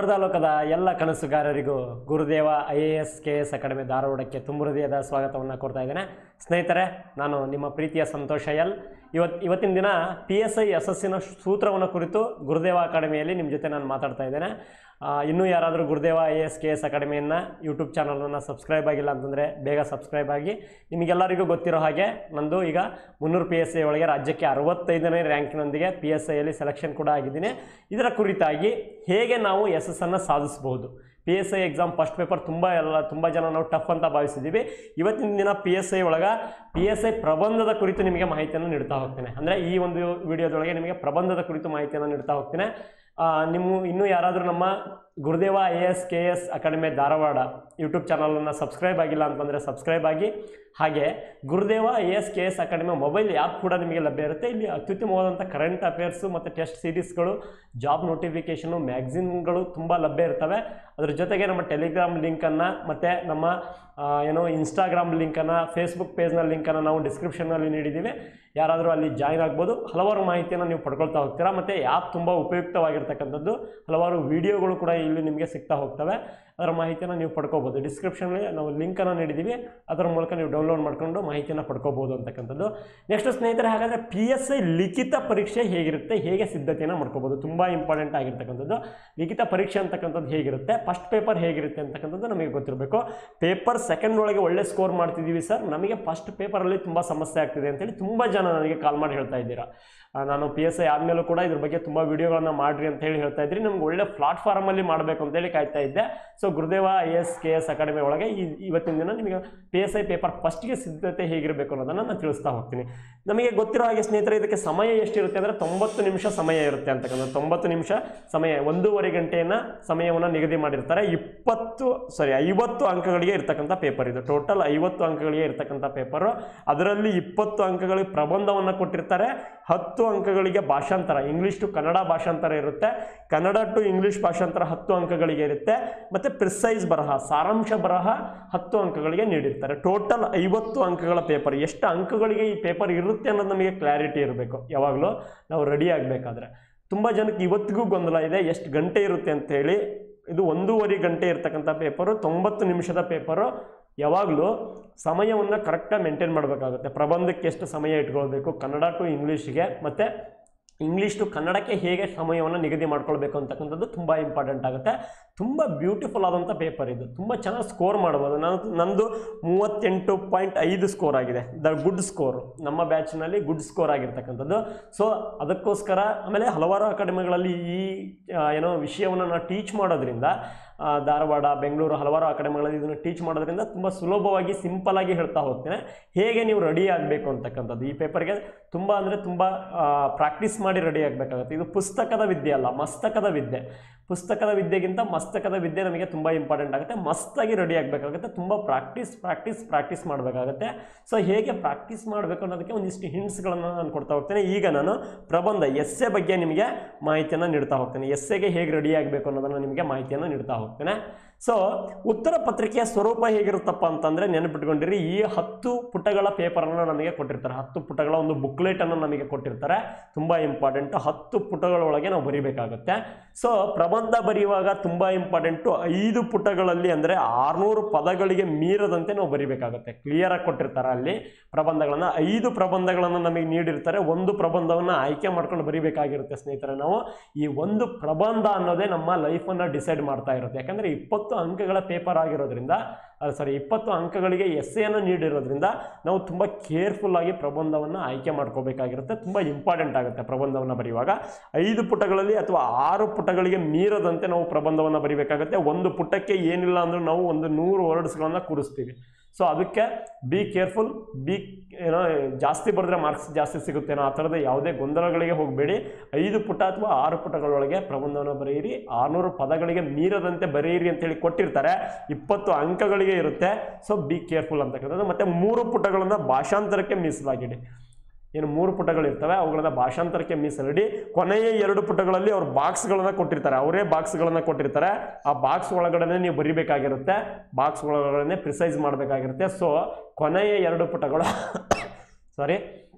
ಕನ್ನಡದ ಲೋಕದ ಎಲ್ಲ ಕನಸುಗಾರರಿಗೂ Gurudeva I A S K S academy ಧಾರವಾಡಕ್ಕೆ ತುಂಬ ಹೃದಯದ ಸ್ವಾಗತವನ್ನು ಕೊಡ್ತಾ ಇದ್ದೇನೆ ಸ್ನೇಹಿತರೆ ನಾನು ನಿಮ್ಮ ಪ್ರೀತಿಯ ಸಂತೋಷ ಎಲ್ ಇವತ್ತು ಇವತ್ತಿನ ದಿನ ಪಿ ಎಸ್ ಐ ಯಶಸ್ಸಿನ ಸೂತ್ರವನ್ನು ಕುರಿತು ಗುರುದೇವ ಅಕಾಡೆಮಿಯಲ್ಲಿ ನಿಮ್ಮ ಜೊತೆ ನಾನು ಮಾತಾಡ್ತಾ ಇದ್ದೇನೆ ಆ, ಇನ್ನೂ ಯಾರಾದರೂ Gurudeva I A S K S ಅಕಾಡೆಮಿಯನ್ನು ಯೂಟ್ಯೂಬ್ ಚಾನಲನ್ನು ಸಬ್ಸ್ಕ್ರೈಬ್ ಆಗಿಲ್ಲ ಅಂತಂದರೆ ಬೇಗ ಸಬ್ಸ್ಕ್ರೈಬ್ ಆಗಿ ನಿಮಗೆಲ್ಲರಿಗೂ ಗೊತ್ತಿರೋ ಹಾಗೆ ನಂದು ಈಗ ಮುನ್ನೂರು ಪಿ ಎಸ್ ಐ ಒಳಗೆ ರಾಜ್ಯಕ್ಕೆ ಅರವತ್ತೈದನೇ ರ್ಯಾಂಕಿನೊಂದಿಗೆ ಪಿ ಎಸ್ ಐಯಲ್ಲಿ ಸೆಲೆಕ್ಷನ್ ಕೂಡ ಆಗಿದ್ದೀನಿ ಇದರ ಕುರಿತಾಗಿ ಹೇಗೆ ನಾವು ಯಶಸ್ಸನ್ನು ಸಾಧಿಸಬಹುದು P S I exam first paper ತುಂಬ ಎಲ್ಲ ತುಂಬ ಜನ ನಾವು ಟಫ್ ಅಂತ ಭಾವಿಸಿದ್ದೀವಿ ಇವತ್ತಿನ ದಿನ ಪಿ ಎಸ್ ಐ ಒಳಗೆ ಪಿ ಎಸ್ ಐ ಪ್ರಬಂಧದ ಕುರಿತು ನಿಮಗೆ ಮಾಹಿತಿಯನ್ನು ನೀಡ್ತಾ ಹೋಗ್ತೇನೆ ಅಂದರೆ ಈ ಒಂದು ವಿಡಿಯೋದೊಳಗೆ ನಿಮಗೆ ಪ್ರಬಂಧದ ಕುರಿತು ಮಾಹಿತಿಯನ್ನು ನೀಡ್ತಾ ಹೋಗ್ತೇನೆ ಆ, ನಿಮ್ಮ ಇನ್ನೂ ಯಾರಾದರೂ ನಮ್ಮ Gurudeva I S K S academy Dharwad YouTube ಚಾನಲನ್ನು ಸಬ್ಸ್ಕ್ರೈಬ್ ಆಗಿಲ್ಲ ಅಂತಂದರೆ ಸಬ್ಸ್ಕ್ರೈಬ್ ಆಗಿ ಹಾಗೆ Gurudeva I S K S academy mobile app ಕೂಡ ನಿಮಗೆ ಲಭ್ಯ ಇರುತ್ತೆ ಇಲ್ಲಿ ಅತ್ಯುತ್ತಮವಾದಂಥ ಕರೆಂಟ್ ಅಫೇರ್ಸು ಮತ್ತು ಟೆಸ್ಟ್ ಸೀರೀಸ್ಗಳು ಜಾಬ್ ನೋಟಿಫಿಕೇಷನು ಮ್ಯಾಗ್ಝಿನ್ಗಳು ತುಂಬ ಲಭ್ಯ ಇರ್ತವೆ ಅದ್ರ ಜೊತೆಗೆ ನಮ್ಮ ಟೆಲಿಗ್ರಾಮ್ ಲಿಂಕನ್ನು ಮತ್ತು ನಮ್ಮ ಆ, ಏನು ಇನ್ಸ್ಟಾಗ್ರಾಮ್ ಲಿಂಕನ್ನು ಫೇಸ್ಬುಕ್ ಪೇಜ್ನ ಲಿಂಕನ್ನು ನಾವು ಡಿಸ್ಕ್ರಿಪ್ಷನ್ನಲ್ಲಿ ನೀಡಿದ್ದೀವಿ ಯಾರಾದರೂ ಅಲ್ಲಿ ಜಾಯ್ನ್ ಆಗ್ಬೋದು ಹಲವಾರು ಮಾಹಿತಿಯನ್ನು ನೀವು ಪಡ್ಕೊಳ್ತಾ ಹೋಗ್ತೀರಾ ಮತ್ತು ಆ್ಯಪ್ ತುಂಬ ಉಪಯುಕ್ತವಾಗಿರ್ತಕ್ಕಂಥದ್ದು ಹಲವಾರು ವಿಡಿಯೋಗಳು ಕೂಡ ಇಲ್ಲಿ ನಿಮಗೆ ಸಿಗ್ತಾ ಹೋಗ್ತವೆ ಅದರ ಮಾಹಿತಿಯನ್ನು ನೀವು ಪಡ್ಕೋಬೋದು ಡಿಸ್ಕ್ರಿಪ್ಷನ್ನಲ್ಲಿ ನಾವು ಲಿಂಕನ್ನು ನೀಡಿದ್ದೀವಿ ಅದರ ಮೂಲಕ ನೀವು ಡೌನ್ಲೋಡ್ ಮಾಡ್ಕೊಂಡು ಮಾಹಿತಿಯನ್ನು ಪಡ್ಕೋಬೋದು ಅಂತಕ್ಕಂಥದ್ದು ನೆಕ್ಸ್ಟ್ ಸ್ನೇಹಿತರೆ ಹಾಗಾದರೆ ಪಿ ಎಸ್ ಐ ಲಿಖಿತ ಪರೀಕ್ಷೆ ಹೇಗಿರುತ್ತೆ ಹೇಗೆ ಸಿದ್ಧತೆಯನ್ನು ಮಾಡ್ಕೋಬೋದು ತುಂಬ ಇಂಪಾರ್ಟೆಂಟ್ ಆಗಿರ್ತಕ್ಕಂಥದ್ದು ಲಿಖಿತ ಪರೀಕ್ಷೆ ಅಂತಕ್ಕಂಥದ್ದು ಹೇಗಿರುತ್ತೆ ಫಸ್ಟ್ ಪೇಪರ್ ಹೇಗಿರುತ್ತೆ ಅಂತಕ್ಕಂಥದ್ದು ನಮಗೆ ಗೊತ್ತಿರಬೇಕು ಪೇಪರ್ ಸೆಕೆಂಡ್ ಒಳಗೆ ಒಳ್ಳೆ ಸ್ಕೋರ್ ಮಾಡ್ತಿದ್ದೀವಿ ಸರ್ ನಮಗೆ ಫಸ್ಟ್ ಪೇಪರಲ್ಲಿ ತುಂಬ ಸಮಸ್ಯೆ ಆಗ್ತಿದೆ ಅಂತೇಳಿ ತುಂಬ ಜನ ನನಗೆ ಕಾಲ್ ಮಾಡಿ ಹೇಳ್ತಾ ಇದ್ದೀರಾ ಆ, ನಾನು ಪಿ ಎಸ್ ಐ ಆದಮೇಲೂ ಕೂಡ ಇದ್ರ ಬಗ್ಗೆ ತುಂಬ ವೀಡಿಯೋಗಳನ್ನು ಮಾಡಿರಿ ಅಂತ ಹೇಳಿ ಹೇಳ್ತಾ ಇದ್ರಿ ನಮ್ಗೆ ಒಳ್ಳೆ ಪ್ಲಾಟ್ಫಾರ್ಮಲ್ಲಿ ಮಾಡಬೇಕು ಅಂತೇಳಿ ಕಾಯ್ತಾ ಇದ್ದೆ so Gurudeva I S K S academy ಒಳಗೆ ಈ ಇವತ್ತಿನ ದಿನ ನಿಮಗೆ ಪಿ ಎಸ್ ಐ ಪೇಪರ್ ಫಸ್ಟ್ಗೆ ಸಿದ್ಧತೆ ಹೇಗಿರಬೇಕು ಅನ್ನೋದನ್ನು ನಾನು ತಿಳಿಸ್ತಾ ಹೋಗ್ತೀನಿ ನಮಗೆ ಗೊತ್ತಿರೋ ಹಾಗೆ ಸ್ನೇಹಿತರೆ ಇದಕ್ಕೆ ಸಮಯ ಎಷ್ಟಿರುತ್ತೆ ಅಂದರೆ ತೊಂಬತ್ತು ನಿಮಿಷ ಸಮಯ ಇರುತ್ತೆ ಅಂತಕ್ಕಂಥ ತೊಂಬತ್ತು ನಿಮಿಷ ಸಮಯ ಒಂದೂವರೆ ಗಂಟೆಯನ್ನು ಸಮಯವನ್ನು ನಿಗದಿ ಮಾಡಿರ್ತಾರೆ ಇಪ್ಪತ್ತು ಸಾರಿ ಐವತ್ತು ಅಂಕಗಳಿಗೆ ಇರ್ತಕ್ಕಂಥ ಪೇಪರ್ ಇದು ಟೋಟಲ್ ಐವತ್ತು ಅಂಕಗಳಿಗೆ ಇರ್ತಕ್ಕಂಥ ಪೇಪರು ಅದರಲ್ಲಿ ಇಪ್ಪತ್ತು ಅಂಕಗಳಿಗೆ ಪ್ರಬಂಧವನ್ನು ಕೊಟ್ಟಿರ್ತಾರೆ ಹತ್ತು ಅಂಕಗಳಿಗೆ ಭಾಷಾಂತರ ಇಂಗ್ಲೀಷ್ ಟು ಕನ್ನಡ ಭಾಷಾಂತರ ಇರುತ್ತೆ ಕನ್ನಡ ಟು ಇಂಗ್ಲೀಷ್ ಭಾಷಾಂತರ ಹತ್ತು ಅಂಕಗಳಿಗೆ ಇರುತ್ತೆ ಮತ್ತು ಪ್ರಿಸೈಸ್ ಬರಹ ಸಾರಾಂಶ ಬರಹ ಹತ್ತು ಅಂಕಗಳಿಗೆ ನೀಡಿರ್ತಾರೆ ಟೋಟಲ್ ಐವತ್ತು ಅಂಕಗಳ ಪೇಪರ್ ಎಷ್ಟು ಅಂಕಗಳಿಗೆ ಈ ಪೇಪರ್ ಇರುತ್ತೆ ಅನ್ನೋದು ನಮಗೆ ಕ್ಲಾರಿಟಿ ಇರಬೇಕು ಯಾವಾಗಲೂ ನಾವು ರೆಡಿ ಆಗಬೇಕಾದ್ರೆ ತುಂಬ ಜನಕ್ಕೆ ಇವತ್ತಿಗೂ ಗೊಂದಲ ಇದೆ ಎಷ್ಟು ಗಂಟೆ ಇರುತ್ತೆ ಅಂತ ಹೇಳಿ ಇದು ಒಂದೂವರೆ ಗಂಟೆ ಇರ್ತಕ್ಕಂಥ ಪೇಪರು ತೊಂಬತ್ತು ನಿಮಿಷದ ಪೇಪರು ಯಾವಾಗಲೂ ಸಮಯವನ್ನು ಕರೆಕ್ಟಾಗಿ ಮೇಂಟೈನ್ ಮಾಡಬೇಕಾಗುತ್ತೆ ಪ್ರಬಂಧಕ್ಕೆ ಎಷ್ಟು ಸಮಯ ಇಟ್ಕೊಳ್ಬೇಕು ಕನ್ನಡ ಟು ಇಂಗ್ಲೀಷ್ಗೆ ಮತ್ತು ಇಂಗ್ಲೀಷ್ ಟು ಕನ್ನಡಕ್ಕೆ ಹೇಗೆ ಸಮಯವನ್ನು ನಿಗದಿ ಮಾಡ್ಕೊಳ್ಬೇಕು ಅಂತಕ್ಕಂಥದ್ದು ತುಂಬ ಇಂಪಾರ್ಟೆಂಟ್ ಆಗುತ್ತೆ ತುಂಬ ಬ್ಯೂಟಿಫುಲ್ ಆದಂಥ ಪೇಪರ್ ಇದು ತುಂಬ ಚೆನ್ನಾಗಿ ಸ್ಕೋರ್ ಮಾಡ್ಬೋದು ನಾನು ನಂದು ಮೂವತ್ತೆಂಟು ಪಾಯಿಂಟ್ ಐದು ಸ್ಕೋರ್ ಆಗಿದೆ ದ ಗುಡ್ ಸ್ಕೋರ್ ನಮ್ಮ ಬ್ಯಾಚ್ನಲ್ಲಿ ಗುಡ್ ಸ್ಕೋರ್ ಆಗಿರ್ತಕ್ಕಂಥದ್ದು ಸೊ ಅದಕ್ಕೋಸ್ಕರ ಆಮೇಲೆ ಹಲವಾರು ಅಕಾಡೆಮಿಗಳಲ್ಲಿ ಈ ಆ, ಏನೋ ವಿಷಯವನ್ನು ನಾವು ಟೀಚ್ ಮಾಡೋದ್ರಿಂದ ಆ, ಧಾರವಾಡ ಬೆಂಗಳೂರು ಹಲವಾರು ಅಕಾಡೆಮಿಗಳಲ್ಲಿ ಇದನ್ನು ಟೀಚ್ ಮಾಡೋದ್ರಿಂದ ತುಂಬ ಸುಲಭವಾಗಿ ಸಿಂಪಲ್ ಆಗಿ ಹೇಳ್ತಾ ಹೋಗ್ತೇನೆ ಹೇಗೆ ನೀವು ರೆಡಿ ಆಗಬೇಕು ಅಂತಕ್ಕಂಥದ್ದು ಈ ಪೇಪರ್ಗೆ ತುಂಬ ಅಂದರೆ ತುಂಬ ಪ್ರಾಕ್ಟೀಸ್ ಮಾಡಿ ರೆಡಿ ಆಗಬೇಕಾಗುತ್ತೆ ಇದು ಪುಸ್ತಕದ ವಿದ್ಯೆ ಅಲ್ಲ ಮಸ್ತಕದ ವಿದ್ಯೆ ಪುಸ್ತಕದ ವಿದ್ಯೆಗಿಂತ ಮಸ್ತಕದ ವಿದ್ಯೆ ನಮಗೆ ತುಂಬ ಇಂಪಾರ್ಟೆಂಟ್ ಆಗುತ್ತೆ ಮಸ್ತಾಗಿ ರೆಡಿ ಆಗಬೇಕಾಗುತ್ತೆ ತುಂಬ ಪ್ರಾಕ್ಟೀಸ್ ಪ್ರಾಕ್ಟೀಸ್ ಪ್ರಾಕ್ಟೀಸ್ ಮಾಡಬೇಕಾಗುತ್ತೆ ಸೊ ಹೇಗೆ ಪ್ರಾಕ್ಟೀಸ್ ಮಾಡಬೇಕು ಅನ್ನೋದಕ್ಕೆ ಒಂದಿಷ್ಟು ಹಿಂಟ್ಸ್ಗಳನ್ನು ನಾನು ಕೊಡ್ತಾ ಹೋಗ್ತೇನೆ ಈಗ ನಾನು ಪ್ರಬಂಧ ಎಸ್ಸೆ ಬಗ್ಗೆ ನಿಮಗೆ ಮಾಹಿತಿಯನ್ನು ನೀಡ್ತಾ ಹೋಗ್ತೇನೆ ಎಸ್ಸೆಗೆ ಹೇಗೆ ರೆಡಿ ಆಗಬೇಕು ಅನ್ನೋದನ್ನು ನಿಮಗೆ ಮಾಹಿತಿಯನ್ನು ನೀಡ್ತಾ ಹೋಗ್ತೇನೆ ಸೊ ಉತ್ತರ ಪತ್ರಿಕೆಯ ಸ್ವರೂಪ ಹೇಗಿರುತ್ತಪ್ಪ ಅಂತಂದರೆ ನೆನಪಿಟ್ಕೊಂಡಿರಿ ಈ ಹತ್ತು ಪುಟಗಳ ಪೇಪರನ್ನು ನಮಗೆ ಕೊಟ್ಟಿರ್ತಾರೆ ಹತ್ತು ಪುಟಗಳ ಒಂದು ಬುಕ್ಲೆಟನ್ನು ನಮಗೆ ಕೊಟ್ಟಿರ್ತಾರೆ ತುಂಬ ಇಂಪಾರ್ಟೆಂಟ್ ಹತ್ತು ಪುಟಗಳೊಳಗೆ ನಾವು ಬರಿಬೇಕಾಗುತ್ತೆ ಸೊ ಪ್ರಬಂಧ ಬರೆಯುವಾಗ ತುಂಬ ಇಂಪಾರ್ಟೆಂಟು ಐದು ಪುಟಗಳಲ್ಲಿ ಅಂದರೆ ಆರುನೂರು ಪದಗಳಿಗೆ ಮೀರದಂತೆ ನಾವು ಬರಿಬೇಕಾಗುತ್ತೆ ಕ್ಲಿಯರಾಗಿ ಕೊಟ್ಟಿರ್ತಾರೆ ಅಲ್ಲಿ ಪ್ರಬಂಧಗಳನ್ನು ಐದು ಪ್ರಬಂಧಗಳನ್ನು ನಮಗೆ ನೀಡಿರ್ತಾರೆ ಒಂದು ಪ್ರಬಂಧವನ್ನು ಆಯ್ಕೆ ಮಾಡ್ಕೊಂಡು ಬರಿಬೇಕಾಗಿರುತ್ತೆ ಸ್ನೇಹಿತರೆ ನಾವು ಈ ಒಂದು ಪ್ರಬಂಧ ಅನ್ನೋದೇ ನಮ್ಮ ಲೈಫನ್ನು ಡಿಸೈಡ್ ಮಾಡ್ತಾ ಇರುತ್ತೆ ಯಾಕಂದರೆ ಇಪ್ಪತ್ತು ಅಂಕಗಳ ಪೇಪರ್ ಆಗಿರೋದ್ರಿಂದ ಸಾರಿ ಇಪ್ಪತ್ತು ಅಂಕಗಳಿಗೆ ಎಸ್ಸೆಯನ್ನು ನೀಡಿರೋದ್ರಿಂದ ನಾವು ತುಂಬ ಕೇರ್ಫುಲ್ ಆಗಿ ಪ್ರಬಂಧವನ್ನು ಆಯ್ಕೆ ಮಾಡ್ಕೋಬೇಕಾಗಿರುತ್ತೆ ತುಂಬ ಇಂಪಾರ್ಟೆಂಟ್ ಆಗುತ್ತೆ ಪ್ರಬಂಧವನ್ನು ಬರೆಯುವಾಗ ಐದು ಪುಟಗಳಲ್ಲಿ ಅಥವಾ ಆರು ಪುಟಗಳಿಗೆ ಮೀರದಂತೆ ನಾವು ಪ್ರಬಂಧವನ್ನು ಬರಿಬೇಕಾಗುತ್ತೆ ಒಂದು ಪುಟಕ್ಕೆ ಏನಿಲ್ಲ ಅಂದರೂ ನಾವು ಒಂದು ನೂರು ವರ್ಡ್ಸ್ಗಳನ್ನು ಕೂರಿಸ್ತೀವಿ ಸೊ ಅದಕ್ಕೆ ಬಿ ಕೇರ್ಫುಲ್ ಬಿ ಏನೋ ಜಾಸ್ತಿ ಬರೆದ್ರೆ ಮಾರ್ಕ್ಸ್ ಜಾಸ್ತಿ ಸಿಗುತ್ತೇನೋ ಆ ಥರದ ಯಾವುದೇ ಗೊಂದಲಗಳಿಗೆ ಹೋಗಬೇಡಿ ಐದು ಪುಟ ಅಥವಾ ಆರು ಪುಟಗಳೊಳಗೆ ಪ್ರಬಂಧವನ್ನು ಬರೆಯಿರಿ ಆರುನೂರು ಪದಗಳಿಗೆ ಮೀರದಂತೆ ಬರೆಯಿರಿ ಅಂತೇಳಿ ಕೊಟ್ಟಿರ್ತಾರೆ ಇಪ್ಪತ್ತು ಅಂಕಗಳಿಗೆ ಇರುತ್ತೆ ಸೊ ಬಿ ಕೇರ್ಫುಲ್ ಅಂತಕ್ಕಂಥದ್ದು ಮತ್ತು ಮೂರು ಪುಟಗಳನ್ನು ಭಾಷಾಂತರಕ್ಕೆ ಮೀಸಲಾಗಿಡಿ ಏನು ಮೂರು ಪುಟಗಳಿರ್ತವೆ ಅವುಗಳನ್ನ ಭಾಷಾಂತರಕ್ಕೆ ಮೀಸಲಿಡಿ ಕೊನೆಯ ಎರಡು ಪುಟಗಳಲ್ಲಿ ಅವ್ರು ಬಾಕ್ಸ್ಗಳನ್ನ ಕೊಟ್ಟಿರ್ತಾರೆ ಅವರೇ ಬಾಕ್ಸ್ಗಳನ್ನ ಕೊಟ್ಟಿರ್ತಾರೆ ಆ ಬಾಕ್ಸ್ ಒಳಗಡೆ ನೀವು ಬರಿಬೇಕಾಗಿರುತ್ತೆ ಬಾಕ್ಸ್ ಒಳಗಡೆ ಪ್ರಿಸೈಸ್ ಮಾಡಬೇಕಾಗಿರುತ್ತೆ ಸೊ ಕೊನೆಯ ಎರಡು ಪುಟಗಳು ಸಾರಿ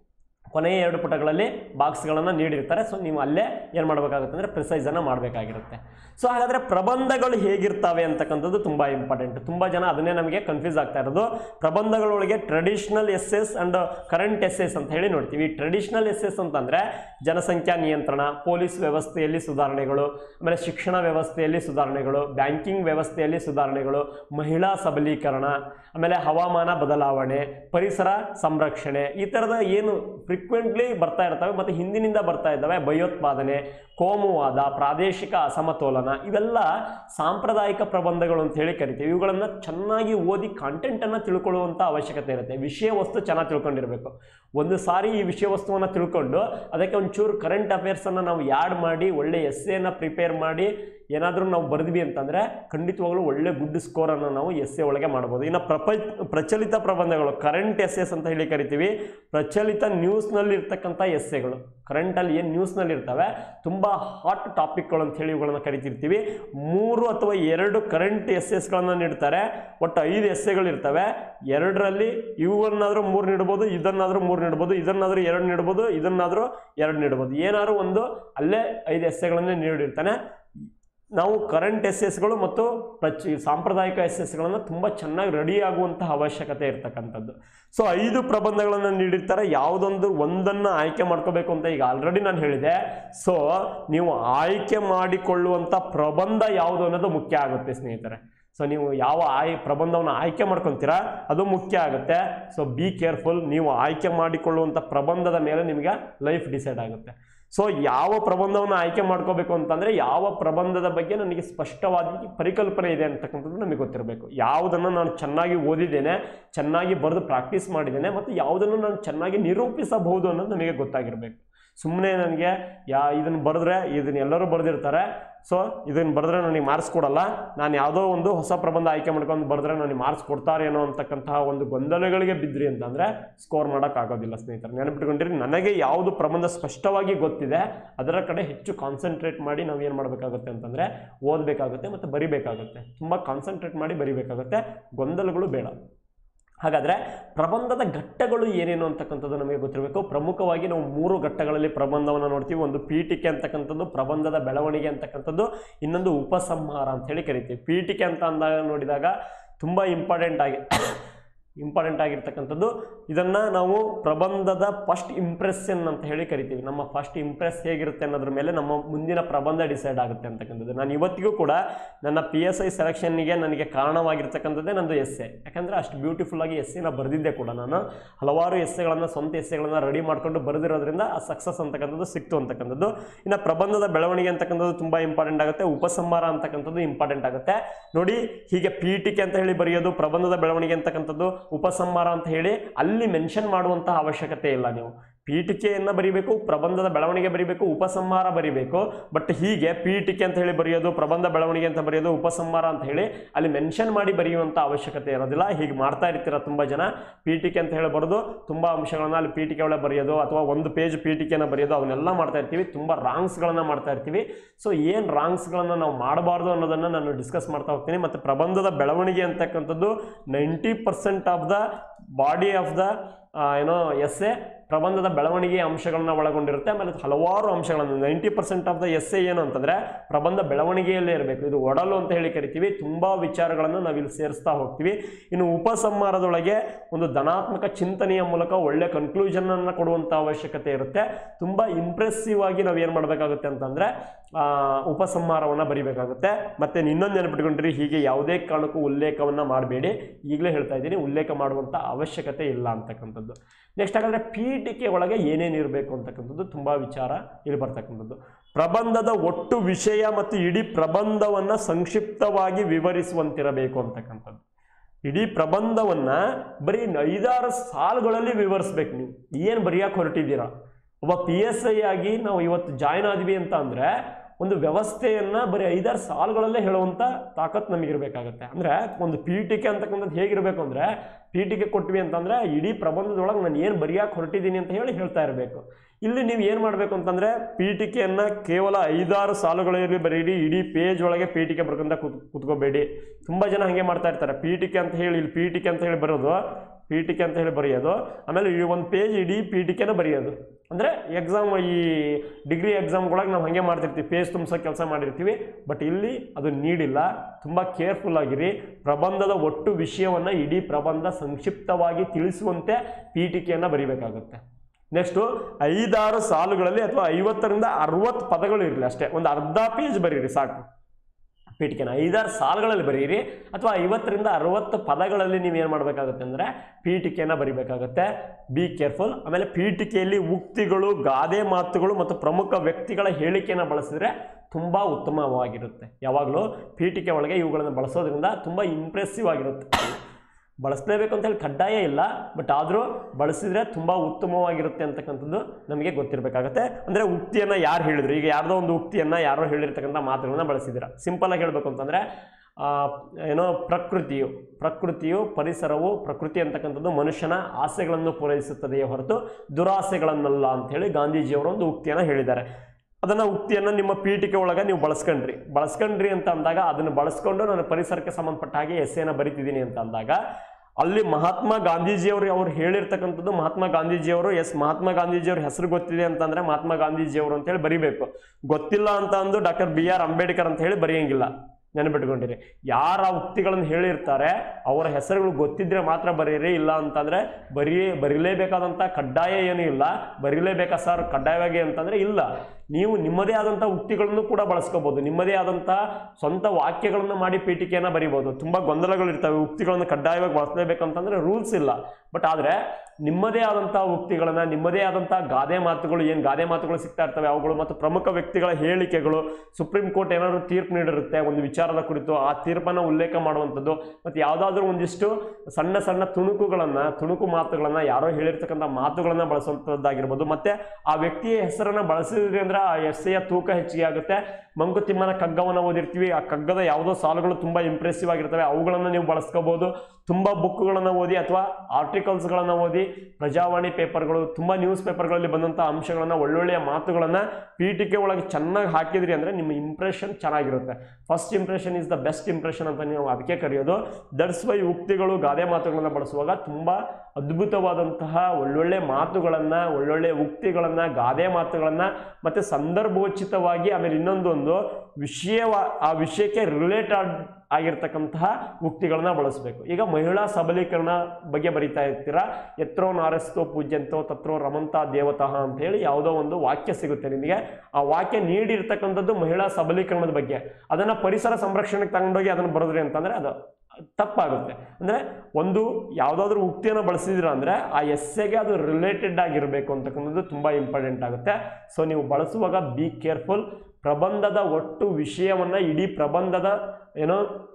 ಕೊನೆಯ ಎರಡು ಪುಟಗಳಲ್ಲಿ ಬಾಕ್ಸ್ಗಳನ್ನು ನೀಡಿರ್ತಾರೆ ಸೊ ನೀವು ಅಲ್ಲೇ ಏನು ಮಾಡಬೇಕಾಗುತ್ತೆ ಅಂದರೆ ಪ್ರಿಸೈಸನ್ನು ಮಾಡಬೇಕಾಗಿರುತ್ತೆ ಸೊ ಹಾಗಾದರೆ ಪ್ರಬಂಧಗಳು ಹೇಗಿರ್ತವೆ ಅಂತಕ್ಕಂಥದ್ದು ತುಂಬ ಇಂಪಾರ್ಟೆಂಟ್ ತುಂಬ ಜನ ಅದನ್ನೇ ನಮಗೆ ಕನ್ಫ್ಯೂಸ್ ಆಗ್ತಾ ಇರೋದು ಪ್ರಬಂಧಗಳೊಳಗೆ traditional essays and current essays ಅಂತ ಹೇಳಿ ನೋಡ್ತೀವಿ ಟ್ರೆಡಿಷನಲ್ ಎಸ್ಸೆಸ್ ಅಂತಂದರೆ ಜನಸಂಖ್ಯಾ ನಿಯಂತ್ರಣ ಪೊಲೀಸ್ ವ್ಯವಸ್ಥೆಯಲ್ಲಿ ಸುಧಾರಣೆಗಳು ಆಮೇಲೆ ಶಿಕ್ಷಣ ವ್ಯವಸ್ಥೆಯಲ್ಲಿ ಸುಧಾರಣೆಗಳು ಬ್ಯಾಂಕಿಂಗ್ ವ್ಯವಸ್ಥೆಯಲ್ಲಿ ಸುಧಾರಣೆಗಳು ಮಹಿಳಾ ಸಬಲೀಕರಣ ಆಮೇಲೆ ಹವಾಮಾನ ಬದಲಾವಣೆ ಪರಿಸರ ಸಂರಕ್ಷಣೆ ಈ ಥರದ ಏನು ಫ್ರಿಕ್ವೆಂಟ್ಲಿ ಬರ್ತಾ ಇರ್ತವೆ ಮತ್ತು ಹಿಂದಿನಿಂದ ಬರ್ತಾ ಇದ್ದಾವೆ ಭಯೋತ್ಪಾದನೆ ಕೋಮುವಾದ ಪ್ರಾದೇಶಿಕ ಅಸಮತೋಲನ ಇವೆಲ್ಲ ಸಾಂಪ್ರದಾಯಿಕ ಪ್ರಬಂಧಗಳು ಅಂತ ಹೇಳಿ ಕರಿತೀವಿ ಇವುಗಳನ್ನು ಚೆನ್ನಾಗಿ ಓದಿ ಕಾಂಟೆಂಟನ್ನು ತಿಳ್ಕೊಳ್ಳುವಂಥ ಅವಶ್ಯಕತೆ ಇರುತ್ತೆ ವಿಷಯ ವಸ್ತು ಚೆನ್ನಾಗಿ ತಿಳ್ಕೊಂಡಿರಬೇಕು ಒಂದು ಸಾರಿ ಈ ವಿಷಯ ವಸ್ತುವನ್ನು ತಿಳ್ಕೊಂಡು ಅದಕ್ಕೆ ಒಂಚೂರು ಕರೆಂಟ್ ಅಫೇರ್ಸನ್ನು ನಾವು ಯಾಡ್ ಮಾಡಿ ಒಳ್ಳೆ ಎಸ್ಸೆನ ಪ್ರಿಪೇರ್ ಮಾಡಿ ಏನಾದರೂ ನಾವು ಬರೆದ್ವಿ ಅಂತಂದರೆ ಖಂಡಿತವಾಗ್ಲೂ ಒಳ್ಳೆ ಗುಡ್ ಸ್ಕೋರನ್ನು ನಾವು ಎಸ್ ಎ ಒಳಗೆ ಮಾಡ್ಬೋದು ಇನ್ನು ಪ್ರಪ ಪ್ರಚಲಿತ ಪ್ರಬಂಧಗಳು ಕರೆಂಟ್ ಎಸ್ಸೆಸ್ ಅಂತ ಹೇಳಿ ಕರಿತೀವಿ ಪ್ರಚಲಿತ ನ್ಯೂಸ್ನಲ್ಲಿ ಇರ್ತಕ್ಕಂಥ ಎಸ್ಸೆಗಳು ಕರೆಂಟಲ್ಲಿ ಏನು ನ್ಯೂಸ್ನಲ್ಲಿ ಇರ್ತವೆ ತುಂಬ ಹಾಟ್ ಟಾಪಿಕ್ಗಳು ಅಂತ ಹೇಳಿ ಇವುಗಳನ್ನ ಕರಿತಿರ್ತೀವಿ ಮೂರು ಅಥವಾ ಎರಡು ಕರೆಂಟ್ ಎಸ್ಸೆಸ್ಗಳನ್ನು ನೀಡ್ತಾರೆ ಒಟ್ಟು ಐದು ಎಸ್ಸೆಗಳು ಇರ್ತವೆ ಎರಡರಲ್ಲಿ ಇವುಗಳನ್ನಾದರೂ ಮೂರು ನೀಡ್ಬೋದು ಇದನ್ನಾದರೂ ಮೂರು ನೀಡ್ಬೋದು ಇದನ್ನಾದರೂ ಎರಡು ನೀಡ್ಬೋದು ಇದನ್ನಾದರೂ ಎರಡು ನೀಡ್ಬೋದು ಏನಾದರೂ ಒಂದು ಅಲ್ಲೇ ಐದು ಎಸ್ಸೆಗಳನ್ನೇ ನೀಡಿರ್ತಾನೆ ನಾವು ಕರೆಂಟ್ ಎಸ್ ಎಸ್ಗಳು ಮತ್ತು ಪ್ರಚ ಸಾಂಪ್ರದಾಯಿಕ ಎಸ್ ಎಸ್ಗಳನ್ನು ತುಂಬ ಚೆನ್ನಾಗಿ ರೆಡಿ ಆಗುವಂತಹ ಅವಶ್ಯಕತೆ ಇರ್ತಕ್ಕಂಥದ್ದು ಸೊ ಐದು ಪ್ರಬಂಧಗಳನ್ನು ನೀಡಿರ್ತಾರೆ ಯಾವುದೊಂದು ಒಂದನ್ನು ಆಯ್ಕೆ ಮಾಡ್ಕೋಬೇಕು ಅಂತ ಈಗ ಆಲ್ರೆಡಿ ನಾನು ಹೇಳಿದೆ ಸೊ ನೀವು ಆಯ್ಕೆ ಮಾಡಿಕೊಳ್ಳುವಂಥ ಪ್ರಬಂಧ ಯಾವುದು ಅನ್ನೋದು ಮುಖ್ಯ ಆಗುತ್ತೆ ಸ್ನೇಹಿತರೆ ಸೊ ನೀವು ಯಾವ ಆಯ್ ಪ್ರಬಂಧವನ್ನು ಆಯ್ಕೆ ಮಾಡ್ಕೊತೀರಾ ಅದು ಮುಖ್ಯ ಆಗುತ್ತೆ ಸೊ ಬಿ ಕೇರ್ಫುಲ್ ನೀವು ಆಯ್ಕೆ ಮಾಡಿಕೊಳ್ಳುವಂಥ ಪ್ರಬಂಧದ ಮೇಲೆ ನಿಮಗೆ ಲೈಫ್ ಡಿಸೈಡ್ ಆಗುತ್ತೆ ಸೊ ಯಾವ ಪ್ರಬಂಧವನ್ನು ಆಯ್ಕೆ ಮಾಡ್ಕೋಬೇಕು ಅಂತಂದರೆ ಯಾವ ಪ್ರಬಂಧದ ಬಗ್ಗೆ ನನಗೆ ಸ್ಪಷ್ಟವಾಗಿ ಪರಿಕಲ್ಪನೆ ಇದೆ ಅಂತಕ್ಕಂಥದ್ದು ನಮಗೆ ಗೊತ್ತಿರಬೇಕು ಯಾವುದನ್ನು ನಾನು ಚೆನ್ನಾಗಿ ಓದಿದ್ದೇನೆ ಚೆನ್ನಾಗಿ ಬರೆದು ಪ್ರಾಕ್ಟೀಸ್ ಮಾಡಿದ್ದೇನೆ ಮತ್ತು ಯಾವುದನ್ನು ನಾನು ಚೆನ್ನಾಗಿ ನಿರೂಪಿಸಬಹುದು ಅನ್ನೋದು ನನಗೆ ಗೊತ್ತಾಗಿರಬೇಕು ಸುಮ್ಮನೆ ನನಗೆ ಯಾ ಇದನ್ನು ಬರೆದ್ರೆ ಇದನ್ನ ಎಲ್ಲರೂ ಬರೆದಿರ್ತಾರೆ ಸೊ ಇದನ್ನು ಬರೆದ್ರೆ ನನಗೆ ಮಾರ್ಕ್ಸ್ ಕೊಡಲ್ಲ ನಾನು ಯಾವುದೋ ಒಂದು ಹೊಸ ಪ್ರಬಂಧ ಆಯ್ಕೆ ಮಾಡ್ಕೊಂಡು ಬರೆದ್ರೆ ನನಗೆ ಮಾರ್ಕ್ಸ್ ಕೊಡ್ತಾರೇನೋ ಅಂತಕ್ಕಂತಹ ಒಂದು ಗೊಂದಲಗಳಿಗೆ ಬಿದ್ರಿ ಅಂತಂದರೆ ಸ್ಕೋರ್ ಮಾಡೋಕ್ಕಾಗೋದಿಲ್ಲ ಸ್ನೇಹಿತರೆ ನೆನಪಿಟ್ಕೊಂಡಿರಿ ನನಗೆ ಯಾವುದು ಪ್ರಬಂಧ ಸ್ಪಷ್ಟವಾಗಿ ಗೊತ್ತಿದೆ ಅದರ ಕಡೆ ಹೆಚ್ಚು ಕಾನ್ಸಂಟ್ರೇಟ್ ಮಾಡಿ ನಾವು ಏನು ಮಾಡಬೇಕಾಗುತ್ತೆ ಅಂತಂದರೆ ಓದಬೇಕಾಗುತ್ತೆ ಮತ್ತು ಬರಿಬೇಕಾಗುತ್ತೆ ತುಂಬ ಕಾನ್ಸಂಟ್ರೇಟ್ ಮಾಡಿ ಬರಿಬೇಕಾಗುತ್ತೆ ಗೊಂದಲಗಳು ಬೇಡ ಹಾಗಾದರೆ ಪ್ರಬಂಧದ ಘಟ್ಟಗಳು ಏನೇನು ಅಂತಕ್ಕಂಥದ್ದು ನಮಗೆ ಗೊತ್ತಿರಬೇಕು ಪ್ರಮುಖವಾಗಿ ನಾವು ಮೂರು ಘಟ್ಟಗಳಲ್ಲಿ ಪ್ರಬಂಧವನ್ನು ನೋಡ್ತೀವಿ ಒಂದು ಪೀಠಿಕೆ ಅಂತಕ್ಕಂಥದ್ದು ಪ್ರಬಂಧದ ಬೆಳವಣಿಗೆ ಅಂತಕ್ಕಂಥದ್ದು ಇನ್ನೊಂದು ಉಪಸಂಹಾರ ಅಂತ ಹೇಳಿ ಕರಿತೀವಿ ಪೀಠಿಕೆ ಅಂತ ಅಂದಾಗ ನೋಡಿದಾಗ ತುಂಬ ಇಂಪಾರ್ಟೆಂಟ್ ಆಗಿ ಇಂಪಾರ್ಟೆಂಟ್ ಆಗಿರ್ತಕ್ಕಂಥದ್ದು ಇದನ್ನು ನಾವು ಪ್ರಬಂಧದ ಫಸ್ಟ್ ಇಂಪ್ರೆಷನ್ ಅಂತ ಹೇಳಿ ಕರಿತೀವಿ ನಮ್ಮ ಫಸ್ಟ್ ಇಂಪ್ರೆಸ್ ಹೇಗಿರುತ್ತೆ ಅನ್ನೋದ್ರ ಮೇಲೆ ನಮ್ಮ ಮುಂದಿನ ಪ್ರಬಂಧ ಡಿಸೈಡ್ ಆಗುತ್ತೆ ಅಂತಕ್ಕಂಥದ್ದು ನಾನು ಇವತ್ತಿಗೂ ಕೂಡ ನನ್ನ ಪಿ ಎಸ್ ಐ ಸೆಲೆಕ್ಷನ್ನಿಗೆ ನನಗೆ ಕಾರಣವಾಗಿರ್ತಕ್ಕಂಥದ್ದೇ ನಂದು ಎಸ್ಸೆ ಯಾಕಂದರೆ ಅಷ್ಟು ಬ್ಯೂಟಿಫುಲ್ ಆಗಿ ಎಸ್ಸೆನ ಬರೆದಿದ್ದೆ ಕೂಡ ನಾನು ಹಲವಾರು ಎಸ್ಸೆಗಳನ್ನು ಸ್ವಂತ ಎಸ್ಸೆಗಳನ್ನು ರೆಡಿ ಮಾಡ್ಕೊಂಡು ಬರೆದಿರೋದ್ರಿಂದ ಆ ಸಕ್ಸಸ್ ಅಂತಕ್ಕಂಥದ್ದು ಸಿಕ್ತು ಅಂತಕ್ಕಂಥದ್ದು ಇನ್ನು ಪ್ರಬಂಧದ ಬೆಳವಣಿಗೆ ಅಂತಕ್ಕಂಥದ್ದು ತುಂಬ ಇಂಪಾರ್ಟೆಂಟ್ ಆಗುತ್ತೆ ಉಪಸಂಹಾರ ಅಂತಕ್ಕಂಥದ್ದು ಇಂಪಾರ್ಟೆಂಟ್ ಆಗುತ್ತೆ ನೋಡಿ ಹೀಗೆ ಪೀಠಿಕೆ ಅಂತ ಹೇಳಿ ಬರೆಯೋದು ಪ್ರಬಂಧದ ಬೆಳವಣಿಗೆ ಅಂತಕ್ಕಂಥದ್ದು ಉಪಸಂಹಾರ ಅಂತ ಹೇಳಿ ಅಲ್ಲಿ ಮೆನ್ಷನ್ ಮಾಡುವಂತಹ ಅವಶ್ಯಕತೆ ಇಲ್ಲ ನೀವು ಪೀಠಿಕೆಯನ್ನು ಬರಿಬೇಕು ಪ್ರಬಂಧದ ಬೆಳವಣಿಗೆ ಬರಿಬೇಕು ಉಪಸಂಹಾರ ಬರಿಬೇಕು ಬಟ್ ಹೀಗೆ ಪೀಠಿಕೆ ಅಂತ ಹೇಳಿ ಬರೆಯೋದು ಪ್ರಬಂಧ ಬೆಳವಣಿಗೆ ಅಂತ ಬರೆಯೋದು ಉಪಸಂಹಾರ ಅಂತ ಹೇಳಿ ಅಲ್ಲಿ ಮೆನ್ಷನ್ ಮಾಡಿ ಬರೆಯುವಂಥ ಅವಶ್ಯಕತೆ ಇರೋದಿಲ್ಲ ಹೀಗೆ ಮಾಡ್ತಾ ಇರ್ತೀರ ತುಂಬ ಜನ ಪೀಠಿಕೆ ಅಂತ ಹೇಳಿ ಬರೆದು ತುಂಬ ಅಂಶಗಳನ್ನ ಅಲ್ಲಿ ಪೀಠಿಕೆ ಒಳಗೆ ಬರೆಯೋದು ಅಥವಾ ಒಂದು ಪೇಜ್ ಪೀಠಿಕೆಯನ್ನು ಬರೆಯೋದು ಅವನ್ನೆಲ್ಲ ಮಾಡ್ತಾ ಇರ್ತೀವಿ ತುಂಬ ರಾಂಗ್ಸ್ಗಳನ್ನು ಮಾಡ್ತಾ ಇರ್ತೀವಿ ಸೊ ಏನು ರಾಂಗ್ಸ್ಗಳನ್ನು ನಾವು ಮಾಡಬಾರ್ದು ಅನ್ನೋದನ್ನು ನಾನು ಡಿಸ್ಕಸ್ ಮಾಡ್ತಾ ಹೋಗ್ತೀನಿ ಮತ್ತು ಪ್ರಬಂಧದ ಬೆಳವಣಿಗೆ ಅಂತಕ್ಕಂಥದ್ದು ninety percent of the body of the ಏನೋ ಎಸ್ ಎ ಪ್ರಬಂಧದ ಬೆಳವಣಿಗೆ ಅಂಶಗಳನ್ನ ಒಳಗೊಂಡಿರುತ್ತೆ ಆಮೇಲೆ ಹಲವಾರು ಅಂಶಗಳನ್ನು ninety percent of the essay ಏನು ಅಂತಂದರೆ ಪ್ರಬಂಧ ಬೆಳವಣಿಗೆಯಲ್ಲೇ ಇರಬೇಕು ಇದು ಒಡಲು ಅಂತ ಹೇಳಿ ಕರಿತೀವಿ ತುಂಬ ವಿಚಾರಗಳನ್ನು ನಾವಿಲ್ಲಿ ಸೇರಿಸ್ತಾ ಹೋಗ್ತೀವಿ ಇನ್ನು ಉಪಸಂಹಾರದೊಳಗೆ ಒಂದು ಧನಾತ್ಮಕ ಚಿಂತನೆಯ ಮೂಲಕ ಒಳ್ಳೆ ಕನ್ಕ್ಲೂಷನನ್ನು ಕೊಡುವಂಥ ಅವಶ್ಯಕತೆ ಇರುತ್ತೆ ತುಂಬ ಇಂಪ್ರೆಸಿವ್ ಆಗಿ ನಾವು ಏನು ಮಾಡಬೇಕಾಗುತ್ತೆ ಅಂತಂದರೆ ಉಪಸಂಹಾರವನ್ನು ಬರಿಬೇಕಾಗುತ್ತೆ ಮತ್ತು ಇನ್ನೊಂದು ನೆನಪಿಟ್ಕೊಂಡ್ರಿ ಹೀಗೆ ಯಾವುದೇ ಕಾರಣಕ್ಕೂ ಉಲ್ಲೇಖವನ್ನು ಮಾಡಬೇಡಿ ಈಗಲೇ ಹೇಳ್ತಾ ಇದ್ದೀನಿ ಉಲ್ಲೇಖ ಮಾಡುವಂಥ ಅವಶ್ಯಕತೆ ಇಲ್ಲ ಅಂತಕ್ಕಂಥದ್ದು ನೆಕ್ಸ್ಟ್ ಹಾಗಾದರೆ ಪೀಠಿಕೆ ಒಳಗೆ ಏನೇನು ಇರಬೇಕು ಅಂತಕ್ಕಂಥದ್ದು ತುಂಬ ವಿಚಾರ ಇಲ್ಲಿ ಬರ್ತಕ್ಕಂಥದ್ದು ಪ್ರಬಂಧದ ಒಟ್ಟು ವಿಷಯ ಮತ್ತು ಇಡೀ ಪ್ರಬಂಧವನ್ನು ಸಂಕ್ಷಿಪ್ತವಾಗಿ ವಿವರಿಸುವಂತಿರಬೇಕು ಅಂತಕ್ಕಂಥದ್ದು ಇಡೀ ಪ್ರಬಂಧವನ್ನು ಬರೀ ಐದಾರು ಸಾಲುಗಳಲ್ಲಿ ವಿವರಿಸ್ಬೇಕು ನೀವು ಏನು ಬರೆಯಕ್ಕೆ ಹೊರಟಿದ್ದೀರಾ ಒಬ್ಬ ಪಿ ಎಸ್ ಐ ಆಗಿ ನಾವು ಇವತ್ತು ಜಾಯ್ನ್ ಆದ್ವಿ ಅಂತ ಅಂದರೆ ಒಂದು ವ್ಯವಸ್ಥೆಯನ್ನು ಬರೀ ಐದಾರು ಸಾಲುಗಳಲ್ಲೇ ಹೇಳುವಂಥ ತಾಕತ್ ನಮಗಿರಬೇಕಾಗತ್ತೆ ಅಂದರೆ ಒಂದು ಪೀಠಿಕೆ ಅಂತಕ್ಕಂಥದ್ದು ಹೇಗಿರಬೇಕು ಅಂದರೆ ಪೀಠಿಕೆ ಕೊಟ್ವಿ ಅಂತಂದರೆ ಇಡೀ ಪ್ರಬಂಧದೊಳಗೆ ನಾನು ಏನು ಬರೆಯಕ್ಕೆ ಹೊರಟಿದ್ದೀನಿ ಅಂತ ಹೇಳಿ ಹೇಳ್ತಾ ಇರಬೇಕು ಇಲ್ಲಿ ನೀವು ಏನು ಮಾಡಬೇಕು ಅಂತಂದರೆ ಪೀಠಿಕೆಯನ್ನು ಕೇವಲ ಐದಾರು ಸಾಲುಗಳಲ್ಲಿ ಬರೀರಿ ಇಡೀ ಪೇಜ್ ಒಳಗೆ ಪೀಠಿಕೆ ಬರ್ಕೊಂತ ಕೂತ್ ಕೂತ್ಕೋಬೇಡಿ ತುಂಬ ಜನ ಹಾಗೆ ಮಾಡ್ತಾ ಇರ್ತಾರೆ ಪೀಠಿಕೆ ಅಂತ ಹೇಳಿ ಇಲ್ಲಿ ಪೀಠಿಕೆ ಅಂತ ಹೇಳಿ ಬರೋದು ಪೀಠಿಕೆ ಅಂತ ಹೇಳಿ ಬರೆಯೋದು ಆಮೇಲೆ ಈ ಒಂದು ಪೇಜ್ ಇಡೀ ಪೀಠಿಕೆನ ಬರೆಯೋದು ಅಂದರೆ ಎಕ್ಸಾಮ್ ಈ ಡಿಗ್ರಿ ಎಕ್ಸಾಮ್ಗಳಾಗ ನಾವು ಹಾಗೆ ಮಾಡ್ತಿರ್ತೀವಿ ಪೇಜ್ ತುಂಬಿಸೋ ಕೆಲಸ ಮಾಡಿರ್ತೀವಿ ಬಟ್ ಇಲ್ಲಿ ಅದು ನೀಡಿಲ್ಲ ತುಂಬ ಕೇರ್ಫುಲ್ ಆಗಿರಿ ಪ್ರಬಂಧದ ಒಟ್ಟು ವಿಷಯವನ್ನು ಇಡೀ ಪ್ರಬಂಧ ಸಂಕ್ಷಿಪ್ತವಾಗಿ ತಿಳಿಸುವಂತೆ ಪೀಠಿಕೆಯನ್ನು ಬರಿಬೇಕಾಗುತ್ತೆ ನೆಕ್ಸ್ಟು ಐದಾರು ಸಾಲುಗಳಲ್ಲಿ ಅಥವಾ ಐವತ್ತರಿಂದ ಅರವತ್ತು ಪದಗಳು ಇರಲಿ ಅಷ್ಟೇ ಒಂದು ಅರ್ಧ ಪೇಜ್ ಬರೀರಿ ಸಾಕು ಪೀಠಿಕೆನ ಐದಾರು ಸಾಲುಗಳಲ್ಲಿ ಬರೀರಿ ಅಥವಾ ಐವತ್ತರಿಂದ ಅರವತ್ತು ಪದಗಳಲ್ಲಿ ನೀವು ಏನು ಮಾಡಬೇಕಾಗುತ್ತೆ ಅಂದರೆ ಪೀಠಿಕೆಯನ್ನು ಬರಿಬೇಕಾಗುತ್ತೆ ಬಿ ಕೇರ್ಫುಲ್ ಆಮೇಲೆ ಪೀಠಿಕೆಯಲ್ಲಿ ಉಕ್ತಿಗಳು ಗಾದೆ ಮಾತುಗಳು ಮತ್ತು ಪ್ರಮುಖ ವ್ಯಕ್ತಿಗಳ ಹೇಳಿಕೆಯನ್ನು ಬಳಸಿದರೆ ತುಂಬ ಉತ್ತಮವಾಗಿರುತ್ತೆ ಯಾವಾಗಲೂ ಪೀಠಿಕೆ ಒಳಗೆ ಇವುಗಳನ್ನು ಬಳಸೋದ್ರಿಂದ ತುಂಬ ಇಂಪ್ರೆಸಿವ್ ಆಗಿರುತ್ತೆ ಬಳಸಲೇಬೇಕು ಅಂತ ಹೇಳಿ ಕಡ್ಡಾಯ ಇಲ್ಲ ಬಟ್ ಆದರೂ ಬಳಸಿದ್ರೆ ತುಂಬ ಉತ್ತಮವಾಗಿರುತ್ತೆ ಅಂತಕ್ಕಂಥದ್ದು ನಮಗೆ ಗೊತ್ತಿರಬೇಕಾಗತ್ತೆ ಅಂದರೆ ಉಕ್ತಿಯನ್ನು ಯಾರು ಹೇಳಿದ್ರು ಈಗ ಯಾರ್ದೋ ಒಂದು ಉಕ್ತಿಯನ್ನು ಯಾರೋ ಹೇಳಿರ್ತಕ್ಕಂಥ ಮಾತುಗಳನ್ನ ಬಳಸಿದ್ದೀರ ಸಿಂಪಲಾಗಿ ಹೇಳಬೇಕು ಅಂತಂದರೆ ಆ, ಏನೋ ಪ್ರಕೃತಿಯು ಪ್ರಕೃತಿಯು ಪರಿಸರವು ಪ್ರಕೃತಿ ಅಂತಕ್ಕಂಥದ್ದು ಮನುಷ್ಯನ ಆಸೆಗಳನ್ನು ಪೂರೈಸುತ್ತದೆಯೇ ಹೊರತು ದುರಾಸೆಗಳನ್ನಲ್ಲ ಅಂಥೇಳಿ ಗಾಂಧೀಜಿಯವರು ಒಂದು ಉಕ್ತಿಯನ್ನು ಹೇಳಿದ್ದಾರೆ ಅದನ್ನು ಉಕ್ತಿಯನ್ನು ನಿಮ್ಮ ಪೀಠಿಕೆ ಒಳಗೆ ನೀವು ಬಳಸ್ಕೊಂಡ್ರಿ ಬಳಸ್ಕೊಂಡ್ರಿ ಅಂತ ಅಂದಾಗ ಅದನ್ನು ಬಳಸ್ಕೊಂಡು ನಾನು ಪರಿಸರಕ್ಕೆ ಸಂಬಂಧಪಟ್ಟ ಹಾಗೆ ಎಸ್ಸೆನ ಬರಿತಿದ್ದೀನಿ ಅಂತ ಅಂದಾಗ ಅಲ್ಲಿ ಮಹಾತ್ಮ ಗಾಂಧೀಜಿಯವರು ಅವ್ರು ಹೇಳಿರ್ತಕ್ಕಂಥದ್ದು ಮಹಾತ್ಮ ಗಾಂಧೀಜಿಯವರು ಎಸ್ ಮಹಾತ್ಮ ಗಾಂಧೀಜಿಯವ್ರ ಹೆಸರು ಗೊತ್ತಿದೆ ಅಂತಂದ್ರೆ ಮಹಾತ್ಮ ಗಾಂಧೀಜಿಯವರು ಅಂತ ಹೇಳಿ ಬರಿಬೇಕು ಗೊತ್ತಿಲ್ಲ ಅಂತ ಅಂದು ಡಾಕ್ಟರ್ ಬಿ ಆರ್ ಅಂಬೇಡ್ಕರ್ ಅಂತ ಹೇಳಿ ಬರೆಯಂಗಿಲ್ಲ ನೆನಪಿಟ್ಕೊಂಡಿರಿ ಯಾರ ಉಕ್ತಿಗಳನ್ನು ಹೇಳಿರ್ತಾರೆ ಅವರ ಹೆಸರುಗಳು ಗೊತ್ತಿದ್ರೆ ಮಾತ್ರ ಬರೀರಿ ಇಲ್ಲ ಅಂತಂದ್ರೆ ಬರೀ ಬರೀಲೇಬೇಕಾದಂಥ ಕಡ್ಡಾಯ ಏನೂ ಇಲ್ಲ ಬರೀಲೇಬೇಕಾ ಸರ್ ಕಡ್ಡಾಯವಾಗಿ ಅಂತಂದ್ರೆ ಇಲ್ಲ ನೀವು ನಿಮ್ಮದೇ ಆದಂಥ ಉಕ್ತಿಗಳನ್ನು ಕೂಡ ಬಳಸ್ಕೋಬಹುದು ನಿಮ್ಮದೇ ಆದಂಥ ಸ್ವಂತ ವಾಕ್ಯಗಳನ್ನು ಮಾಡಿ ಪೀಠಿಕೆಯನ್ನು ಬರಿಬೋದು ತುಂಬ ಗೊಂದಲಗಳು ಇರ್ತವೆ ಉಕ್ತಿಗಳನ್ನು ಕಡ್ಡಾಯವಾಗಿ ಬಳಸಲೇಬೇಕಂತಂದ್ರೆ ರೂಲ್ಸ್ ಇಲ್ಲ ಬಟ್ ಆದರೆ ನಿಮ್ಮದೇ ಆದಂಥ ಉಕ್ತಿಗಳನ್ನ ನಿಮ್ಮದೇ ಆದಂಥ ಗಾದೆ ಮಾತುಗಳು ಏನು ಗಾದೆ ಮಾತುಗಳು ಸಿಗ್ತಾ ಇರ್ತವೆ ಅವುಗಳು ಮತ್ತು ಪ್ರಮುಖ ವ್ಯಕ್ತಿಗಳ ಹೇಳಿಕೆಗಳು ಸುಪ್ರೀಂ ಕೋರ್ಟ್ ಏನಾದ್ರು ತೀರ್ಪು ನೀಡಿರುತ್ತೆ ಒಂದು ವಿಚಾರದ ಕುರಿತು ಆ ತೀರ್ಪನ್ನು ಉಲ್ಲೇಖ ಮಾಡುವಂಥದ್ದು ಮತ್ತು ಯಾವುದಾದ್ರೂ ಒಂದಿಷ್ಟು ಸಣ್ಣ ಸಣ್ಣ ತುಣುಕುಗಳನ್ನು ತುಣುಕು ಮಾತುಗಳನ್ನು ಯಾರೋ ಹೇಳಿರ್ತಕ್ಕಂಥ ಮಾತುಗಳನ್ನು ಬಳಸುವಂಥದ್ದಾಗಿರ್ಬೋದು ಮತ್ತೆ ಆ ವ್ಯಕ್ತಿಯ ಹೆಸರನ್ನು ಬಳಸಿದ್ರಿ ಅಂದ್ರೆ ಆ ಎಸ್ಸೆಯ ತೂಕ ಹೆಚ್ಚಿಗೆ ಆಗುತ್ತೆ ಮಂಕುತಿಮ್ಮನ ಕಗ್ಗವನ್ನು ಓದಿರ್ತೀವಿ ಆ ಕಗ್ಗದ ಯಾವುದೋ ಸಾಲುಗಳು ತುಂಬ ಇಂಪ್ರೆಸಿವ್ ಆಗಿರ್ತವೆ ಅವುಗಳನ್ನು ನೀವು ಬಳಸ್ಕೋಬಹುದು ತುಂಬ ಬುಕ್ಗಳನ್ನು ಓದಿ ಅಥವಾ ಆರ್ಟಿಕಲ್ಸ್ಗಳನ್ನು ಓದಿ ಪ್ರಜಾವಾಣಿ ಪೇಪರ್ಗಳು ತುಂಬ ನ್ಯೂಸ್ ಪೇಪರ್ಗಳಲ್ಲಿ ಬಂದಂಥ ಅಂಶಗಳನ್ನು ಒಳ್ಳೊಳ್ಳೆಯ ಮಾತುಗಳನ್ನು ಪೀಠಿಕೆ ಒಳಗೆ ಚೆನ್ನಾಗಿ ಹಾಕಿದ್ರಿ ಅಂದರೆ ನಿಮ್ಮ ಇಂಪ್ರೆಷನ್ ಚೆನ್ನಾಗಿರುತ್ತೆ first impression is the best impression ಅಂತ ನೀವು ಅದಕ್ಕೆ ಕರೆಯೋದು ದಟ್ಸ್ ವೈ ಉಕ್ತಿಗಳು ಗಾದೆ ಮಾತುಗಳನ್ನು ಬಳಸುವಾಗ ತುಂಬ ಅದ್ಭುತವಾದಂತಹ ಒಳ್ಳೊಳ್ಳೆ ಮಾತುಗಳನ್ನು ಒಳ್ಳೊಳ್ಳೆ ಉಕ್ತಿಗಳನ್ನು ಗಾದೆ ಮಾತುಗಳನ್ನು ಮತ್ತು ಸಂದರ್ಭೋಚಿತವಾಗಿ ಆಮೇಲೆ ಇನ್ನೊಂದೊಂದು ವಿಷಯವ ಆ ವಿಷಯಕ್ಕೆ ರಿಲೇಟೆಡ್ ಆಗಿರ್ತಕ್ಕಂತಹ ಉಕ್ತಿಗಳನ್ನ ಬಳಸಬೇಕು ಈಗ ಮಹಿಳಾ ಸಬಲೀಕರಣ ಬಗ್ಗೆ ಬರಿತಾ ಇರ್ತೀರಾ ಎತ್ರೋ ನಾರಸ್ತೋ ಪೂಜ್ಯಂತೋ ತತ್ರೋ ರಮಂತ ದೇವತಃ ಅಂತ ಹೇಳಿ ಯಾವುದೋ ಒಂದು ವಾಕ್ಯ ಸಿಗುತ್ತೆ ನಿಮಗೆ ಆ ವಾಕ್ಯ ನೀಡಿರ್ತಕ್ಕಂಥದ್ದು ಮಹಿಳಾ ಸಬಲೀಕರಣದ ಬಗ್ಗೆ ಅದನ್ನು ಪರಿಸರ ಸಂರಕ್ಷಣೆಗೆ ತಗೊಂಡೋಗಿ ಅದನ್ನು ಬರೋದ್ರಿ ಅಂತಂದರೆ ಅದು ತಪ್ಪಾಗುತ್ತೆ ಅಂದರೆ ಒಂದು ಯಾವುದಾದ್ರೂ ಉಕ್ತಿಯನ್ನು ಬಳಸಿದಿರ ಅಂದರೆ ಆ ಎಸ್ಸೆಗೆ ಅದು ರಿಲೇಟೆಡ್ ಆಗಿರಬೇಕು ಅಂತಕ್ಕಂಥದ್ದು ತುಂಬ ಇಂಪಾರ್ಟೆಂಟ್ ಆಗುತ್ತೆ ಸೊ ನೀವು ಬಳಸುವಾಗ ಬಿ ಕೇರ್ಫುಲ್ ಪ್ರಬಂಧದ ಒಟ್ಟು ವಿಷಯವನ್ನು ಇಡೀ ಪ್ರಬಂಧದ ಏನೋ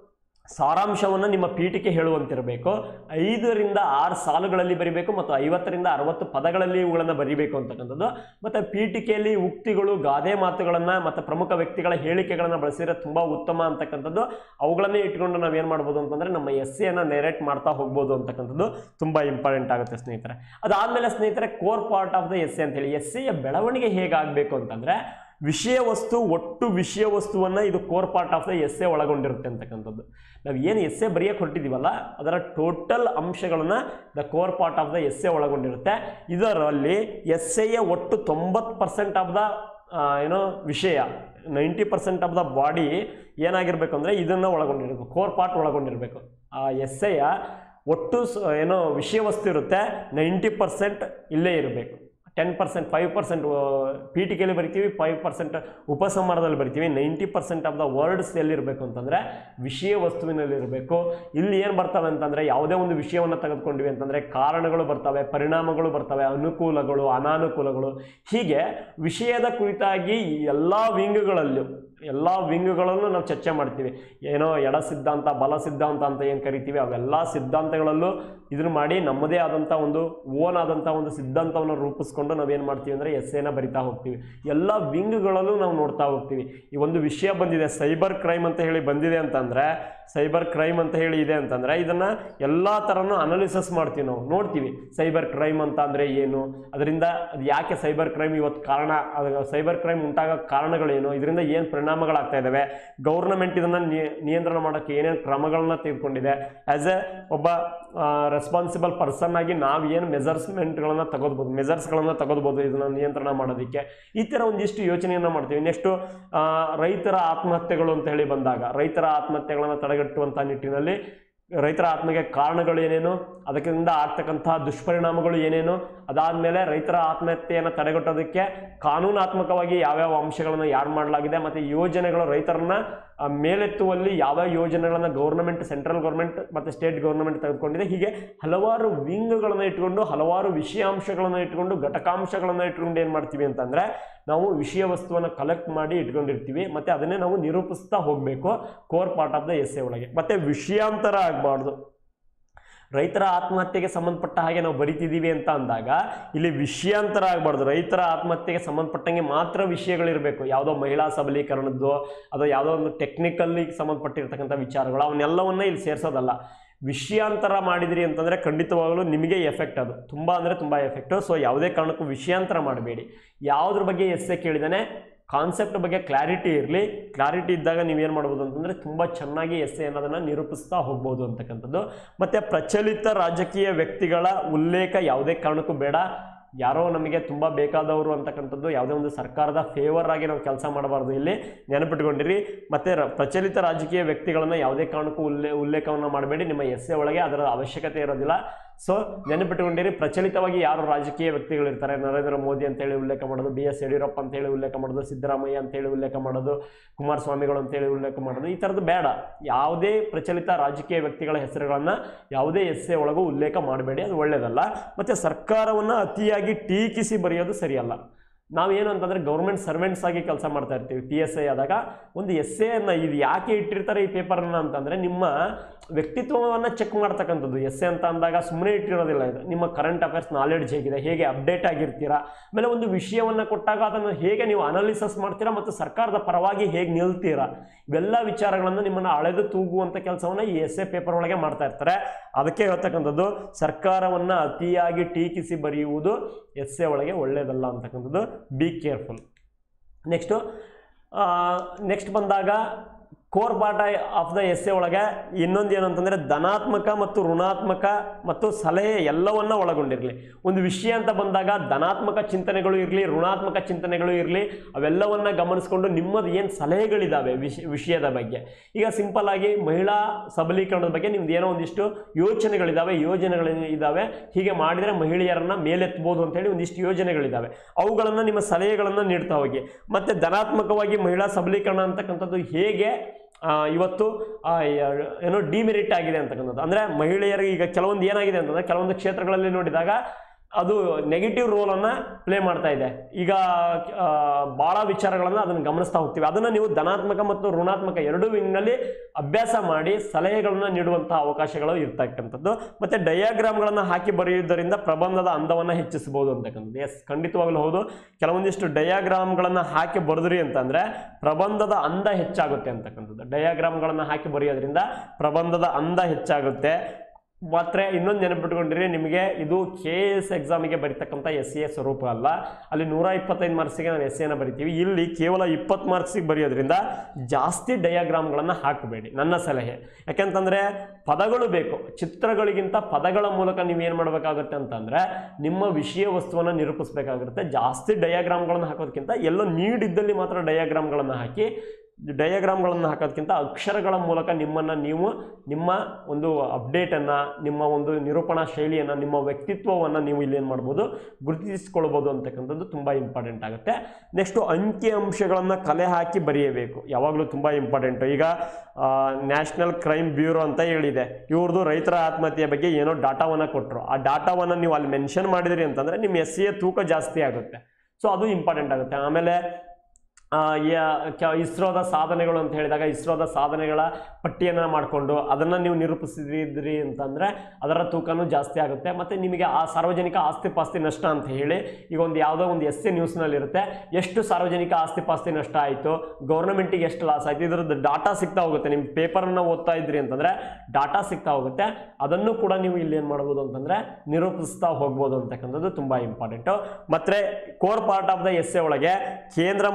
ಸಾರಾಂಶವನ್ನು ನಿಮ್ಮ ಪೀಠಿಕೆ ಹೇಳುವಂತಿರಬೇಕು ಐದರಿಂದ ಆರು ಸಾಲುಗಳಲ್ಲಿ ಬರಿಬೇಕು ಮತ್ತು ಐವತ್ತರಿಂದ ಅರವತ್ತು ಪದಗಳಲ್ಲಿ ಇವುಗಳನ್ನು ಬರಿಬೇಕು ಅಂತಕ್ಕಂಥದ್ದು ಮತ್ತು ಪೀಠಿಕೆಯಲ್ಲಿ ಉಕ್ತಿಗಳು ಗಾದೆ ಮಾತುಗಳನ್ನು ಮತ್ತು ಪ್ರಮುಖ ವ್ಯಕ್ತಿಗಳ ಹೇಳಿಕೆಗಳನ್ನು ಬಳಸಿದ್ರೆ ತುಂಬ ಉತ್ತಮ ಅಂತಕ್ಕಂಥದ್ದು ಅವುಗಳನ್ನೇ ಇಟ್ಕೊಂಡು ನಾವು ಏನು ಮಾಡ್ಬೋದು ಅಂತಂದರೆ ನಮ್ಮ ಎಸ್ ಸಿಯನ್ನು ನೆರೇಟ್ ಮಾಡ್ತಾ ಹೋಗ್ಬೋದು ಅಂತಕ್ಕಂಥದ್ದು ತುಂಬ ಇಂಪಾರ್ಟೆಂಟ್ ಆಗುತ್ತೆ ಸ್ನೇಹಿತರೆ ಅದಾದಮೇಲೆ ಸ್ನೇಹಿತರೆ core part of the essay ಅಂತೇಳಿ ಎಸ್ ಸಿಯ ಬೆಳವಣಿಗೆ ಹೇಗಾಗಬೇಕು ಅಂತಂದರೆ ವಿಷಯ ವಸ್ತು ಒಟ್ಟು ವಿಷಯ ವಸ್ತುವನ್ನು ಇದು core part of the essay ಒಳಗೊಂಡಿರುತ್ತೆ ಅಂತಕ್ಕಂಥದ್ದು ನಾವು ಏನು ಎಸ್ ಎ ಬರೆಯಕ್ಕೆ ಹೊರಟಿದ್ದೀವಲ್ಲ ಅದರ ಟೋಟಲ್ ಅಂಶಗಳನ್ನು the core part of the essay ಒಳಗೊಂಡಿರುತ್ತೆ ಇದರಲ್ಲಿ ಎಸ್ ಎಯ ಒಟ್ಟು ತೊಂಬತ್ತು ಪರ್ಸೆಂಟ್ ಆಫ್ ದ ಏನೋ ವಿಷಯ ninety percent of the body ಏನಾಗಿರ್ಬೇಕು ಅಂದರೆ ಇದನ್ನು ಒಳಗೊಂಡಿರಬೇಕು ಕೋರ್ ಪಾರ್ಟ್ ಒಳಗೊಂಡಿರಬೇಕು ಆ ಎಸ್ ಎಯ ಒಟ್ಟು ಸ- ಏನೋ ವಿಷಯ ವಸ್ತು ಇರುತ್ತೆ ನೈಂಟಿ ಪರ್ಸೆಂಟ್ ಇಲ್ಲೇ ಇರಬೇಕು ಟೆನ್ ಪರ್ಸೆಂಟ್ ಫೈವ್ ಪರ್ಸೆಂಟ್ ಪೀಠಿಕೆಯಲ್ಲಿ ಬರಿತೀವಿ ಫೈವ್ ಪರ್ಸೆಂಟ್ ಉಪಸಂಹಾರದಲ್ಲಿ ಬರಿತೀವಿ ninety percent of the words ಎಲ್ಲಿರಬೇಕು ಅಂತಂದರೆ ವಿಷಯ ವಸ್ತುವಿನಲ್ಲಿ ಇರಬೇಕು ಇಲ್ಲಿ ಏನು ಬರ್ತವೆ ಅಂತಂದರೆ ಯಾವುದೇ ಒಂದು ವಿಷಯವನ್ನು ತೆಗೆದುಕೊಂಡ್ವಿ ಅಂತಂದರೆ ಕಾರಣಗಳು ಬರ್ತವೆ ಪರಿಣಾಮಗಳು ಬರ್ತವೆ ಅನುಕೂಲಗಳು ಅನಾನುಕೂಲಗಳು ಹೀಗೆ ವಿಷಯದ ಕುರಿತಾಗಿ ಎಲ್ಲ ವಿಂಗ್ಗಳಲ್ಲೂ ಎಲ್ಲ ವಿಂಗ್ಗಳನ್ನು ನಾವು ಚರ್ಚೆ ಮಾಡ್ತೀವಿ ಏನೋ ಎಡ ಸಿದ್ಧಾಂತ ಬಲ ಸಿದ್ಧಾಂತ ಅಂತ ಏನು ಕರಿತೀವಿ ಅವೆಲ್ಲ ಸಿದ್ಧಾಂತಗಳಲ್ಲೂ ಇದನ್ನು ಮಾಡಿ ನಮ್ಮದೇ ಆದಂಥ ಒಂದು ಓನ್ ಆದಂಥ ಒಂದು ಸಿದ್ಧಾಂತವನ್ನು ರೂಪಿಸ್ಕೊಂಡು ನಾವೇನು ಮಾಡ್ತೀವಿ ಅಂದರೆ ಎಸ್ ಎನ ಬರಿತಾ ಹೋಗ್ತೀವಿ ಎಲ್ಲ ವಿಂಗ್ಗಳಲ್ಲೂ ನಾವು ನೋಡ್ತಾ ಹೋಗ್ತೀವಿ ಈ ಒಂದು ವಿಷಯ ಬಂದಿದೆ ಸೈಬರ್ ಕ್ರೈಮ್ ಅಂತ ಹೇಳಿ ಬಂದಿದೆ ಅಂತಂದರೆ ಸೈಬರ್ ಕ್ರೈಮ್ ಅಂತ ಹೇಳಿ ಇದೆ ಅಂತಂದರೆ ಇದನ್ನು ಎಲ್ಲ ಥರನೂ ಅನಾಲಿಸಿಸ್ ಮಾಡ್ತೀವಿ ನಾವು ನೋಡ್ತೀವಿ ಸೈಬರ್ ಕ್ರೈಮ್ ಅಂತ ಅಂದರೆ ಏನು ಅದರಿಂದ ಅದು ಯಾಕೆ ಸೈಬರ್ ಕ್ರೈಮ್ ಇವತ್ತು ಕಾರಣ ಅದು ಸೈಬರ್ ಕ್ರೈಮ್ ಉಂಟಾಗೋ ಕಾರಣಗಳೇನು ಇದರಿಂದ ಏನು ಪರಿಣಾಮಗಳಾಗ್ತಾ ಇದ್ದಾವೆ ಗೌರ್ನಮೆಂಟ್ ಇದನ್ನು ನಿಯಂತ್ರಣ ಮಾಡೋಕ್ಕೆ ಏನೇನು ಕ್ರಮಗಳನ್ನ ತೆಗೆದುಕೊಂಡಿದೆ ಆ್ಯಸ್ ಎ ಒಬ್ಬ ರೆಸ್ಪಾನ್ಸಿಬಲ್ ಪರ್ಸನ್ ಆಗಿ ನಾವು ಏನು ಮೆಜರ್ಸ್ಮೆಂಟ್ಗಳನ್ನು ತಗೋಬೋದು ಮೆಜರ್ಸ್ಗಳನ್ನು ತಗೋಬೋದು ಇದನ್ನು ನಿಯಂತ್ರಣ ಮಾಡೋದಕ್ಕೆ ಈ ಥರ ಒಂದಿಷ್ಟು ಯೋಚನೆಯನ್ನು ಮಾಡ್ತೀವಿ ನೆಕ್ಸ್ಟು ರೈತರ ಆತ್ಮಹತ್ಯೆಗಳು ಅಂತ ಹೇಳಿ ಬಂದಾಗ ರೈತರ ಆತ್ಮಹತ್ಯೆಗಳನ್ನು ತಡೆಗಟ್ಟುವಂಥ ನಿಟ್ಟಿನಲ್ಲಿ ರೈತರ ಆತ್ಮಹತ್ಯೆಗೆ ಕಾರಣಗಳು ಏನೇನು ಅದಕ್ಕಿಂದ ಆಗ್ತಕ್ಕಂತಹ ದುಷ್ಪರಿಣಾಮಗಳು ಏನೇನು ಅದಾದಮೇಲೆ ರೈತರ ಆತ್ಮಹತ್ಯೆಯನ್ನು ತಡೆಗಟ್ಟೋದಕ್ಕೆ ಕಾನೂನಾತ್ಮಕವಾಗಿ ಯಾವ್ಯಾವ ಅಂಶಗಳನ್ನು ಯಾರು ಮಾಡಲಾಗಿದೆ ಮತ್ತು ಯೋಜನೆಗಳು ರೈತರನ್ನ ಆ, ಮೇಲೆತ್ತುವಲ್ಲಿ ಯಾವ ಯೋಜನೆಗಳನ್ನು ಗೌರ್ಮೆಂಟ್ ಸೆಂಟ್ರಲ್ ಗೌರ್ಮೆಂಟ್ ಮತ್ತು ಸ್ಟೇಟ್ ಗೌರ್ಮೆಂಟ್ ತೆಗೆದುಕೊಂಡಿದೆ ಹೀಗೆ ಹಲವಾರು ವಿಂಗ್ಗಳನ್ನು ಇಟ್ಕೊಂಡು ಹಲವಾರು ವಿಷಯಾಂಶಗಳನ್ನು ಇಟ್ಕೊಂಡು ಘಟಕಾಂಶಗಳನ್ನು ಇಟ್ಕೊಂಡು ಏನು ಮಾಡ್ತೀವಿ ಅಂತಂದರೆ ನಾವು ವಿಷಯ ವಸ್ತುವನ್ನು ಕಲೆಕ್ಟ್ ಮಾಡಿ ಇಟ್ಕೊಂಡಿರ್ತೀವಿ ಮತ್ತು ಅದನ್ನೇ ನಾವು ನಿರೂಪಿಸ್ತಾ ಹೋಗಬೇಕು core part of the essay ಒಳಗೆ ಮತ್ತು ವಿಷಯಾಂತರ ಆಗಬಾರ್ದು ರೈತರ ಆತ್ಮಹತ್ಯೆಗೆ ಸಂಬಂಧಪಟ್ಟ ಹಾಗೆ ನಾವು ಬರಿತಿದ್ದೀವಿ ಅಂತ ಅಂದಾಗ ಇಲ್ಲಿ ವಿಷಯಾಂತರ ಆಗಬಾರ್ದು ರೈತರ ಆತ್ಮಹತ್ಯೆಗೆ ಸಂಬಂಧಪಟ್ಟಂಗೆ ಮಾತ್ರ ವಿಷಯಗಳಿರಬೇಕು ಯಾವುದೋ ಮಹಿಳಾ ಸಬಲೀಕರಣದ್ದು ಅಥವಾ ಯಾವುದೋ ಒಂದು ಟೆಕ್ನಿಕಲ್ಲಿ ಸಂಬಂಧಪಟ್ಟಿರ್ತಕ್ಕಂಥ ವಿಚಾರಗಳು ಅವನ್ನೆಲ್ಲವನ್ನ ಇಲ್ಲಿ ಸೇರಿಸೋದಲ್ಲ ವಿಷಯಾಂತರ ಮಾಡಿದಿರಿ ಅಂತಂದರೆ ಖಂಡಿತವಾಗಲೂ ನಿಮಗೆ ಎಫೆಕ್ಟ್ ಅದು ತುಂಬ ಅಂದರೆ ತುಂಬ ಎಫೆಕ್ಟು ಸೊ ಯಾವುದೇ ಕಾರಣಕ್ಕೂ ವಿಷಯಾಂತರ ಮಾಡಬೇಡಿ ಯಾವುದ್ರ ಬಗ್ಗೆ ಎಸ್ಸೆ ಕೇಳಿದಾನೆ ಕಾನ್ಸೆಪ್ಟ್ ಬಗ್ಗೆ ಕ್ಲಾರಿಟಿ ಇರಲಿ ಕ್ಲಾರಿಟಿ ಇದ್ದಾಗ ನೀವೇನು ಮಾಡ್ಬೋದು ಅಂತಂದರೆ ತುಂಬ ಚೆನ್ನಾಗಿ ಎಸ್ ಅನ್ನೋದನ್ನು ನಿರೂಪಿಸ್ತಾ ಹೋಗ್ಬೋದು ಅಂತಕ್ಕಂಥದ್ದು ಮತ್ತು ಪ್ರಚಲಿತ ರಾಜಕೀಯ ವ್ಯಕ್ತಿಗಳ ಉಲ್ಲೇಖ ಯಾವುದೇ ಕಾರಣಕ್ಕೂ ಬೇಡ ಯಾರೋ ನಮಗೆ ತುಂಬ ಬೇಕಾದವರು ಅಂತಕ್ಕಂಥದ್ದು ಯಾವುದೇ ಒಂದು ಸರ್ಕಾರದ ಫೇವರ್ ಆಗಿ ನಾವು ಕೆಲಸ ಮಾಡಬಾರ್ದು ಇಲ್ಲಿ ನೆನಪಿಟ್ಕೊಂಡಿರಿ ಮತ್ತು ರ ಪ್ರಚಲಿತ ರಾಜಕೀಯ ವ್ಯಕ್ತಿಗಳನ್ನು ಯಾವುದೇ ಕಾರಣಕ್ಕೂ ಉಲ್ಲೇ ಉಲ್ಲೇಖವನ್ನು ಮಾಡಬೇಡಿ ನಿಮ್ಮ ಎಸ್ ಎ ಒಳಗೆ ಅದರ ಅವಶ್ಯಕತೆ ಇರೋದಿಲ್ಲ ಸೊ ನೆನಪಿಟ್ಕೊಂಡಿರಿ ಪ್ರಚಲಿತವಾಗಿ ಯಾರು ರಾಜಕೀಯ ವ್ಯಕ್ತಿಗಳಿರ್ತಾರೆ ನರೇಂದ್ರ ಮೋದಿ ಅಂತೇಳಿ ಉಲ್ಲೇಖ ಮಾಡೋದು ಬಿ ಎಸ್ ಯಡಿಯೂರಪ್ಪ ಅಂತೇಳಿ ಉಲ್ಲೇಖ ಮಾಡೋದು ಸಿದ್ದರಾಮಯ್ಯ ಅಂತೇಳಿ ಉಲ್ಲೇಖ ಮಾಡೋದು ಕುಮಾರಸ್ವಾಮಿಗಳು ಅಂತೇಳಿ ಉಲ್ಲೇಖ ಮಾಡೋದು ಈ ಥರದ್ದು ಬೇಡ ಯಾವುದೇ ಪ್ರಚಲಿತ ರಾಜಕೀಯ ವ್ಯಕ್ತಿಗಳ ಹೆಸರುಗಳನ್ನು ಯಾವುದೇ ಎಸ್ ಎ ಒಳಗೂ ಉಲ್ಲೇಖ ಮಾಡಬೇಡಿ ಅದು ಒಳ್ಳೆಯದಲ್ಲ ಮತ್ತು ಸರ್ಕಾರವನ್ನು ಅತಿಯಾಗಿ ಟೀಕಿಸಿ ಬರೆಯೋದು ಸರಿಯಲ್ಲ ನಾವೇನು ಅಂತಂದರೆ ಗೌರ್ಮೆಂಟ್ ಸರ್ವೆಂಟ್ಸ್ ಆಗಿ ಕೆಲಸ ಮಾಡ್ತಾ ಇರ್ತೀವಿ ಪಿ ಎಸ್ ಐ ಆದಾಗ ಒಂದು ಎಸ್ ಎನ್ನು ಇದು ಯಾಕೆ ಇಟ್ಟಿರ್ತಾರೆ ಈ ಪೇಪರನ್ನು ಅಂತಂದರೆ ನಿಮ್ಮ ವ್ಯಕ್ತಿತ್ವವನ್ನು ಚೆಕ್ ಮಾಡ್ತಕ್ಕಂಥದ್ದು ಎಸ್ ಎ ಅಂತ ಅಂದಾಗ ಸುಮ್ಮನೆ ಇಟ್ಟಿರೋದಿಲ್ಲ ಇದು ನಿಮ್ಮ ಕರೆಂಟ್ ಅಫೇರ್ಸ್ ನಾಲೆಡ್ಜ್ ಹೇಗಿದೆ ಹೇಗೆ ಅಪ್ಡೇಟ್ ಆಗಿರ್ತೀರಾ ಆಮೇಲೆ ಒಂದು ವಿಷಯವನ್ನು ಕೊಟ್ಟಾಗ ಅದನ್ನು ಹೇಗೆ ನೀವು ಅನಾಲಿಸಿಸ್ ಮಾಡ್ತೀರಾ ಮತ್ತು ಸರ್ಕಾರದ ಪರವಾಗಿ ಹೇಗೆ ನಿಲ್ತೀರಾ ಇವೆಲ್ಲ ವಿಚಾರಗಳನ್ನು ನಿಮ್ಮನ್ನು ಅಳೆದು ತೂಗುವಂಥ ಕೆಲಸವನ್ನು ಈ ಎಸ್ ಎ ಪೇಪರ್ ಒಳಗೆ ಮಾಡ್ತಾ ಇರ್ತಾರೆ ಅದಕ್ಕೆ ಹೇಳ್ತಕ್ಕಂಥದ್ದು ಸರ್ಕಾರವನ್ನು ಅತಿಯಾಗಿ ಟೀಕಿಸಿ ಬರೆಯುವುದು ಎಸ್ ಎ ಒಳಗೆ ಒಳ್ಳೆಯದಲ್ಲ ಅಂತಕ್ಕಂಥದ್ದು ಬಿ ಕೇರ್ಫುಲ್ ನೆಕ್ಸ್ಟು ನೆಕ್ಸ್ಟ್ ಬಂದಾಗ core part of the essay ಒಳಗೆ ಇನ್ನೊಂದು ಏನು ಅಂತಂದರೆ ಧನಾತ್ಮಕ ಮತ್ತು ಋಣಾತ್ಮಕ ಮತ್ತು ಸಲಹೆ ಎಲ್ಲವನ್ನ ಒಳಗೊಂಡಿರಲಿ ಒಂದು ವಿಷಯ ಅಂತ ಬಂದಾಗ ಧನಾತ್ಮಕ ಚಿಂತನೆಗಳು ಇರಲಿ ಋಣಾತ್ಮಕ ಚಿಂತನೆಗಳು ಇರಲಿ ಅವೆಲ್ಲವನ್ನ ಗಮನಿಸ್ಕೊಂಡು ನಿಮ್ಮದು ಏನು ಸಲಹೆಗಳಿದ್ದಾವೆ ವಿಷ ವಿಷಯದ ಬಗ್ಗೆ ಈಗ ಸಿಂಪಲ್ ಆಗಿ ಮಹಿಳಾ ಸಬಲೀಕರಣದ ಬಗ್ಗೆ ನಿಮ್ದು ಏನೋ ಒಂದಿಷ್ಟು ಯೋಚನೆಗಳಿದ್ದಾವೆ ಯೋಜನೆಗಳು ಇದ್ದಾವೆ ಹೀಗೆ ಮಾಡಿದರೆ ಮಹಿಳೆಯರನ್ನ ಮೇಲೆತ್ತಬಹುದು ಅಂತೇಳಿ ಒಂದಿಷ್ಟು ಯೋಜನೆಗಳಿದ್ದಾವೆ ಅವುಗಳನ್ನು ನಿಮ್ಮ ಸಲಹೆಗಳನ್ನು ನೀಡ್ತಾ ಹೋಗಿ ಮತ್ತು ಧನಾತ್ಮಕವಾಗಿ ಮಹಿಳಾ ಸಬಲೀಕರಣ ಅಂತಕ್ಕಂಥದ್ದು ಹೇಗೆ ಆ, ಇವತ್ತು ಆ, ಯ- ಏನೋ ಡಿಮೆರಿಟ್ ಆಗಿದೆ ಅಂತಕ್ಕಂಥದ್ದು ಅಂದರೆ ಮಹಿಳೆಯರಿಗೆ ಈಗ ಕೆಲವೊಂದು ಏನಾಗಿದೆ ಅಂತಂದರೆ ಕೆಲವೊಂದು ಕ್ಷೇತ್ರಗಳಲ್ಲಿ ನೋಡಿದಾಗ ಅದು ನೆಗೆಟಿವ್ ರೋಲನ್ನು ಪ್ಲೇ ಮಾಡ್ತಾ ಇದೆ ಈಗ ಆ, ಭಾಳ ವಿಚಾರಗಳನ್ನು ಅದನ್ನು ಗಮನಿಸ್ತಾ ಹೋಗ್ತೀವಿ ಅದನ್ನು ನೀವು ಧನಾತ್ಮಕ ಮತ್ತು ಋಣಾತ್ಮಕ ಎರಡೂ ವಿಂಗ್ನಲ್ಲಿ ಅಭ್ಯಾಸ ಮಾಡಿ ಸಲಹೆಗಳನ್ನು ನೀಡುವಂಥ ಅವಕಾಶಗಳು ಇರ್ತಕ್ಕಂಥದ್ದು ಮತ್ತು ಡಯಾಗ್ರಾಮ್ಗಳನ್ನು ಹಾಕಿ ಬರೆಯುವುದರಿಂದ ಪ್ರಬಂಧದ ಅಂದವನ್ನು ಹೆಚ್ಚಿಸಬಹುದು ಅಂತಕ್ಕಂಥದ್ದು ಎಸ್ ಖಂಡಿತವಾಗ್ಲೂ ಹೌದು ಕೆಲವೊಂದಿಷ್ಟು ಡಯಾಗ್ರಾಮ್ಗಳನ್ನು ಹಾಕಿ ಬರೆದ್ರಿ ಅಂತಂದರೆ ಪ್ರಬಂಧದ ಅಂದ ಹೆಚ್ಚಾಗುತ್ತೆ ಅಂತಕ್ಕಂಥದ್ದು ಡಯಾಗ್ರಾಮ್ಗಳನ್ನು ಹಾಕಿ ಬರೆಯೋದ್ರಿಂದ ಪ್ರಬಂಧದ ಅಂದ ಹೆಚ್ಚಾಗುತ್ತೆ ಮಾತ್ರ ಇನ್ನೊಂದು ನೆನಪಿಟ್ಕೊಂಡಿರಿ ನಿಮಗೆ ಇದು ಕೆ ಎಸ್ ಎಕ್ಸಾಮಿಗೆ ಬರೀತಕ್ಕಂಥ ಎಸ್ ಸಿ ಎ ಸ್ವರೂಪ ಅಲ್ಲ ಅಲ್ಲಿ ನೂರ ಇಪ್ಪತ್ತೈದು ಮಾರ್ಕ್ಸಿಗೆ ನಾವು ಎಸ್ ಎನ ಬರಿತೀವಿ ಇಲ್ಲಿ ಕೇವಲ ಇಪ್ಪತ್ತು ಮಾರ್ಕ್ಸಿಗೆ ಬರೆಯೋದ್ರಿಂದ ಜಾಸ್ತಿ ಡಯಾಗ್ರಾಮ್ಗಳನ್ನು ಹಾಕಬೇಡಿ ನನ್ನ ಸಲಹೆ ಯಾಕೆಂತಂದರೆ ಪದಗಳು ಬೇಕು ಚಿತ್ರಗಳಿಗಿಂತ ಪದಗಳ ಮೂಲಕ ನೀವು ಏನು ಮಾಡಬೇಕಾಗುತ್ತೆ ಅಂತಂದರೆ ನಿಮ್ಮ ವಿಷಯ ವಸ್ತುವನ್ನು ನಿರೂಪಿಸಬೇಕಾಗಿರುತ್ತೆ ಜಾಸ್ತಿ ಡಯಾಗ್ರಾಮ್ಗಳನ್ನು ಹಾಕೋದಕ್ಕಿಂತ ಎಲ್ಲೋ ನೀಡಿದ್ದಲ್ಲಿ ಮಾತ್ರ ಡಯಾಗ್ರಾಮ್ಗಳನ್ನು ಹಾಕಿ ಡಯಾಗ್ರಾಮ್ಗಳನ್ನು ಹಾಕೋದಕ್ಕಿಂತ ಅಕ್ಷರಗಳ ಮೂಲಕ ನಿಮ್ಮನ್ನು ನೀವು ನಿಮ್ಮ ಒಂದು ಅಪ್ಡೇಟನ್ನು ನಿಮ್ಮ ಒಂದು ನಿರೂಪಣಾ ಶೈಲಿಯನ್ನು ನಿಮ್ಮ ವ್ಯಕ್ತಿತ್ವವನ್ನು ನೀವು ಇಲ್ಲಿ ಏನು ಮಾಡ್ಬೋದು ಗುರುತಿಸ್ಕೊಳ್ಬೋದು ಅಂತಕ್ಕಂಥದ್ದು ತುಂಬ ಇಂಪಾರ್ಟೆಂಟ್ ಆಗುತ್ತೆ ನೆಕ್ಸ್ಟು ಅಂಕಿ ಅಂಶಗಳನ್ನು ಕಲೆ ಹಾಕಿ ಬರೆಯಬೇಕು ಯಾವಾಗಲೂ ತುಂಬ ಇಂಪಾರ್ಟೆಂಟು ಈಗ ನ್ಯಾಷನಲ್ ಕ್ರೈಮ್ ಬ್ಯೂರೋ ಅಂತ ಹೇಳಿದೆ ಇವ್ರದ್ದು ರೈತರ ಆತ್ಮಹತ್ಯೆ ಬಗ್ಗೆ ಏನೋ ಡಾಟಾವನ್ನು ಕೊಟ್ಟರು ಆ ಡಾಟಾವನ್ನು ನೀವು ಅಲ್ಲಿ ಮೆನ್ಷನ್ ಮಾಡಿದಿರಿ ಅಂತಂದರೆ ನಿಮ್ಮ ಎಸ್ ಸಿ ಎ ತೂಕ ಜಾಸ್ತಿ ಆಗುತ್ತೆ ಸೊ ಅದು ಇಂಪಾರ್ಟೆಂಟ್ ಆಗುತ್ತೆ ಆಮೇಲೆ ಆ, ಯ- ಕ- ಇಸ್ರೋದ ಸಾಧನೆಗಳು ಅಂತ ಹೇಳಿದಾಗ ಇಸ್ರೋದ ಸಾಧನೆಗಳ ಪಟ್ಟಿಯನ್ನು ಮಾಡಿಕೊಂಡು ಅದನ್ನು ನೀವು ನಿರೂಪಿಸಿದ್ರಿ ಅಂತಂದರೆ ಅದರ ತೂಕನೂ ಜಾಸ್ತಿ ಆಗುತ್ತೆ ಮತ್ತು ನಿಮಗೆ ಆ ಸಾರ್ವಜನಿಕ ಆಸ್ತಿ ಪಾಸ್ತಿ ನಷ್ಟ ಅಂತ ಹೇಳಿ ಈಗ ಒಂದು ಯಾವುದೋ ಒಂದು ಎಸ್ ಎ ನ್ಯೂಸ್ನಲ್ಲಿ ಇರುತ್ತೆ ಎಷ್ಟು ಸಾರ್ವಜನಿಕ ಆಸ್ತಿ ಪಾಸ್ತಿ ನಷ್ಟ ಆಯಿತು ಗೌರ್ಮೆಂಟಿಗೆ ಎಷ್ಟು ಲಾಸ್ ಆಯಿತು ಇದರದ್ದು ಡಾಟಾ ಸಿಗ್ತಾ ಹೋಗುತ್ತೆ ನಿಮ್ಮ ಪೇಪರನ್ನು ಓದ್ತಾ ಇದ್ರಿ ಅಂತಂದರೆ ಡಾಟಾ ಸಿಗ್ತಾ ಹೋಗುತ್ತೆ ಅದನ್ನು ಕೂಡ ನೀವು ಇಲ್ಲಿ ಏನು ಮಾಡ್ಬೋದು ಅಂತಂದರೆ ನಿರೂಪಿಸ್ತಾ ಹೋಗ್ಬೋದು ಅಂತಕ್ಕಂಥದ್ದು ತುಂಬ ಇಂಪಾರ್ಟೆಂಟು ಮತ್ತು core part of the essay ಒಳಗೆ ಕೇಂದ್ರ ಮತ್ತು ರಾಜ್ಯ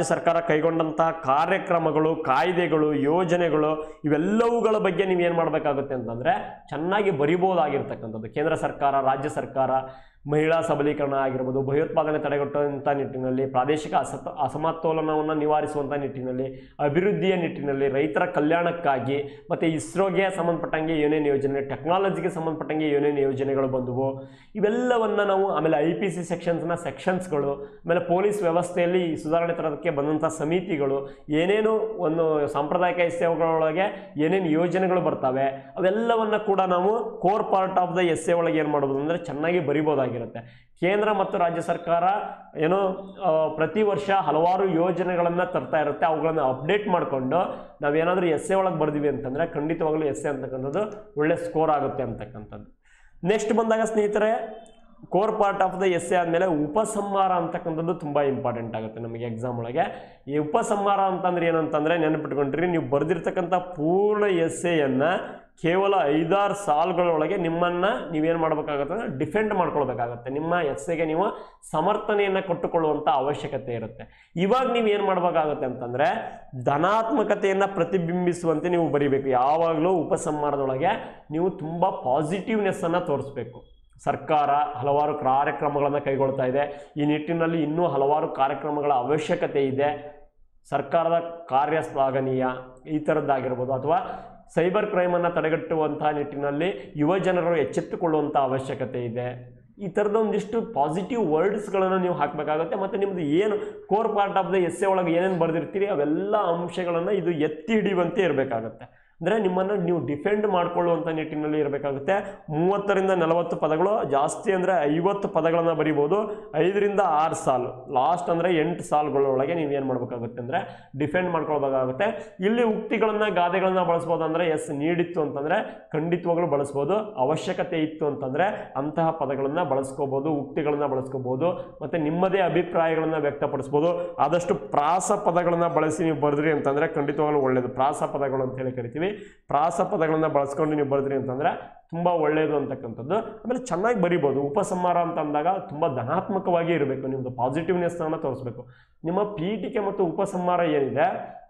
ಸರ್ಕಾರ ಕೈಗೊಂಡಂತಹ ಕಾರ್ಯಕ್ರಮಗಳು ಕಾಯ್ದೆಗಳು ಯೋಜನೆಗಳು ಇವೆಲ್ಲವುಗಳ ಬಗ್ಗೆ ನೀವು ಏನು ಮಾಡಬೇಕಾಗುತ್ತೆ ಅಂತಂದರೆ ಚೆನ್ನಾಗಿ ಬರಿಬೋದಾಗಿರ್ತಕ್ಕಂಥದ್ದು ಕೇಂದ್ರ ಸರ್ಕಾರ ರಾಜ್ಯ ಸರ್ಕಾರ ಮಹಿಳಾ ಸಬಲೀಕರಣ ಆಗಿರ್ಬೋದು ಭಯೋತ್ಪಾದನೆ ತಡೆಗಟ್ಟುವಂಥ ನಿಟ್ಟಿನಲ್ಲಿ ಪ್ರಾದೇಶಿಕ ಅಸತ ಅಸಮತೋಲನವನ್ನು ನಿವಾರಿಸುವಂಥ ನಿಟ್ಟಿನಲ್ಲಿ ಅಭಿವೃದ್ಧಿಯ ನಿಟ್ಟಿನಲ್ಲಿ ರೈತರ ಕಲ್ಯಾಣಕ್ಕಾಗಿ ಮತ್ತು ಇಸ್ರೋಗೆ ಸಂಬಂಧಪಟ್ಟಂಗೆ ಏನೇನು ಯೋಜನೆ ಟೆಕ್ನಾಲಜಿಗೆ ಸಂಬಂಧಪಟ್ಟಂಗೆ ಏನೇನು ಯೋಜನೆಗಳು ಬಂದವು ಇವೆಲ್ಲವನ್ನು ನಾವು ಆಮೇಲೆ ಐ ಪಿ ಸಿ ಸೆಕ್ಷನ್ಸ್ನ ಸೆಕ್ಷನ್ಸ್ಗಳು ಆಮೇಲೆ ಪೊಲೀಸ್ ವ್ಯವಸ್ಥೆಯಲ್ಲಿ ಈ ಸುಧಾರಣೆ ತರೋದಕ್ಕೆ ಬಂದಂಥ ಸಮಿತಿಗಳು ಏನೇನು ಒಂದು ಸಾಂಪ್ರದಾಯಿಕ ಸೇವೆಗಳೊಳಗೆ ಏನೇನು ಯೋಜನೆಗಳು ಬರ್ತವೆ ಅವೆಲ್ಲವನ್ನು ಕೂಡ ನಾವು core part of the essay ಒಳಗೆ ಏನು ಮಾಡ್ಬೋದು ಅಂದರೆ ಚೆನ್ನಾಗಿ ಬರಿಬೋದಾಗಿರುತ್ತೆ ಕೇಂದ್ರ ಮತ್ತು ರಾಜ್ಯ ಸರ್ಕಾರ ಏನು ಆ, ಪ್ರತಿ ವರ್ಷ ಹಲವಾರು ಯೋಜನೆಗಳನ್ನು ತರ್ತಾ ಇರುತ್ತೆ ಅವುಗಳನ್ನು ಅಪ್ಡೇಟ್ ಮಾಡಿಕೊಂಡು ನಾವೇನಾದರೂ ಎಸ್ ಎ ಒಳಗೆ ಬರ್ದಿವಿ ಅಂತಂದರೆ ಖಂಡಿತವಾಗ್ಲೂ ಎಸ್ ಎ ಅಂತಕ್ಕಂಥದ್ದು ಒಳ್ಳೆ ಸ್ಕೋರ್ ಆಗುತ್ತೆ ಅಂತಕ್ಕಂಥದ್ದು ನೆಕ್ಸ್ಟ್ ಬಂದಾಗ ಸ್ನೇಹಿತರೆ core part of the essay ಆದಮೇಲೆ ಉಪಸಂಹಾರ ಅಂತಕ್ಕಂಥದ್ದು ತುಂಬ ಇಂಪಾರ್ಟೆಂಟ್ ಆಗುತ್ತೆ ನಮಗೆ ಎಕ್ಸಾಮ್ ಒಳಗೆ ಈ ಉಪಸಂಹಾರ ಅಂತಂದ್ರೆ ಏನಂತಂದರೆ ನೆನಪಿಟ್ಕೊಂಡ್ರಿ ನೀವು ಬರೆದಿರ್ತಕ್ಕಂಥ ಪೂರ್ಣ ಎಸ್ ಎಯನ್ನು ಕೇವಲ ಐದಾರು ಸಾಲುಗಳೊಳಗೆ ನಿಮ್ಮನ್ನು ನೀವೇನು ಮಾಡಬೇಕಾಗುತ್ತೆ ಅಂದರೆ ಡಿಫೆಂಡ್ ಮಾಡ್ಕೊಳ್ಬೇಕಾಗತ್ತೆ ನಿಮ್ಮ ಎಸ್ ಎಗೆ ನೀವು ಸಮರ್ಥನೆಯನ್ನು ಕೊಟ್ಟುಕೊಳ್ಳುವಂಥ ಅವಶ್ಯಕತೆ ಇರುತ್ತೆ ಇವಾಗ ನೀವು ಏನು ಮಾಡಬೇಕಾಗುತ್ತೆ ಅಂತಂದರೆ ಧನಾತ್ಮಕತೆಯನ್ನು ಪ್ರತಿಬಿಂಬಿಸುವಂತೆ ನೀವು ಬರಿಬೇಕು ಯಾವಾಗಲೂ ಉಪಸಂಹಾರದೊಳಗೆ ನೀವು ತುಂಬ ಪಾಸಿಟಿವ್ನೆಸ್ಸನ್ನು ತೋರಿಸ್ಬೇಕು ಸರ್ಕಾರ ಹಲವಾರು ಕಾರ್ಯಕ್ರಮಗಳನ್ನು ಕೈಗೊಳ್ತಾ ಇದೆ ಈ ನಿಟ್ಟಿನಲ್ಲಿ ಇನ್ನೂ ಹಲವಾರು ಕಾರ್ಯಕ್ರಮಗಳ ಅವಶ್ಯಕತೆ ಇದೆ ಸರ್ಕಾರದ ಕಾರ್ಯ ಶ್ಲಾಘನೀಯ ಈ ಥರದ್ದಾಗಿರ್ಬೋದು ಅಥವಾ ಸೈಬರ್ ಕ್ರೈಮನ್ನು ತಡೆಗಟ್ಟುವಂತಹ ನಿಟ್ಟಿನಲ್ಲಿ ಯುವ ಜನರು ಎಚ್ಚೆತ್ತುಕೊಳ್ಳುವಂಥ ಅವಶ್ಯಕತೆ ಇದೆ ಈ ಥರದ ಒಂದಿಷ್ಟು ಪಾಸಿಟಿವ್ ವರ್ಡ್ಸ್ಗಳನ್ನು ನೀವು ಹಾಕಬೇಕಾಗುತ್ತೆ ಮತ್ತು ನಿಮ್ಮದು ಏನು core part of the essay ಒಳಗೆ ಏನೇನು ಬರೆದಿರ್ತೀರಿ ಅವೆಲ್ಲ ಅಂಶಗಳನ್ನು ಇದು ಎತ್ತಿ ಹಿಡಿಯುವಂತೆ ಇರಬೇಕಾಗತ್ತೆ ಅಂದರೆ ನಿಮ್ಮನ್ನು ನೀವು ಡಿಫೆಂಡ್ ಮಾಡ್ಕೊಳ್ಳುವಂಥ ನಿಟ್ಟಿನಲ್ಲಿ ಇರಬೇಕಾಗುತ್ತೆ ಮೂವತ್ತರಿಂದ ನಲವತ್ತು ಪದಗಳು ಜಾಸ್ತಿ ಅಂದರೆ ಐವತ್ತು ಪದಗಳನ್ನು ಬರಿಬೋದು ಐದರಿಂದ ಆರು ಸಾಲು ಲಾಸ್ಟ್ ಅಂದರೆ ಎಂಟು ಸಾಲುಗಳೊಳಗೆ ನೀವು ಏನು ಮಾಡಬೇಕಾಗುತ್ತೆ ಅಂದರೆ ಡಿಫೆಂಡ್ ಮಾಡ್ಕೊಳ್ಬೇಕಾಗುತ್ತೆ ಇಲ್ಲಿ ಉಕ್ತಿಗಳನ್ನು ಗಾದೆಗಳನ್ನು ಬಳಸ್ಬೋದು ಅಂದರೆ ಎಸ್ ನೀಡಿತ್ತು ಅಂತಂದರೆ ಖಂಡಿತವಾಗ್ಲೂ ಬಳಸ್ಬೋದು ಅವಶ್ಯಕತೆ ಇತ್ತು ಅಂತಂದರೆ ಅಂತಹ ಪದಗಳನ್ನು ಬಳಸ್ಕೋಬೋದು ಉಕ್ತಿಗಳನ್ನು ಬಳಸ್ಕೋಬೋದು ಮತ್ತು ನಿಮ್ಮದೇ ಅಭಿಪ್ರಾಯಗಳನ್ನು ವ್ಯಕ್ತಪಡಿಸ್ಬೋದು ಆದಷ್ಟು ಪ್ರಾಸ ಪದಗಳನ್ನು ಬಳಸಿ ನೀವು ಬರೆದ್ರಿ ಅಂತಂದರೆ ಖಂಡಿತವಾಗ್ಲೂ ಒಳ್ಳೆಯದು ಪ್ರಾಸ ಪದಗಳು ಅಂತ ಹೇಳಿ ಕರಿತೀವಿ ಪ್ರಾಸ ಪದಗಳನ್ನು ಬಳಸ್ಕೊಂಡು ನೀವು ಬರೆದ್ರಿ ಅಂತಂದರೆ ತುಂಬ ಒಳ್ಳೆಯದು ಅಂತಕ್ಕಂಥದ್ದು ಆಮೇಲೆ ಚೆನ್ನಾಗಿ ಬರಿಬೋದು ಉಪಸಂಹಾರ ಅಂತ ಅಂದಾಗ ತುಂಬ ಧನಾತ್ಮಕವಾಗಿ ಇರಬೇಕು ನಿಮ್ಮದು ಪಾಸಿಟಿವ್ನೆಸ್ನ ತೋರಿಸ್ಬೇಕು ನಿಮ್ಮ ಪೀಠಿಕೆ ಮತ್ತು ಉಪಸಂಹಾರ ಏನಿದೆ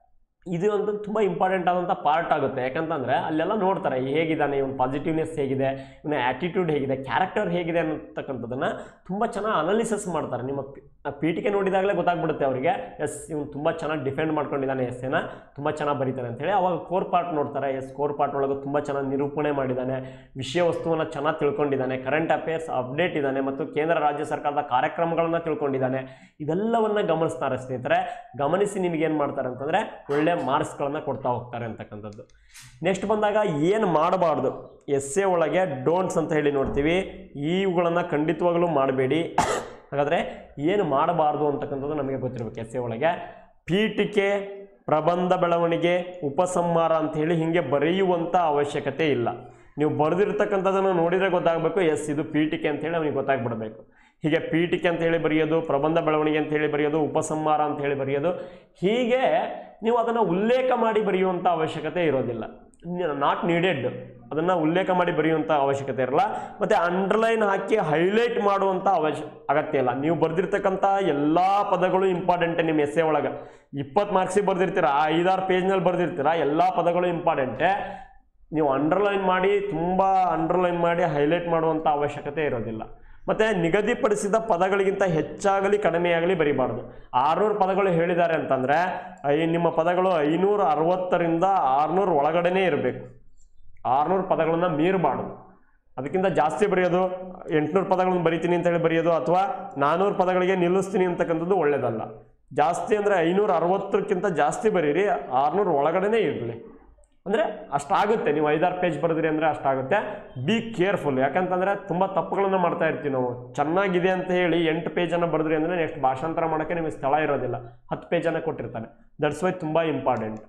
ಇದು ಒಂದು ತುಂಬ ಇಂಪಾರ್ಟೆಂಟ್ ಆದಂಥ ಪಾರ್ಟ್ ಆಗುತ್ತೆ ಯಾಕಂತಂದರೆ ಅಲ್ಲೆಲ್ಲ ನೋಡ್ತಾರೆ ಹೇಗಿದ್ದಾನೆ ಇವನು ಪಾಸಿಟಿವ್ನೆಸ್ ಹೇಗಿದೆ ಇವನ ಆ್ಯಟಿಟ್ಯೂಡ್ ಹೇಗಿದೆ ಕ್ಯಾರೆಕ್ಟರ್ ಹೇಗಿದೆ ಅನ್ನತಕ್ಕಂಥದ್ದನ್ನು ತುಂಬ ಚೆನ್ನಾಗಿ ಅನಾಲಿಸಿಸ್ ಮಾಡ್ತಾರೆ ನಿಮ್ಮ ಪಿ- ಆ ಪೀಠಿಕೆ ನೋಡಿದಾಗಲೇ ಗೊತ್ತಾಗ್ಬಿಡುತ್ತೆ ಅವರಿಗೆ ಎಸ್ ಇವನು ತುಂಬ ಚೆನ್ನಾಗಿ ಡಿಫೆಂಡ್ ಮಾಡ್ಕೊಂಡಿದ್ದಾನೆ ಎಸ್ ಎನ ತುಂಬ ಚೆನ್ನಾಗಿ ಬರೀತಾನೆ ಅಂತೇಳಿ ಅವಾಗ ಕೋರ್ ಪಾರ್ಟ್ ನೋಡ್ತಾರೆ ಎಸ್ ಕೋರ್ ಪಾರ್ಟ್ ಒಳಗೆ ತುಂಬ ಚೆನ್ನಾಗಿ ನಿರೂಪಣೆ ಮಾಡಿದ್ದಾನೆ ವಿಷಯ ವಸ್ತುವನ್ನು ಚೆನ್ನಾಗಿ ತಿಳ್ಕೊಂಡಿದ್ದಾನೆ ಕರೆಂಟ್ ಅಫೇರ್ಸ್ ಅಪ್ಡೇಟ್ ಇದ್ದಾನೆ ಮತ್ತು ಕೇಂದ್ರ ರಾಜ್ಯ ಸರ್ಕಾರದ ಕಾರ್ಯಕ್ರಮಗಳನ್ನು ತಿಳ್ಕೊಂಡಿದ್ದಾನೆ ಇವೆಲ್ಲವನ್ನ ಗಮನಿಸ್ತಾರೆ ಸ್ನೇಹಿತರೆ ಗಮನಿಸಿ ನಿಮಗೆ ಏನು ಮಾಡ್ತಾರೆ ಅಂತಂದರೆ ಒಳ್ಳೆ ಮಾರ್ಕ್ಸ್ಗಳನ್ನು ಕೊಡ್ತಾ ಹೋಗ್ತಾರೆ ಅಂತಕ್ಕಂಥದ್ದು ನೆಕ್ಸ್ಟ್ ಬಂದಾಗ ಏನು ಮಾಡಬಾರ್ದು ಎಸ್ ಎ ಒಳಗೆ ಡೋಂಟ್ಸ್ ಅಂತ ಹೇಳಿ ನೋಡ್ತೀವಿ ಇವುಗಳನ್ನು ಖಂಡಿತವಾಗಲೂ ಮಾಡಬೇಡಿ ಹಾಗಾದರೆ ಏನು ಮಾಡಬಾರ್ದು ಅಂತಕ್ಕಂಥದ್ದು ನಮಗೆ ಗೊತ್ತಿರಬೇಕು ಎಸ್ ಎ ಒಳಗೆ ಪೀಠಿಕೆ ಪ್ರಬಂಧ ಬೆಳವಣಿಗೆ ಉಪಸಂಹಾರ ಅಂತ ಹೇಳಿ ಹೀಗೆ ಬರೆಯುವಂಥ ಅವಶ್ಯಕತೆ ಇಲ್ಲ ನೀವು ಬರೆದಿರ್ತಕ್ಕಂಥದ್ದನ್ನು ನೋಡಿದರೆ ಗೊತ್ತಾಗಬೇಕು ಎಸ್ ಇದು ಪೀಠಿಕೆ ಅಂತ ಹೇಳಿ ಅವನಿಗೆ ಗೊತ್ತಾಗ್ಬಿಡಬೇಕು ಹೀಗೆ ಪೀಠಿಕೆ ಅಂತ ಹೇಳಿ ಬರೆಯೋದು ಪ್ರಬಂಧ ಬೆಳವಣಿಗೆ ಅಂತ ಹೇಳಿ ಬರೆಯೋದು ಉಪಸಂಹಾರ ಅಂತ ಹೇಳಿ ಬರೆಯೋದು ಹೀಗೆ ನೀವು ಅದನ್ನು ಉಲ್ಲೇಖ ಮಾಡಿ ಬರೆಯುವಂಥ ಅವಶ್ಯಕತೆ ಇರೋದಿಲ್ಲ ನಾಟ್ ನೀಡೆಡ್ ಅದನ್ನು ಉಲ್ಲೇಖ ಮಾಡಿ ಬರೆಯುವಂಥ ಅವಶ್ಯಕತೆ ಇರಲ್ಲ ಮತ್ತು ಅಂಡರ್ಲೈನ್ ಹಾಕಿ ಹೈಲೈಟ್ ಮಾಡುವಂಥ ಅವಶ್ಯ ಅಗತ್ಯ ಇಲ್ಲ ನೀವು ಬರೆದಿರ್ತಕ್ಕಂಥ ಎಲ್ಲ ಪದಗಳು ಇಂಪಾರ್ಟೆಂಟೆ ನಿಮ್ಮ ಎಸ್ಸೆ ಒಳಗೆ ಇಪ್ಪತ್ತು ಮಾರ್ಕ್ಸಿಗೆ ಬರೆದಿರ್ತೀರ ಆ ಐದಾರು ಪೇಜ್ನಲ್ಲಿ ಬರೆದಿರ್ತೀರ ಎಲ್ಲ ಪದಗಳು ಇಂಪಾರ್ಟೆಂಟೆ ನೀವು ಅಂಡರ್ಲೈನ್ ಮಾಡಿ ತುಂಬ ಅಂಡರ್ಲೈನ್ ಮಾಡಿ ಹೈಲೈಟ್ ಮಾಡುವಂಥ ಅವಶ್ಯಕತೆ ಇರೋದಿಲ್ಲ ಮತ್ತು ನಿಗದಿಪಡಿಸಿದ ಪದಗಳಿಗಿಂತ ಹೆಚ್ಚಾಗಲಿ ಕಡಿಮೆಯಾಗಲಿ ಬರಿಬಾರ್ದು ಆರುನೂರು ಪದಗಳು ಹೇಳಿದ್ದಾರೆ ಅಂತಂದರೆ ಐ ನಿಮ್ಮ ಪದಗಳು ಐನೂರ ಅರವತ್ತರಿಂದ ಆರುನೂರು ಒಳಗಡೆನೇ ಇರಬೇಕು ಆರುನೂರು ಪದಗಳನ್ನು ಮೀರಬಾರ್ದು ಅದಕ್ಕಿಂತ ಜಾಸ್ತಿ ಬರೆಯೋದು ಎಂಟುನೂರು ಪದಗಳನ್ನು ಬರಿತೀನಿ ಅಂತ ಹೇಳಿ ಬರೆಯೋದು ಅಥವಾ ನಾನ್ನೂರು ಪದಗಳಿಗೆ ನಿಲ್ಲಿಸ್ತೀನಿ ಅಂತಕ್ಕಂಥದ್ದು ಒಳ್ಳೆಯದಲ್ಲ ಜಾಸ್ತಿ ಅಂದರೆ ಐನೂರ ಅರವತ್ತಕ್ಕಿಂತ ಜಾಸ್ತಿ ಬರೀರಿ ಆರುನೂರು ಒಳಗಡೆನೇ ಇರಲಿ ಅಂದರೆ ಅಷ್ಟಾಗುತ್ತೆ ನೀವು ಐದಾರು ಪೇಜ್ ಬರೆದ್ರಿ ಅಂದರೆ ಅಷ್ಟಾಗುತ್ತೆ ಬಿ ಕೇರ್ಫುಲ್ ಯಾಕಂತಂದರೆ ತುಂಬ ತಪ್ಪುಗಳನ್ನು ಮಾಡ್ತಾ ಇರ್ತೀವಿ ನಾವು ಚೆನ್ನಾಗಿದೆ ಅಂತ ಹೇಳಿ ಎಂಟು ಪೇಜನ್ನು ಬರೆದ್ರಿ ಅಂದರೆ ನೆಕ್ಸ್ಟ್ ಭಾಷಾಂತರ ಮಾಡೋಕ್ಕೆ ನಿಮಗೆ ಸ್ಥಳ ಇರೋದಿಲ್ಲ ಹತ್ತು ಪೇಜನ್ನು ಕೊಟ್ಟಿರ್ತಾನೆ ದಟ್ಸ್ ವೈ ತುಂಬ ಇಂಪಾರ್ಟೆಂಟ್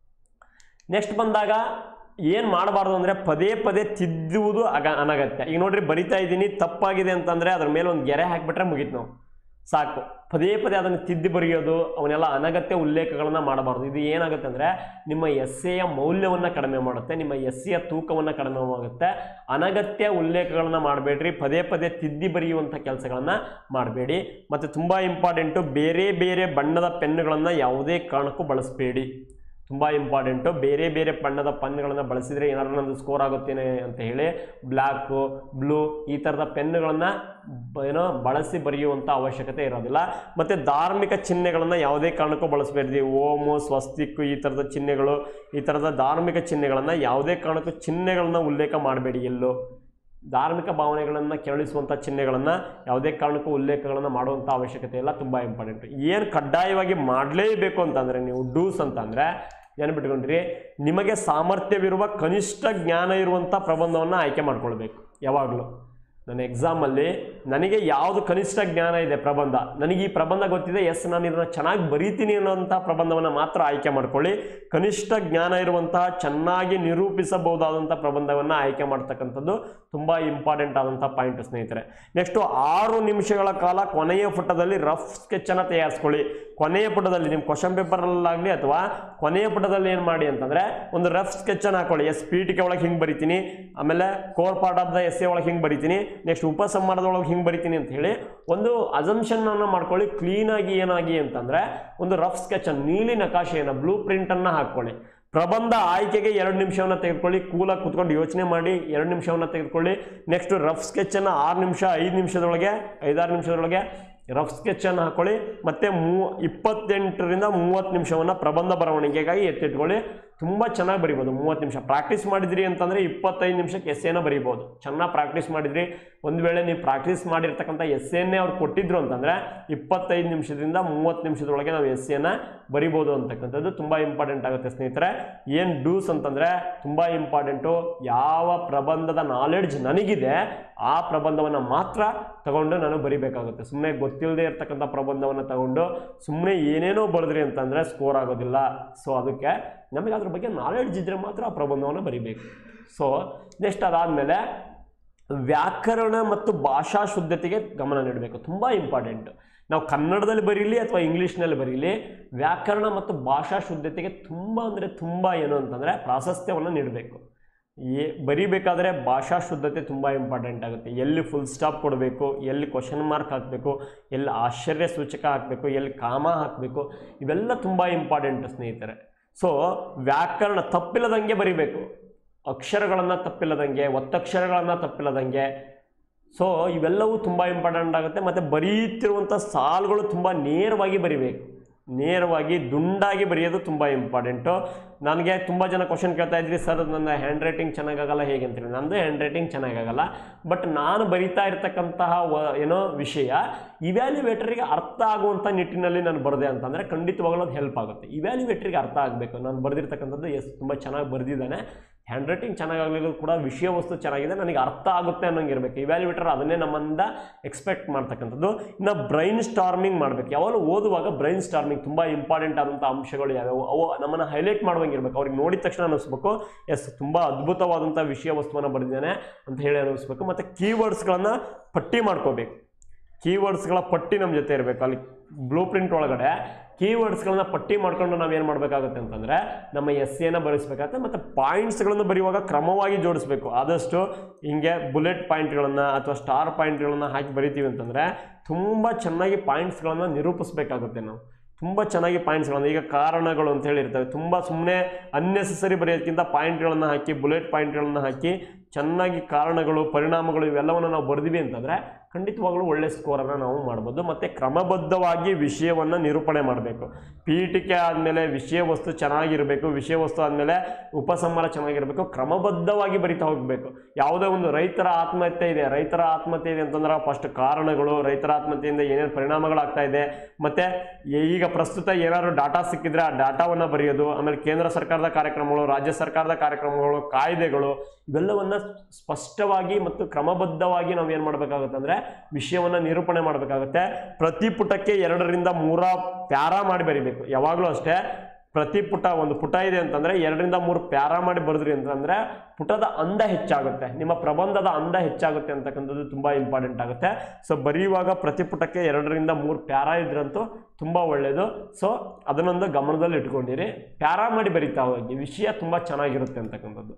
ನೆಕ್ಸ್ಟ್ ಬಂದಾಗ ಏನು ಮಾಡಬಾರ್ದು ಅಂದರೆ ಪದೇ ಪದೇ ತಿದ್ದುವುದು ಅಗ ಅನಗತ್ಯ ಈಗ ನೋಡ್ರಿ ಬರಿತಾ ಇದ್ದೀನಿ ತಪ್ಪಾಗಿದೆ ಅಂತಂದರೆ ಅದ್ರ ಮೇಲೆ ಒಂದು ಗೆರೆ ಹಾಕಿಬಿಟ್ರೆ ಮುಗೀತು ನಾವು ಸಾಕು ಪದೇ ಪದೇ ಅದನ್ನು ತಿದ್ದಿ ಬರೆಯೋದು ಅವನ್ನೆಲ್ಲ ಅನಗತ್ಯ ಉಲ್ಲೇಖಗಳನ್ನ ಮಾಡಬಾರ್ದು ಇದು ಏನಾಗುತ್ತೆ ಅಂದರೆ ನಿಮ್ಮ ಎಸ್ ಎಯ ಮೌಲ್ಯವನ್ನು ಕಡಿಮೆ ಮಾಡುತ್ತೆ ನಿಮ್ಮ ಎಸ್ ಎಯ ತೂಕವನ್ನು ಕಡಿಮೆ ಮಾಡುತ್ತೆ ಅನಗತ್ಯ ಉಲ್ಲೇಖಗಳನ್ನ ಮಾಡಬೇಡ್ರಿ ಪದೇ ಪದೇ ತಿದ್ದಿ ಬರೆಯುವಂಥ ಕೆಲಸಗಳನ್ನು ಮಾಡಬೇಡಿ ಮತ್ತು ತುಂಬ ಇಂಪಾರ್ಟೆಂಟು ಬೇರೆ ಬೇರೆ ಬಣ್ಣದ ಪೆನ್ನುಗಳನ್ನು ಯಾವುದೇ ಕಾರಣಕ್ಕೂ ಬಳಸಬೇಡಿ ತುಂಬ ಇಂಪಾರ್ಟೆಂಟು ಬೇರೆ ಬೇರೆ ಬಣ್ಣದ ಪೆನ್ಗಳನ್ನು ಬಳಸಿದರೆ ಏನಾದ್ರು ನಂದು ಸ್ಕೋರ್ ಆಗುತ್ತೇನೆ ಅಂತ ಹೇಳಿ ಬ್ಲ್ಯಾಕು ಬ್ಲೂ ಈ ಥರದ ಪೆನ್ನುಗಳನ್ನು ಏನೋ ಬಳಸಿ ಬರೆಯುವಂಥ ಅವಶ್ಯಕತೆ ಇರೋದಿಲ್ಲ ಮತ್ತು ಧಾರ್ಮಿಕ ಚಿಹ್ನೆಗಳನ್ನು ಯಾವುದೇ ಕಾರಣಕ್ಕೂ ಬಳಸಬೇಡಿ ಓಮು ಸ್ವಸ್ತಿಕ್ಕು ಈ ಥರದ ಚಿಹ್ನೆಗಳು ಈ ಥರದ ಧಾರ್ಮಿಕ ಚಿಹ್ನೆಗಳನ್ನು ಯಾವುದೇ ಕಾರಣಕ್ಕೂ ಚಿಹ್ನೆಗಳನ್ನ ಉಲ್ಲೇಖ ಮಾಡಬೇಡಿ ಎಲ್ಲೂ ಧಾರ್ಮಿಕ ಭಾವನೆಗಳನ್ನು ಕೆರಳಿಸುವಂಥ ಚಿಹ್ನೆಗಳನ್ನು ಯಾವುದೇ ಕಾರಣಕ್ಕೂ ಉಲ್ಲೇಖಗಳನ್ನು ಮಾಡುವಂಥ ಅವಶ್ಯಕತೆ ಇಲ್ಲ ತುಂಬ ಇಂಪಾರ್ಟೆಂಟ್ ಏನು ಕಡ್ಡಾಯವಾಗಿ ಮಾಡಲೇಬೇಕು ಅಂತಂದರೆ ನೀವು ಡೂಸ್ ಅಂತಂದರೆ ನೆನಪಿಟ್ಕೊಂಡ್ರಿ ನಿಮಗೆ ಸಾಮರ್ಥ್ಯವಿರುವ ಕನಿಷ್ಠ ಜ್ಞಾನ ಇರುವಂಥ ಪ್ರಬಂಧವನ್ನು ಆಯ್ಕೆ ಮಾಡ್ಕೊಳ್ಬೇಕು ಯಾವಾಗಲೂ ನನ್ನ ಎಕ್ಸಾಮಲ್ಲಿ ನನಗೆ ಯಾವುದು ಕನಿಷ್ಠ ಜ್ಞಾನ ಇದೆ ಪ್ರಬಂಧ ನನಗೆ ಈ ಪ್ರಬಂಧ ಗೊತ್ತಿದೆ ಎಸ್ ನಾನು ಇದನ್ನು ಚೆನ್ನಾಗಿ ಬರೀತೀನಿ ಅನ್ನೋಂಥ ಪ್ರಬಂಧವನ್ನು ಮಾತ್ರ ಆಯ್ಕೆ ಮಾಡ್ಕೊಳ್ಳಿ ಕನಿಷ್ಠ ಜ್ಞಾನ ಇರುವಂತಹ ಚೆನ್ನಾಗಿ ನಿರೂಪಿಸಬಹುದಾದಂಥ ಪ್ರಬಂಧವನ್ನು ಆಯ್ಕೆ ಮಾಡ್ತಕ್ಕಂಥದ್ದು ತುಂಬ ಇಂಪಾರ್ಟೆಂಟ್ ಆದಂಥ ಪಾಯಿಂಟ್ ಸ್ನೇಹಿತರೆ ನೆಕ್ಸ್ಟು ಆರು ನಿಮಿಷಗಳ ಕಾಲ ಕೊನೆಯ ಪುಟದಲ್ಲಿ ರಫ್ ಸ್ಕೆಚ್ಚನ್ನು ತಯಾರಿಸ್ಕೊಳ್ಳಿ ಕೊನೆಯ ಪುಟದಲ್ಲಿ ನಿಮ್ಮ ಕ್ವಶನ್ ಪೇಪರಲ್ಲಾಗಲಿ ಅಥವಾ ಕೊನೆಯ ಪುಟದಲ್ಲಿ ಏನು ಮಾಡಿ ಅಂತಂದರೆ ಒಂದು ರಫ್ ಸ್ಕೆಚ್ಚನ್ನು ಹಾಕೊಳ್ಳಿ ಎಸ್ ಪೀಠಿಕೆ ಒಳಗೆ ಹಿಂಗೆ ಬರಿತೀನಿ ಆಮೇಲೆ core part of the essay ಒಳಗೆ ಹಿಂಗೆ ಬರಿತೀನಿ ನೆಕ್ಸ್ಟ್ ಉಪಸಂಹಾರದೊಳಗೆ ಹಿಂಗೆ ಬರಿತೀನಿ ಅಂತ ಹೇಳಿ ಒಂದು ಅಸಂಪ್ಷನ್ ಮಾಡ್ಕೊಳ್ಳಿ ಕ್ಲೀನಾಗಿ ಏನಾಗಿ ಅಂತಂದರೆ ಒಂದು ರಫ್ ಸ್ಕೆಚ್ ನೀಲಿ ನಕಾಶೆಯನ್ನು ಬ್ಲೂ ಪ್ರಿಂಟನ್ನು ಹಾಕ್ಕೊಳ್ಳಿ ಪ್ರಬಂಧ ಆಯ್ಕೆಗೆ ಎರಡು ನಿಮಿಷವನ್ನು ತೆಗೆದುಕೊಳ್ಳಿ ಕೂಲಾಗಿ ಕೂತ್ಕೊಂಡು ಯೋಚನೆ ಮಾಡಿ ಎರಡು ನಿಮಿಷವನ್ನು ತೆಗೆದುಕೊಳ್ಳಿ ನೆಕ್ಸ್ಟ್ ರಫ್ ಸ್ಕೆಚ್ಚನ್ನು ಆರು ನಿಮಿಷ ಐದು ನಿಮಿಷದೊಳಗೆ ಐದಾರು ನಿಮಿಷದೊಳಗೆ ರಫ್ ಸ್ಕೆಚ್ಚನ್ನು ಹಾಕೊಳ್ಳಿ ಮತ್ತು ಮೂ ಇಪ್ಪತ್ತೆಂಟರಿಂದ ಮೂವತ್ತು ನಿಮಿಷವನ್ನು ಪ್ರಬಂಧ ಬರವಣಿಗೆಗಾಗಿ ಎತ್ತಿಟ್ಕೊಳ್ಳಿ ತುಂಬ ಚೆನ್ನಾಗಿ ಬರಿಬೋದು ಮೂವತ್ತು ನಿಮಿಷ ಪ್ರಾಕ್ಟೀಸ್ ಮಾಡಿದ್ರಿ ಅಂತಂದರೆ ಇಪ್ಪತ್ತೈದು ನಿಮಿಷಕ್ಕೆ ಎಸ್ ಎನ ಬರಿಬೋದು ಚೆನ್ನಾಗಿ ಪ್ರಾಕ್ಟೀಸ್ ಮಾಡಿದ್ರಿ ಒಂದು ವೇಳೆ ನೀವು ಪ್ರಾಕ್ಟೀಸ್ ಮಾಡಿರ್ತಕ್ಕಂಥ ಎಸ್ ಎನ್ನೇ ಅವ್ರು ಕೊಟ್ಟಿದ್ರು ಅಂತಂದರೆ ಇಪ್ಪತ್ತೈದು ನಿಮಿಷದಿಂದ ಮೂವತ್ತು ನಿಮಿಷದೊಳಗೆ ನಾವು ಎಸ್ ಎನ ಬರಿಬೋದು ಅಂತಕ್ಕಂಥದ್ದು ತುಂಬ ಇಂಪಾರ್ಟೆಂಟ್ ಆಗುತ್ತೆ ಸ್ನೇಹಿತರೆ ಏನು ಡೂಸ್ ಅಂತಂದರೆ ತುಂಬ ಇಂಪಾರ್ಟೆಂಟು ಯಾವ ಪ್ರಬಂಧದ ನಾಲೆಡ್ಜ್ ನನಗಿದೆ ಆ ಪ್ರಬಂಧವನ್ನು ಮಾತ್ರ ತಗೊಂಡು ನಾನು ಬರಿಬೇಕಾಗುತ್ತೆ ಸುಮ್ಮನೆ ಗೊತ್ತಿಲ್ಲದೆ ಇರ್ತಕ್ಕಂಥ ಪ್ರಬಂಧವನ್ನು ತಗೊಂಡು ಸುಮ್ಮನೆ ಏನೇನೋ ಬರೆದ್ರಿ ಅಂತಂದರೆ ಸ್ಕೋರ್ ಆಗೋದಿಲ್ಲ ಸೊ ಅದಕ್ಕೆ ನಮಗೆ ಅದ್ರ ಬಗ್ಗೆ ನಾಲೆಡ್ಜ್ ಇದ್ದರೆ ಮಾತ್ರ ಆ ಪ್ರಬಂಧವನ್ನು ಬರಿಬೇಕು ಸೊ ನೆಕ್ಸ್ಟ್ ಅದಾದಮೇಲೆ ವ್ಯಾಕರಣ ಮತ್ತು ಭಾಷಾ ಶುದ್ಧತೆಗೆ ಗಮನ ನೀಡಬೇಕು ತುಂಬ ಇಂಪಾರ್ಟೆಂಟ್ ನಾವು ಕನ್ನಡದಲ್ಲಿ ಬರೀಲಿ ಅಥವಾ ಇಂಗ್ಲೀಷ್ನಲ್ಲಿ ಬರೀಲಿ ವ್ಯಾಕರಣ ಮತ್ತು ಭಾಷಾ ಶುದ್ಧತೆಗೆ ತುಂಬ ಅಂದರೆ ತುಂಬ ಏನು ಅಂತಂದರೆ ಪ್ರಾಶಸ್ತ್ಯವನ್ನು ನೀಡಬೇಕು ಏ ಬರಿಬೇಕಾದ್ರೆ ಭಾಷಾ ಶುದ್ಧತೆ ತುಂಬ ಇಂಪಾರ್ಟೆಂಟ್ ಆಗುತ್ತೆ ಎಲ್ಲಿ ಫುಲ್ ಸ್ಟಾಪ್ ಕೊಡಬೇಕು ಎಲ್ಲಿ ಕ್ವಶನ್ ಮಾರ್ಕ್ ಹಾಕಬೇಕು ಎಲ್ಲಿ ಆಶ್ಚರ್ಯ ಸೂಚಕ ಹಾಕಬೇಕು ಎಲ್ಲಿ ಕಾಮ ಹಾಕಬೇಕು ಇವೆಲ್ಲ ತುಂಬ ಇಂಪಾರ್ಟೆಂಟ್ ಸ್ನೇಹಿತರೆ ಸೊ ವ್ಯಾಕರಣ ತಪ್ಪಿಲ್ಲದಂಗೆ ಬರಿಬೇಕು ಅಕ್ಷರಗಳನ್ನು ತಪ್ಪಿಲ್ಲದಂಗೆ ಒತ್ತಕ್ಷರಗಳನ್ನು ತಪ್ಪಿಲ್ಲದಂಗೆ ಸೊ ಇವೆಲ್ಲವೂ ತುಂಬ ಇಂಪಾರ್ಟೆಂಟ್ ಆಗುತ್ತೆ ಮತ್ತು ಬರೀತಿರುವಂಥ ಸಾಲುಗಳು ತುಂಬ ನೇರವಾಗಿ ಬರಿಬೇಕು ನೇರವಾಗಿ ದುಂಡಾಗಿ ಬರೆಯೋದು ತುಂಬ ಇಂಪಾರ್ಟೆಂಟು ನನಗೆ ತುಂಬ ಜನ ಕ್ವಶನ್ ಕೇಳ್ತಾ ಇದ್ರಿ ಸರ್ ನನ್ನ ಹ್ಯಾಂಡ್ ರೈಟಿಂಗ್ ಚೆನ್ನಾಗಾಗಲ್ಲ ಹೇಗೆ ಅಂತೇಳಿ ನಂದು ಹ್ಯಾಂಡ್ ರೈಟಿಂಗ್ ಚೆನ್ನಾಗಾಗಲ್ಲ ಬಟ್ ನಾನು ಬರಿತಾ ಇರ್ತಕ್ಕಂತಹ ವ ಏನೋ ವಿಷಯ ಇವ್ಯಾಲ್ಯುವೇಟರಿಗೆ ಅರ್ಥ ಆಗುವಂಥ ನಿಟ್ಟಿನಲ್ಲಿ ನಾನು ಬರೆದೆ ಅಂತಂದರೆ ಖಂಡಿತವಾಗಲೂ ಅದು ಹೆಲ್ಪ್ ಆಗುತ್ತೆ ಇವ್ಯಾಲ್ಯುವೇಟರಿಗೆ ಅರ್ಥ ಆಗಬೇಕು ನಾನು ಬರೆದಿರ್ತಕ್ಕಂಥದ್ದು ಎಸ್ ತುಂಬ ಚೆನ್ನಾಗಿ ಬರೆದಿದ್ದಾನೆ ಹ್ಯಾಂಡ್ ರೈಟಿಂಗ್ ಚೆನ್ನಾಗಾಗಲಿಲ್ಲ ಕೂಡ ವಿಷಯ ವಸ್ತು ಚೆನ್ನಾಗಿದೆ ನನಗೆ ಅರ್ಥ ಆಗುತ್ತೆ ಅನ್ನೋಂಗೆ ಇರಬೇಕು ಇವ್ಯಾಲ್ಯುವೇಟರ್ ಅದನ್ನೇ ನಮ್ಮಿಂದ ಎಕ್ಸ್ಪೆಕ್ಟ್ ಮಾಡ್ತಕ್ಕಂಥದ್ದು ಇನ್ನು ಬ್ರೈನ್ ಸ್ಟಾರ್ಮಿಂಗ್ ಮಾಡಬೇಕು ಯಾವಾಗಲೂ ಓದುವಾಗ ಬ್ರೈನ್ ಸ್ಟಾರ್ಮಿಂಗ್ ತುಂಬ ಇಂಪಾರ್ಟೆಂಟ್ ಆದಂಥ ಅಂಶಗಳು ಯಾವ್ಯಾವು ಅವು ನಮ್ಮನ್ನು ಹೈಲೈಟ್ ಮಾಡುವಂಗೆ ಇರಬೇಕು ಅವ್ರಿಗೆ ನೋಡಿದ ತಕ್ಷಣ ಅನ್ನಿಸ್ಬೇಕು ಎಸ್ ತುಂಬ ಅದ್ಭುತವಾದಂಥ ವಿಷಯ ವಸ್ತುವನ್ನು ಬರೆದಿದ್ದಾನೆ ಅಂತ ಹೇಳಿ ಅನ್ನಿಸ್ಬೇಕು ಮತ್ತು ಕೀವರ್ಡ್ಸ್ಗಳನ್ನು ಪಟ್ಟಿ ಮಾಡ್ಕೋಬೇಕು ಕೀವರ್ಡ್ಸ್ಗಳ ಪಟ್ಟಿ ನಮ್ಮ ಜೊತೆ ಇರಬೇಕು ಅಲ್ಲಿ ಬ್ಲೂ ಪ್ರಿಂಟ್ ಒಳಗಡೆ ಕೀವರ್ಡ್ಸ್ಗಳನ್ನ ಪಟ್ಟಿ ಮಾಡ್ಕೊಂಡು ನಾವು ಏನು ಮಾಡಬೇಕಾಗುತ್ತೆ ಅಂತಂದರೆ ನಮ್ಮ ಎಸ್ ಎನ ಬರೆಸ್ಬೇಕಾಗತ್ತೆ ಮತ್ತು ಪಾಯಿಂಟ್ಸ್ಗಳನ್ನು ಬರೆಯುವಾಗ ಕ್ರಮವಾಗಿ ಜೋಡಿಸ್ಬೇಕು ಆದಷ್ಟು ಹಿಂಗೆ ಬುಲೆಟ್ ಪಾಯಿಂಟ್ಗಳನ್ನು ಅಥವಾ ಸ್ಟಾರ್ ಪಾಯಿಂಟ್ಗಳನ್ನು ಹಾಕಿ ಬರಿತೀವಿ ಅಂತಂದರೆ ತುಂಬ ಚೆನ್ನಾಗಿ ಪಾಯಿಂಟ್ಸ್ಗಳನ್ನು ನಿರೂಪಿಸ್ಬೇಕಾಗುತ್ತೆ ನಾವು ತುಂಬ ಚೆನ್ನಾಗಿ ಪಾಯಿಂಟ್ಸ್ಗಳನ್ನು ಈಗ ಕಾರಣಗಳು ಅಂತ ಹೇಳಿರ್ತವೆ ತುಂಬ ಸುಮ್ಮನೆ ಅನ್ನೆಸೆಸರಿ ಬರೆಯೋದಕ್ಕಿಂತ ಪಾಯಿಂಟ್ಗಳನ್ನು ಹಾಕಿ ಬುಲೆಟ್ ಪಾಯಿಂಟ್ಗಳನ್ನು ಹಾಕಿ ಚೆನ್ನಾಗಿ ಕಾರಣಗಳು ಪರಿಣಾಮಗಳು ಇವೆಲ್ಲವನ್ನು ನಾವು ಬರೆದಿವಿ ಅಂತಂದರೆ ಖಂಡಿತವಾಗ್ಲೂ ಒಳ್ಳೆ ಸ್ಕೋರನ್ನು ನಾವು ಮಾಡ್ಬೋದು ಮತ್ತು ಕ್ರಮಬದ್ಧವಾಗಿ ವಿಷಯವನ್ನು ನಿರೂಪಣೆ ಮಾಡಬೇಕು ಪೀಠಿಕೆ ಆದಮೇಲೆ ವಿಷಯ ವಸ್ತು ಚೆನ್ನಾಗಿರಬೇಕು ವಿಷಯ ವಸ್ತು ಆದಮೇಲೆ ಉಪಸಂಹಾರ ಚೆನ್ನಾಗಿರಬೇಕು ಕ್ರಮಬದ್ಧವಾಗಿ ಬರಿತಾ ಹೋಗಬೇಕು ಯಾವುದೇ ಒಂದು ರೈತರ ಆತ್ಮಹತ್ಯೆ ಇದೆ ರೈತರ ಆತ್ಮಹತ್ಯೆ ಇದೆ ಅಂತಂದ್ರೆ ಫಸ್ಟ್ ಕಾರಣಗಳು ರೈತರ ಆತ್ಮಹತ್ಯೆಯಿಂದ ಏನೇನು ಪರಿಣಾಮಗಳಾಗ್ತಾ ಇದೆ ಮತ್ತು ಈಗ ಪ್ರಸ್ತುತ ಏನಾದ್ರು ಡಾಟಾ ಸಿಕ್ಕಿದ್ರೆ ಆ ಡಾಟಾವನ್ನು ಬರೆಯೋದು ಆಮೇಲೆ ಕೇಂದ್ರ ಸರ್ಕಾರದ ಕಾರ್ಯಕ್ರಮಗಳು ರಾಜ್ಯ ಸರ್ಕಾರದ ಕಾರ್ಯಕ್ರಮಗಳು ಕಾಯ್ದೆಗಳು ಇವೆಲ್ಲವನ್ನು ಸ್ಪಷ್ಟವಾಗಿ ಮತ್ತು ಕ್ರಮಬದ್ಧವಾಗಿ ನಾವು ಏನು ಮಾಡಬೇಕಾಗುತ್ತೆ ಅಂದರೆ ವಿಷಯವನ್ನು ನಿರೂಪಣೆ ಮಾಡಬೇಕಾಗುತ್ತೆ ಪ್ರತಿ ಪುಟಕ್ಕೆ ಎರಡರಿಂದ ಮೂರ ಪ್ಯಾರಾ ಮಾಡಿ ಬರಿಬೇಕು ಯಾವಾಗಲೂ ಅಷ್ಟೇ ಪ್ರತಿ ಪುಟ ಒಂದು ಪುಟ ಇದೆ ಅಂತಂದ್ರೆ ಎರಡರಿಂದ ಮೂರು ಪ್ಯಾರ ಮಾಡಿ ಬರೆದ್ರಿ ಅಂತಂದ್ರೆ ಪುಟದ ಅಂದ ಹೆಚ್ಚಾಗುತ್ತೆ ನಿಮ್ಮ ಪ್ರಬಂಧದ ಅಂದ ಹೆಚ್ಚಾಗುತ್ತೆ ಅಂತಕ್ಕಂಥದ್ದು ತುಂಬಾ ಇಂಪಾರ್ಟೆಂಟ್ ಆಗುತ್ತೆ ಸೊ ಬರೆಯುವಾಗ ಪ್ರತಿ ಪುಟಕ್ಕೆ ಎರಡರಿಂದ ಮೂರು ಪ್ಯಾರ ಇದ್ರಂತೂ ತುಂಬಾ ಒಳ್ಳೆಯದು ಸೊ ಅದನ್ನೊಂದು ಗಮನದಲ್ಲಿ ಇಟ್ಕೊಂಡಿರಿ ಪ್ಯಾರ ಮಾಡಿ ಬರಿತಾ ಹೋಗಿ ವಿಷಯ ತುಂಬಾ ಚೆನ್ನಾಗಿರುತ್ತೆ ಅಂತಕ್ಕಂಥದ್ದು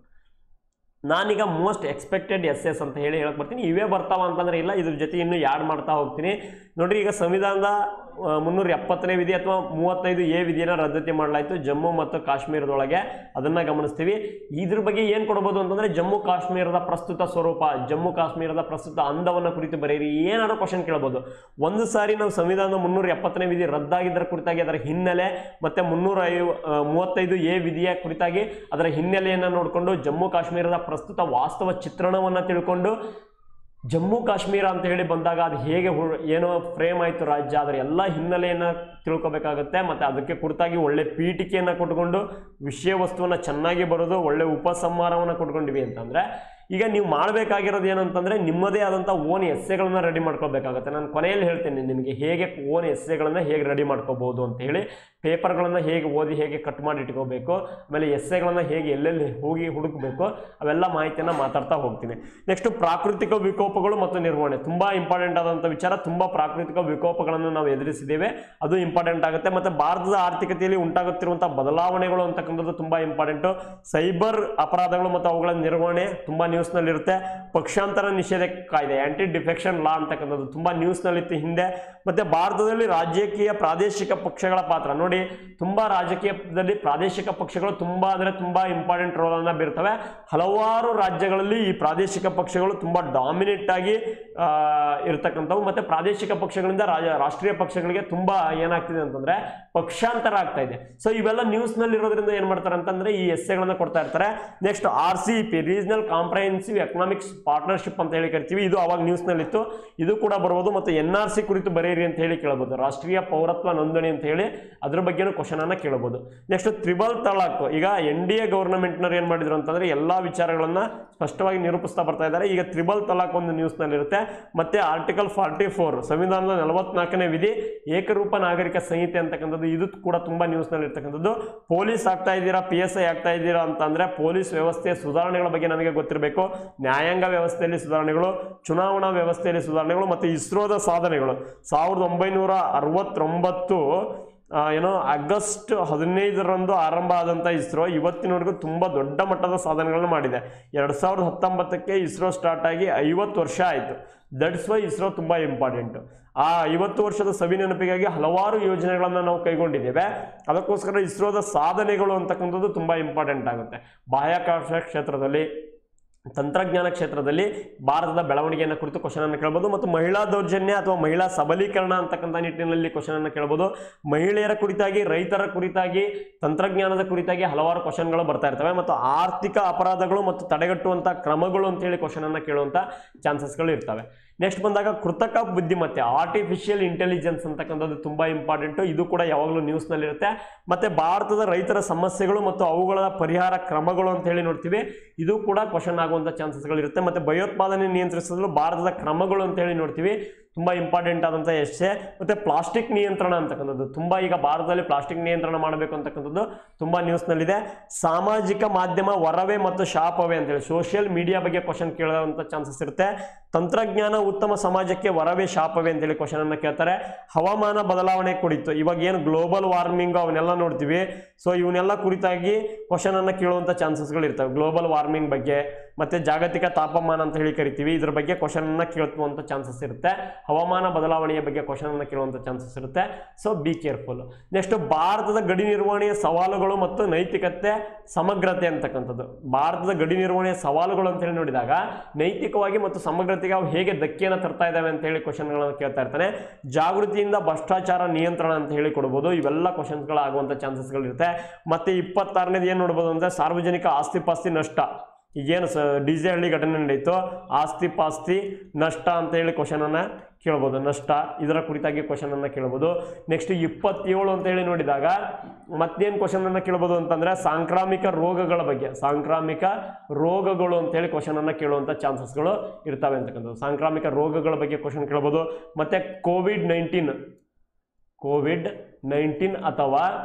ನಾನೀಗ ಮೋಸ್ಟ್ ಎಕ್ಸ್ಪೆಕ್ಟೆಡ್ ಎಸ್ ಎಸ್ ಅಂತ ಹೇಳಿ ಹೇಳಕ್ ಬರ್ತೀನಿ ಇವೇ ಬರ್ತಾವ ಅಂತಂದ್ರೆ ಇಲ್ಲ ಇದ್ರ ಜೊತೆ ಇನ್ನು ಯಾಡ್ ಮಾಡ್ತಾ ಹೋಗ್ತೀನಿ ನೋಡ್ರಿ ಈಗ ಸಂವಿಧಾನದ ಆ, ಮುನ್ನೂರ ಎಪ್ಪತ್ತನೇ ವಿಧಿ ಅಥವಾ ಮೂವತ್ತೈದು ಎ ವಿಧಿಯನ್ನು ರದ್ದತಿ ಮಾಡಲಾಯಿತು ಜಮ್ಮು ಮತ್ತು ಕಾಶ್ಮೀರದೊಳಗೆ ಅದನ್ನ ಗಮನಿಸ್ತೀವಿ ಇದ್ರ ಬಗ್ಗೆ ಏನು ಕೊಡ್ಬೋದು ಅಂತಂದ್ರೆ ಜಮ್ಮು ಕಾಶ್ಮೀರದ ಪ್ರಸ್ತುತ ಸ್ವರೂಪ ಜಮ್ಮು ಕಾಶ್ಮೀರದ ಪ್ರಸ್ತುತ ಅಂದವನ್ನ ಕುರಿತು ಬರೆಯಿರಿ ಏನಾದ್ರು ಕ್ವಶನ್ ಕೇಳ್ಬೋದು ಒಂದು ಸಾರಿ ನಾವು ಸಂವಿಧಾನದ ಮುನ್ನೂರ ಎಪ್ಪತ್ತನೇ ವಿಧಿ ರದ್ದಾಗಿದ್ದರ ಕುರಿತಾಗಿ ಅದರ ಹಿನ್ನೆಲೆ ಮತ್ತೆ ಮುನ್ನೂರ ಐವ ಆ, ಮೂವತ್ತೈದು ಎ ವಿಧಿಯ ಕುರಿತಾಗಿ ಅದರ ಹಿನ್ನೆಲೆಯನ್ನು ನೋಡಿಕೊಂಡು ಜಮ್ಮು ಕಾಶ್ಮೀರದ ಪ್ರಸ್ತುತ ವಾಸ್ತವ ಚಿತ್ರಣವನ್ನು ತಿಳ್ಕೊಂಡು ಜಮ್ಮು ಕಾಶ್ಮೀರ ಅಂತ ಹೇಳಿ ಬಂದಾಗ ಅದು ಹೇಗೆ ಹು- ಏನೋ ಫ್ರೇಮ್ ಆಯಿತು ರಾಜ್ಯ ಅದರ ಎಲ್ಲ ಹಿನ್ನೆಲೆಯನ್ನು ತಿಳ್ಕೊಬೇಕಾಗುತ್ತೆ ಮತ್ತು ಅದಕ್ಕೆ ಕುರಿತಾಗಿ ಒಳ್ಳೆ ಪೀಠಿಕೆಯನ್ನು ಕೊಟ್ಕೊಂಡು ವಿಷಯ ವಸ್ತುವನ್ನು ಚೆನ್ನಾಗಿ ಬರೋದು ಒಳ್ಳೆ ಉಪಸಂಹಾರವನ್ನು ಕೊಟ್ಕೊಂಡಿವಿ ಅಂತಂದರೆ ಈಗ ನೀವು ಮಾಡಬೇಕಾಗಿರೋದು ಏನಂತಂದರೆ ನಿಮ್ಮದೇ ಆದಂಥ ಓನ್ ಎಸ್ಸೆಗಳನ್ನು ರೆಡಿ ಮಾಡ್ಕೋಬೇಕಾಗುತ್ತೆ ನಾನು ಕೊನೆಯಲ್ಲಿ ಹೇಳ್ತೇನೆ ನಿಮಗೆ ಹೇಗೆ ಓನ್ ಎಸ್ಸೆಗಳನ್ನು ಹೇಗೆ ರೆಡಿ ಮಾಡ್ಕೋಬೋದು ಅಂತ ಹೇಳಿ ಪೇಪರ್ಗಳನ್ನು ಹೇಗೆ ಓದಿ ಹೇಗೆ ಕಟ್ ಮಾಡಿ ಇಟ್ಕೋಬೇಕು ಆಮೇಲೆ ಎಸ್ಸೆಗಳನ್ನು ಹೇಗೆ ಎಲ್ಲೆಲ್ಲಿ ಹೋಗಿ ಹುಡುಕಬೇಕು ಅವೆಲ್ಲ ಮಾಹಿತಿಯನ್ನು ಮಾತಾಡ್ತಾ ಹೋಗ್ತೀನಿ ನೆಕ್ಸ್ಟ್ ಪ್ರಾಕೃತಿಕ ವಿಕೋಪಗಳು ಮತ್ತು ನಿರ್ವಹಣೆ ತುಂಬ ಇಂಪಾರ್ಟೆಂಟ್ ಆದಂಥ ವಿಚಾರ ತುಂಬ ಪ್ರಾಕೃತಿಕ ವಿಕೋಪಗಳನ್ನು ನಾವು ಎದುರಿಸಿದ್ದೇವೆ ಅದು ಇಂಪಾರ್ಟೆಂಟ್ ಆಗುತ್ತೆ ಮತ್ತು ಭಾರತದ ಆರ್ಥಿಕತೆಯಲ್ಲಿ ಉಂಟಾಗುತ್ತಿರುವಂಥ ಬದಲಾವಣೆಗಳು ಅಂತಕ್ಕಂಥದ್ದು ತುಂಬ ಇಂಪಾರ್ಟೆಂಟು ಸೈಬರ್ ಅಪರಾಧಗಳು ಮತ್ತು ಅವುಗಳ ನಿರ್ವಹಣೆ ತುಂಬ ನ್ಯೂಸ್ನಲ್ಲಿರುತ್ತೆ ಪಕ್ಷಾಂತರ ನಿಷೇಧ ಕಾಯ್ದೆ ಆಂಟಿ ಡಿಫೆಕ್ಷನ್ ಲಾ ಅಂತಕ್ಕಂಥದ್ದು ತುಂಬ ನ್ಯೂಸ್ನಲ್ಲಿತ್ತು ಹಿಂದೆ ಮತ್ತು ಭಾರತದಲ್ಲಿ ರಾಜಕೀಯ ಪ್ರಾದೇಶಿಕ ಪಕ್ಷಗಳ ಪಾತ್ರ ನೋಡಿ ತುಂಬ ರಾಜಕೀಯದಲ್ಲಿ ಪ್ರಾದೇಶಿಕ ಪಕ್ಷಗಳು ತುಂಬ ಅಂದರೆ ತುಂಬ ಇಂಪಾರ್ಟೆಂಟ್ ರೋಲನ್ನು ಬೀರ್ತವೆ ಹಲವಾರು ರಾಜ್ಯಗಳಲ್ಲಿ ಈ ಪ್ರಾದೇಶಿಕ ಪಕ್ಷಗಳು ತುಂಬ ಡಾಮಿನೇಟ್ ಆಗಿ ಆ, ಇರ್ತಕ್ಕಂಥವು ಮತ್ತು ಪ್ರಾದೇಶಿಕ ಪಕ್ಷಗಳಿಂದ ರಾಜ ರಾಷ್ಟ್ರೀಯ ಪಕ್ಷಗಳಿಗೆ ತುಂಬ ಏನಾಗ್ತಿದೆ ಅಂತಂದರೆ ಪಕ್ಷಾಂತರ ಆಗ್ತಾ ಇದೆ ಸೊ ಇವೆಲ್ಲ ನ್ಯೂಸ್ನಲ್ಲಿ ಇರೋದ್ರಿಂದ ಏನು ಮಾಡ್ತಾರೆ ಅಂತಂದರೆ ಈ ಎಸ್ಸೆಗಳನ್ನು ಕೊಡ್ತಾ ಇರ್ತಾರೆ next R C P regional comprehensive economics partnership ಅಂತ ಹೇಳಿ ಕರಿತೀವಿ ಇದು ಅವಾಗ ನ್ಯೂಸ್ನಲ್ಲಿತ್ತು ಇದು ಕೂಡ ಬರ್ಬೋದು ಮತ್ತು ಎನ್ ಆರ್ ಸಿ ಕುರಿತು ಬರೆಯಿರಿ ಅಂತ ಹೇಳಿ ಕೇಳ್ಬೋದು ರಾಷ್ಟ್ರೀಯ ಪೌರತ್ವ ನೋಂದಣಿ ಅಂತ ಹೇಳಿ ಅದ್ರ ಬಗ್ಗೆನೂ ಕ್ವಶನ್ ಅನ್ನ ಕೇಳಬಹುದು ನೆಕ್ಸ್ಟ್ ತ್ರಿಬಲ್ ತಲಾಕ್ ಈಗ ಎನ್ ಡಿ ಎ ಗವರ್ನಮೆಂಟ್ನವ್ರು ಏನು ಮಾಡಿದ್ರು ಅಂತಂದ್ರೆ ಎಲ್ಲಾ ವಿಚಾರಗಳನ್ನ ಸ್ಪಷ್ಟವಾಗಿ ನಿರೂಪಿಸ್ತಾ ಬರ್ತಾ ಇದ್ದಾರೆ ಈಗ ತ್ರಿಬಲ್ ತಲಾಕ್ ಒಂದು ನ್ಯೂಸ್ನಲ್ಲಿ ಇರುತ್ತೆ ಮತ್ತೆ ಆರ್ಟಿಕಲ್ ಫಾರ್ಟಿ ಫೋರ್ ಸಂವಿಧಾನದ ನಲವತ್ನಾಲ್ಕನೇ ವಿಧಿ ಏಕರೂಪ ನಾಗರಿಕ ಸಂಹಿತೆ ಅಂತಕ್ಕಂಥದ್ದು ಇದು ಕೂಡ ತುಂಬಾ ನ್ಯೂಸ್ನಲ್ಲಿ ಇರ್ತಕ್ಕಂಥದ್ದು ಪೊಲೀಸ್ ಆಗ್ತಾ ಇದ್ದೀರಾ ಪಿ ಎಸ್ ಐ ಆಗ್ತಾ ಇದ್ದೀರಾ ಅಂತಂದ್ರೆ ಪೊಲೀಸ್ ವ್ಯವಸ್ಥೆಯ ಸುಧಾರಣೆಗಳ ಬಗ್ಗೆ ನಮಗೆ ಗೊತ್ತಿರಬೇಕು ನ್ಯಾಯಾಂಗ ವ್ಯವಸ್ಥೆಯಲ್ಲಿ ಸುಧಾರಣೆಗಳು ಚುನಾವಣಾ ವ್ಯವಸ್ಥೆಯಲ್ಲಿ ಸುಧಾರಣೆಗಳು ಮತ್ತು ಇಸ್ರೋದ ಸಾಧನೆಗಳು ಸಾವಿರದ ಒಂಬೈನೂರ ಅರವತ್ತೊಂಬತ್ತು ಆ, ಏನೋ ಆಗಸ್ಟ್ ಹದಿನೈದರಂದು ಆರಂಭ ಆದಂಥ ಇಸ್ರೋ ಇವತ್ತಿನವರೆಗೂ ತುಂಬ ದೊಡ್ಡ ಮಟ್ಟದ ಸಾಧನೆಗಳನ್ನು ಮಾಡಿದೆ ಎರಡು ಸಾವಿರದ ಹತ್ತೊಂಬತ್ತಕ್ಕೆ ಇಸ್ರೋ ಸ್ಟಾರ್ಟ್ ಆಗಿ ಐವತ್ತು ವರ್ಷ ಆಯಿತು ದಟ್ಸ್ ವೈ ಇಸ್ರೋ ತುಂಬ ಇಂಪಾರ್ಟೆಂಟು ಆ ಐವತ್ತು ವರ್ಷದ ಸವಿ ನೆನಪಿಗಾಗಿ ಹಲವಾರು ಯೋಜನೆಗಳನ್ನು ನಾವು ಕೈಗೊಂಡಿದ್ದೇವೆ ಅದಕ್ಕೋಸ್ಕರ ಇಸ್ರೋದ ಸಾಧನೆಗಳು ಅಂತಕ್ಕಂಥದ್ದು ತುಂಬ ಇಂಪಾರ್ಟೆಂಟ್ ಆಗುತ್ತೆ ಬಾಹ್ಯಾಕಾಶ ಕ್ಷೇತ್ರದಲ್ಲಿ ತಂತ್ರಜ್ಞಾನ ಕ್ಷೇತ್ರದಲ್ಲಿ ಭಾರತದ ಬೆಳವಣಿಗೆಯನ್ನು ಕುರಿತು ಕ್ವಶನ್ ಅನ್ನು ಕೇಳಬಹುದು ಮತ್ತು ಮಹಿಳಾ ದೌರ್ಜನ್ಯ ಅಥವಾ ಮಹಿಳಾ ಸಬಲೀಕರಣ ಅಂತಕ್ಕಂಥ ನಿಟ್ಟಿನಲ್ಲಿ ಕ್ವಶನ್ ಅನ್ನು ಕೇಳಬಹುದು ಮಹಿಳೆಯರ ಕುರಿತಾಗಿ ರೈತರ ಕುರಿತಾಗಿ ತಂತ್ರಜ್ಞಾನದ ಕುರಿತಾಗಿ ಹಲವಾರು ಕ್ವಶನ್ಗಳು ಬರ್ತಾ ಇರ್ತವೆ ಮತ್ತು ಆರ್ಥಿಕ ಅಪರಾಧಗಳು ಮತ್ತು ತಡೆಗಟ್ಟುವಂಥ ಕ್ರಮಗಳು ಅಂತೇಳಿ ಕ್ವಶನ್ ಅನ್ನು ಕೇಳುವಂಥ ಚಾನ್ಸಸ್ಗಳು ಇರ್ತವೆ ನೆಕ್ಸ್ಟ್ ಬಂದಾಗ ಕೃತಕ ಬುದ್ಧಿಮತ್ತೆ ಆರ್ಟಿಫಿಷಿಯಲ್ ಇಂಟೆಲಿಜೆನ್ಸ್ ಅಂತಕ್ಕಂಥದ್ದು ತುಂಬ ಇಂಪಾರ್ಟೆಂಟು ಇದು ಕೂಡ ಯಾವಾಗಲೂ ನ್ಯೂಸ್ನಲ್ಲಿರುತ್ತೆ ಮತ್ತು ಭಾರತದ ರೈತರ ಸಮಸ್ಯೆಗಳು ಮತ್ತು ಅವುಗಳ ಪರಿಹಾರ ಕ್ರಮಗಳು ಅಂತ ಹೇಳಿ ನೋಡ್ತೀವಿ ಇದು ಕೂಡ ಕ್ವಶನ್ ಆಗುವಂಥ ಚಾನ್ಸಸ್ಗಳಿರುತ್ತೆ ಮತ್ತು ಭಯೋತ್ಪಾದನೆ ನಿಯಂತ್ರಿಸಲು ಭಾರತದ ಕ್ರಮಗಳು ಅಂತ ಹೇಳಿ ನೋಡ್ತೀವಿ ತುಂಬ ಇಂಪಾರ್ಟೆಂಟ್ ಆದಂಥ ಎಸ್ಸೆ ಮತ್ತು ಪ್ಲಾಸ್ಟಿಕ್ ನಿಯಂತ್ರಣ ಅಂತಕ್ಕಂಥದ್ದು ತುಂಬ ಈಗ ಭಾರತದಲ್ಲಿ ಪ್ಲಾಸ್ಟಿಕ್ ನಿಯಂತ್ರಣ ಮಾಡಬೇಕು ಅಂತಕ್ಕಂಥದ್ದು ತುಂಬ ನ್ಯೂಸ್ನಲ್ಲಿದೆ ಸಾಮಾಜಿಕ ಮಾಧ್ಯಮ ವರವೇ ಮತ್ತು ಶಾಪವೇ ಅಂತೇಳಿ ಸೋಷಿಯಲ್ ಮೀಡಿಯಾ ಬಗ್ಗೆ ಕ್ವಶನ್ ಕೇಳುವಂಥ ಚಾನ್ಸಸ್ ಇರುತ್ತೆ ತಂತ್ರಜ್ಞಾನ ಉತ್ತಮ ಸಮಾಜಕ್ಕೆ ವರವೇ ಶಾಪವೇ ಅಂತೇಳಿ ಕ್ವಶನ್ ಅನ್ನ ಕೇಳ್ತಾರೆ ಹವಾಮಾನ ಬದಲಾವಣೆ ಕುರಿತು ಇವಾಗ ಏನು ಗ್ಲೋಬಲ್ ವಾರ್ಮಿಂಗ್ ಅವನ್ನೆಲ್ಲ ನೋಡ್ತೀವಿ ಸೊ ಇವನ್ನೆಲ್ಲ ಕುರಿತಾಗಿ ಕ್ವಶನ್ ಅನ್ನ ಕೇಳುವಂಥ ಚಾನ್ಸಸ್ಗಳು ಇರ್ತವೆ ಗ್ಲೋಬಲ್ ವಾರ್ಮಿಂಗ್ ಬಗ್ಗೆ ಮತ್ತೆ ಜಾಗತಿಕ ತಾಪಮಾನ ಅಂತ ಹೇಳಿ ಕರಿತೀವಿ ಇದ್ರ ಬಗ್ಗೆ ಕ್ವಶನ್ ಅನ್ನ ಕೇಳುವಂಥ ಚಾನ್ಸಸ್ ಇರುತ್ತೆ ಹವಾಮಾನ ಬದಲಾವಣೆಯ ಬಗ್ಗೆ ಕ್ವಶನ್ ಅನ್ನ ಕೇಳುವಂಥ ಚಾನ್ಸಸ್ ಇರುತ್ತೆ ಸೊ ಬಿ ಕೇರ್ಫುಲ್ ನೆಕ್ಸ್ಟ್ ಭಾರತದ ಗಡಿ ನಿರ್ವಹಣೆಯ ಸವಾಲುಗಳು ಮತ್ತು ನೈತಿಕತೆ ಸಮಗ್ರತೆ ಅಂತಕ್ಕಂಥದ್ದು ಭಾರತದ ಗಡಿ ನಿರ್ವಹಣೆಯ ಸವಾಲುಗಳು ಅಂತ ಹೇಳಿ ನೋಡಿದಾಗ ನೈತಿಕವಾಗಿ ಮತ್ತು ಸಮಗ್ರತೆಗೆ ಅವು ಹೇಗೆ ಧಕ್ಕೆಯನ್ನು ತರ್ತಾ ಇದ್ದಾವೆ ಅಂತ ಹೇಳಿ ಕ್ವಶನ್ಗಳನ್ನು ಕೇಳ್ತಾ ಇರ್ತಾನೆ ಜಾಗೃತಿಯಿಂದ ಭ್ರಷ್ಟಾಚಾರ ನಿಯಂತ್ರಣ ಅಂತ ಹೇಳಿ ಕೊಡ್ಬೋದು ಇವೆಲ್ಲ ಕ್ವಶನ್ಸ್ಗಳು ಆಗುವಂಥ ಚಾನ್ಸಸ್ಗಳು ಇರುತ್ತೆ ಮತ್ತೆ ಇಪ್ಪತ್ತಾರನೇದು ಏನು ನೋಡ್ಬೋದು ಅಂದರೆ ಸಾರ್ವಜನಿಕ ಆಸ್ತಿ ಪಾಸ್ತಿ ನಷ್ಟ ಈಗೇನು ಸ ಡಿ ಜೆ ಹಳ್ಳಿ ಘಟನೆ ನಡೀತು ಆಸ್ತಿ ಪಾಸ್ತಿ ನಷ್ಟ ಅಂತ ಹೇಳಿ ಕ್ವಶನ್ ಅನ್ನ ಕೇಳ್ಬೋದು ನಷ್ಟ ಇದರ ಕುರಿತಾಗಿ ಕ್ವಶನ್ ಅನ್ನ ಕೇಳ್ಬೋದು ನೆಕ್ಸ್ಟ್ ಇಪ್ಪತ್ತೇಳು ಅಂತ ಹೇಳಿ ನೋಡಿದಾಗ ಮತ್ತೇನು ಕ್ವಶನ್ ಅನ್ನ ಕೇಳ್ಬೋದು ಅಂತಂದ್ರೆ ಸಾಂಕ್ರಾಮಿಕ ರೋಗಗಳ ಬಗ್ಗೆ ಸಾಂಕ್ರಾಮಿಕ ರೋಗಗಳು ಅಂತ ಹೇಳಿ ಕ್ವಶನ್ ಅನ್ನ ಕೇಳುವಂತ ಚಾನ್ಸಸ್ಗಳು ಇರ್ತವೆ ಅಂತಕ್ಕಂಥದ್ದು ಸಾಂಕ್ರಾಮಿಕ ರೋಗಗಳ ಬಗ್ಗೆ ಕ್ವಶನ್ ಕೇಳ್ಬೋದು ಮತ್ತೆ ಕೋವಿಡ್ ನೈನ್ಟೀನ್ ಕೋವಿಡ್ ನೈನ್ಟೀನ್ ಅಥವಾ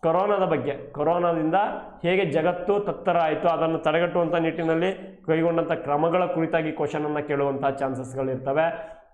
ಕೊರೋನಾದ ಬಗ್ಗೆ ಕೊರೋನಾದಿಂದ ಹೇಗೆ ಜಗತ್ತು ತತ್ತರ ಆಯಿತು ಅದನ್ನು ತಡೆಗಟ್ಟುವಂಥ ನಿಟ್ಟಿನಲ್ಲಿ ಕೈಗೊಂಡಂಥ ಕ್ರಮಗಳ ಕುರಿತಾಗಿ ಕ್ವಶನನ್ನು ಕೇಳುವಂಥ ಚಾನ್ಸಸ್ಗಳಿರ್ತವೆ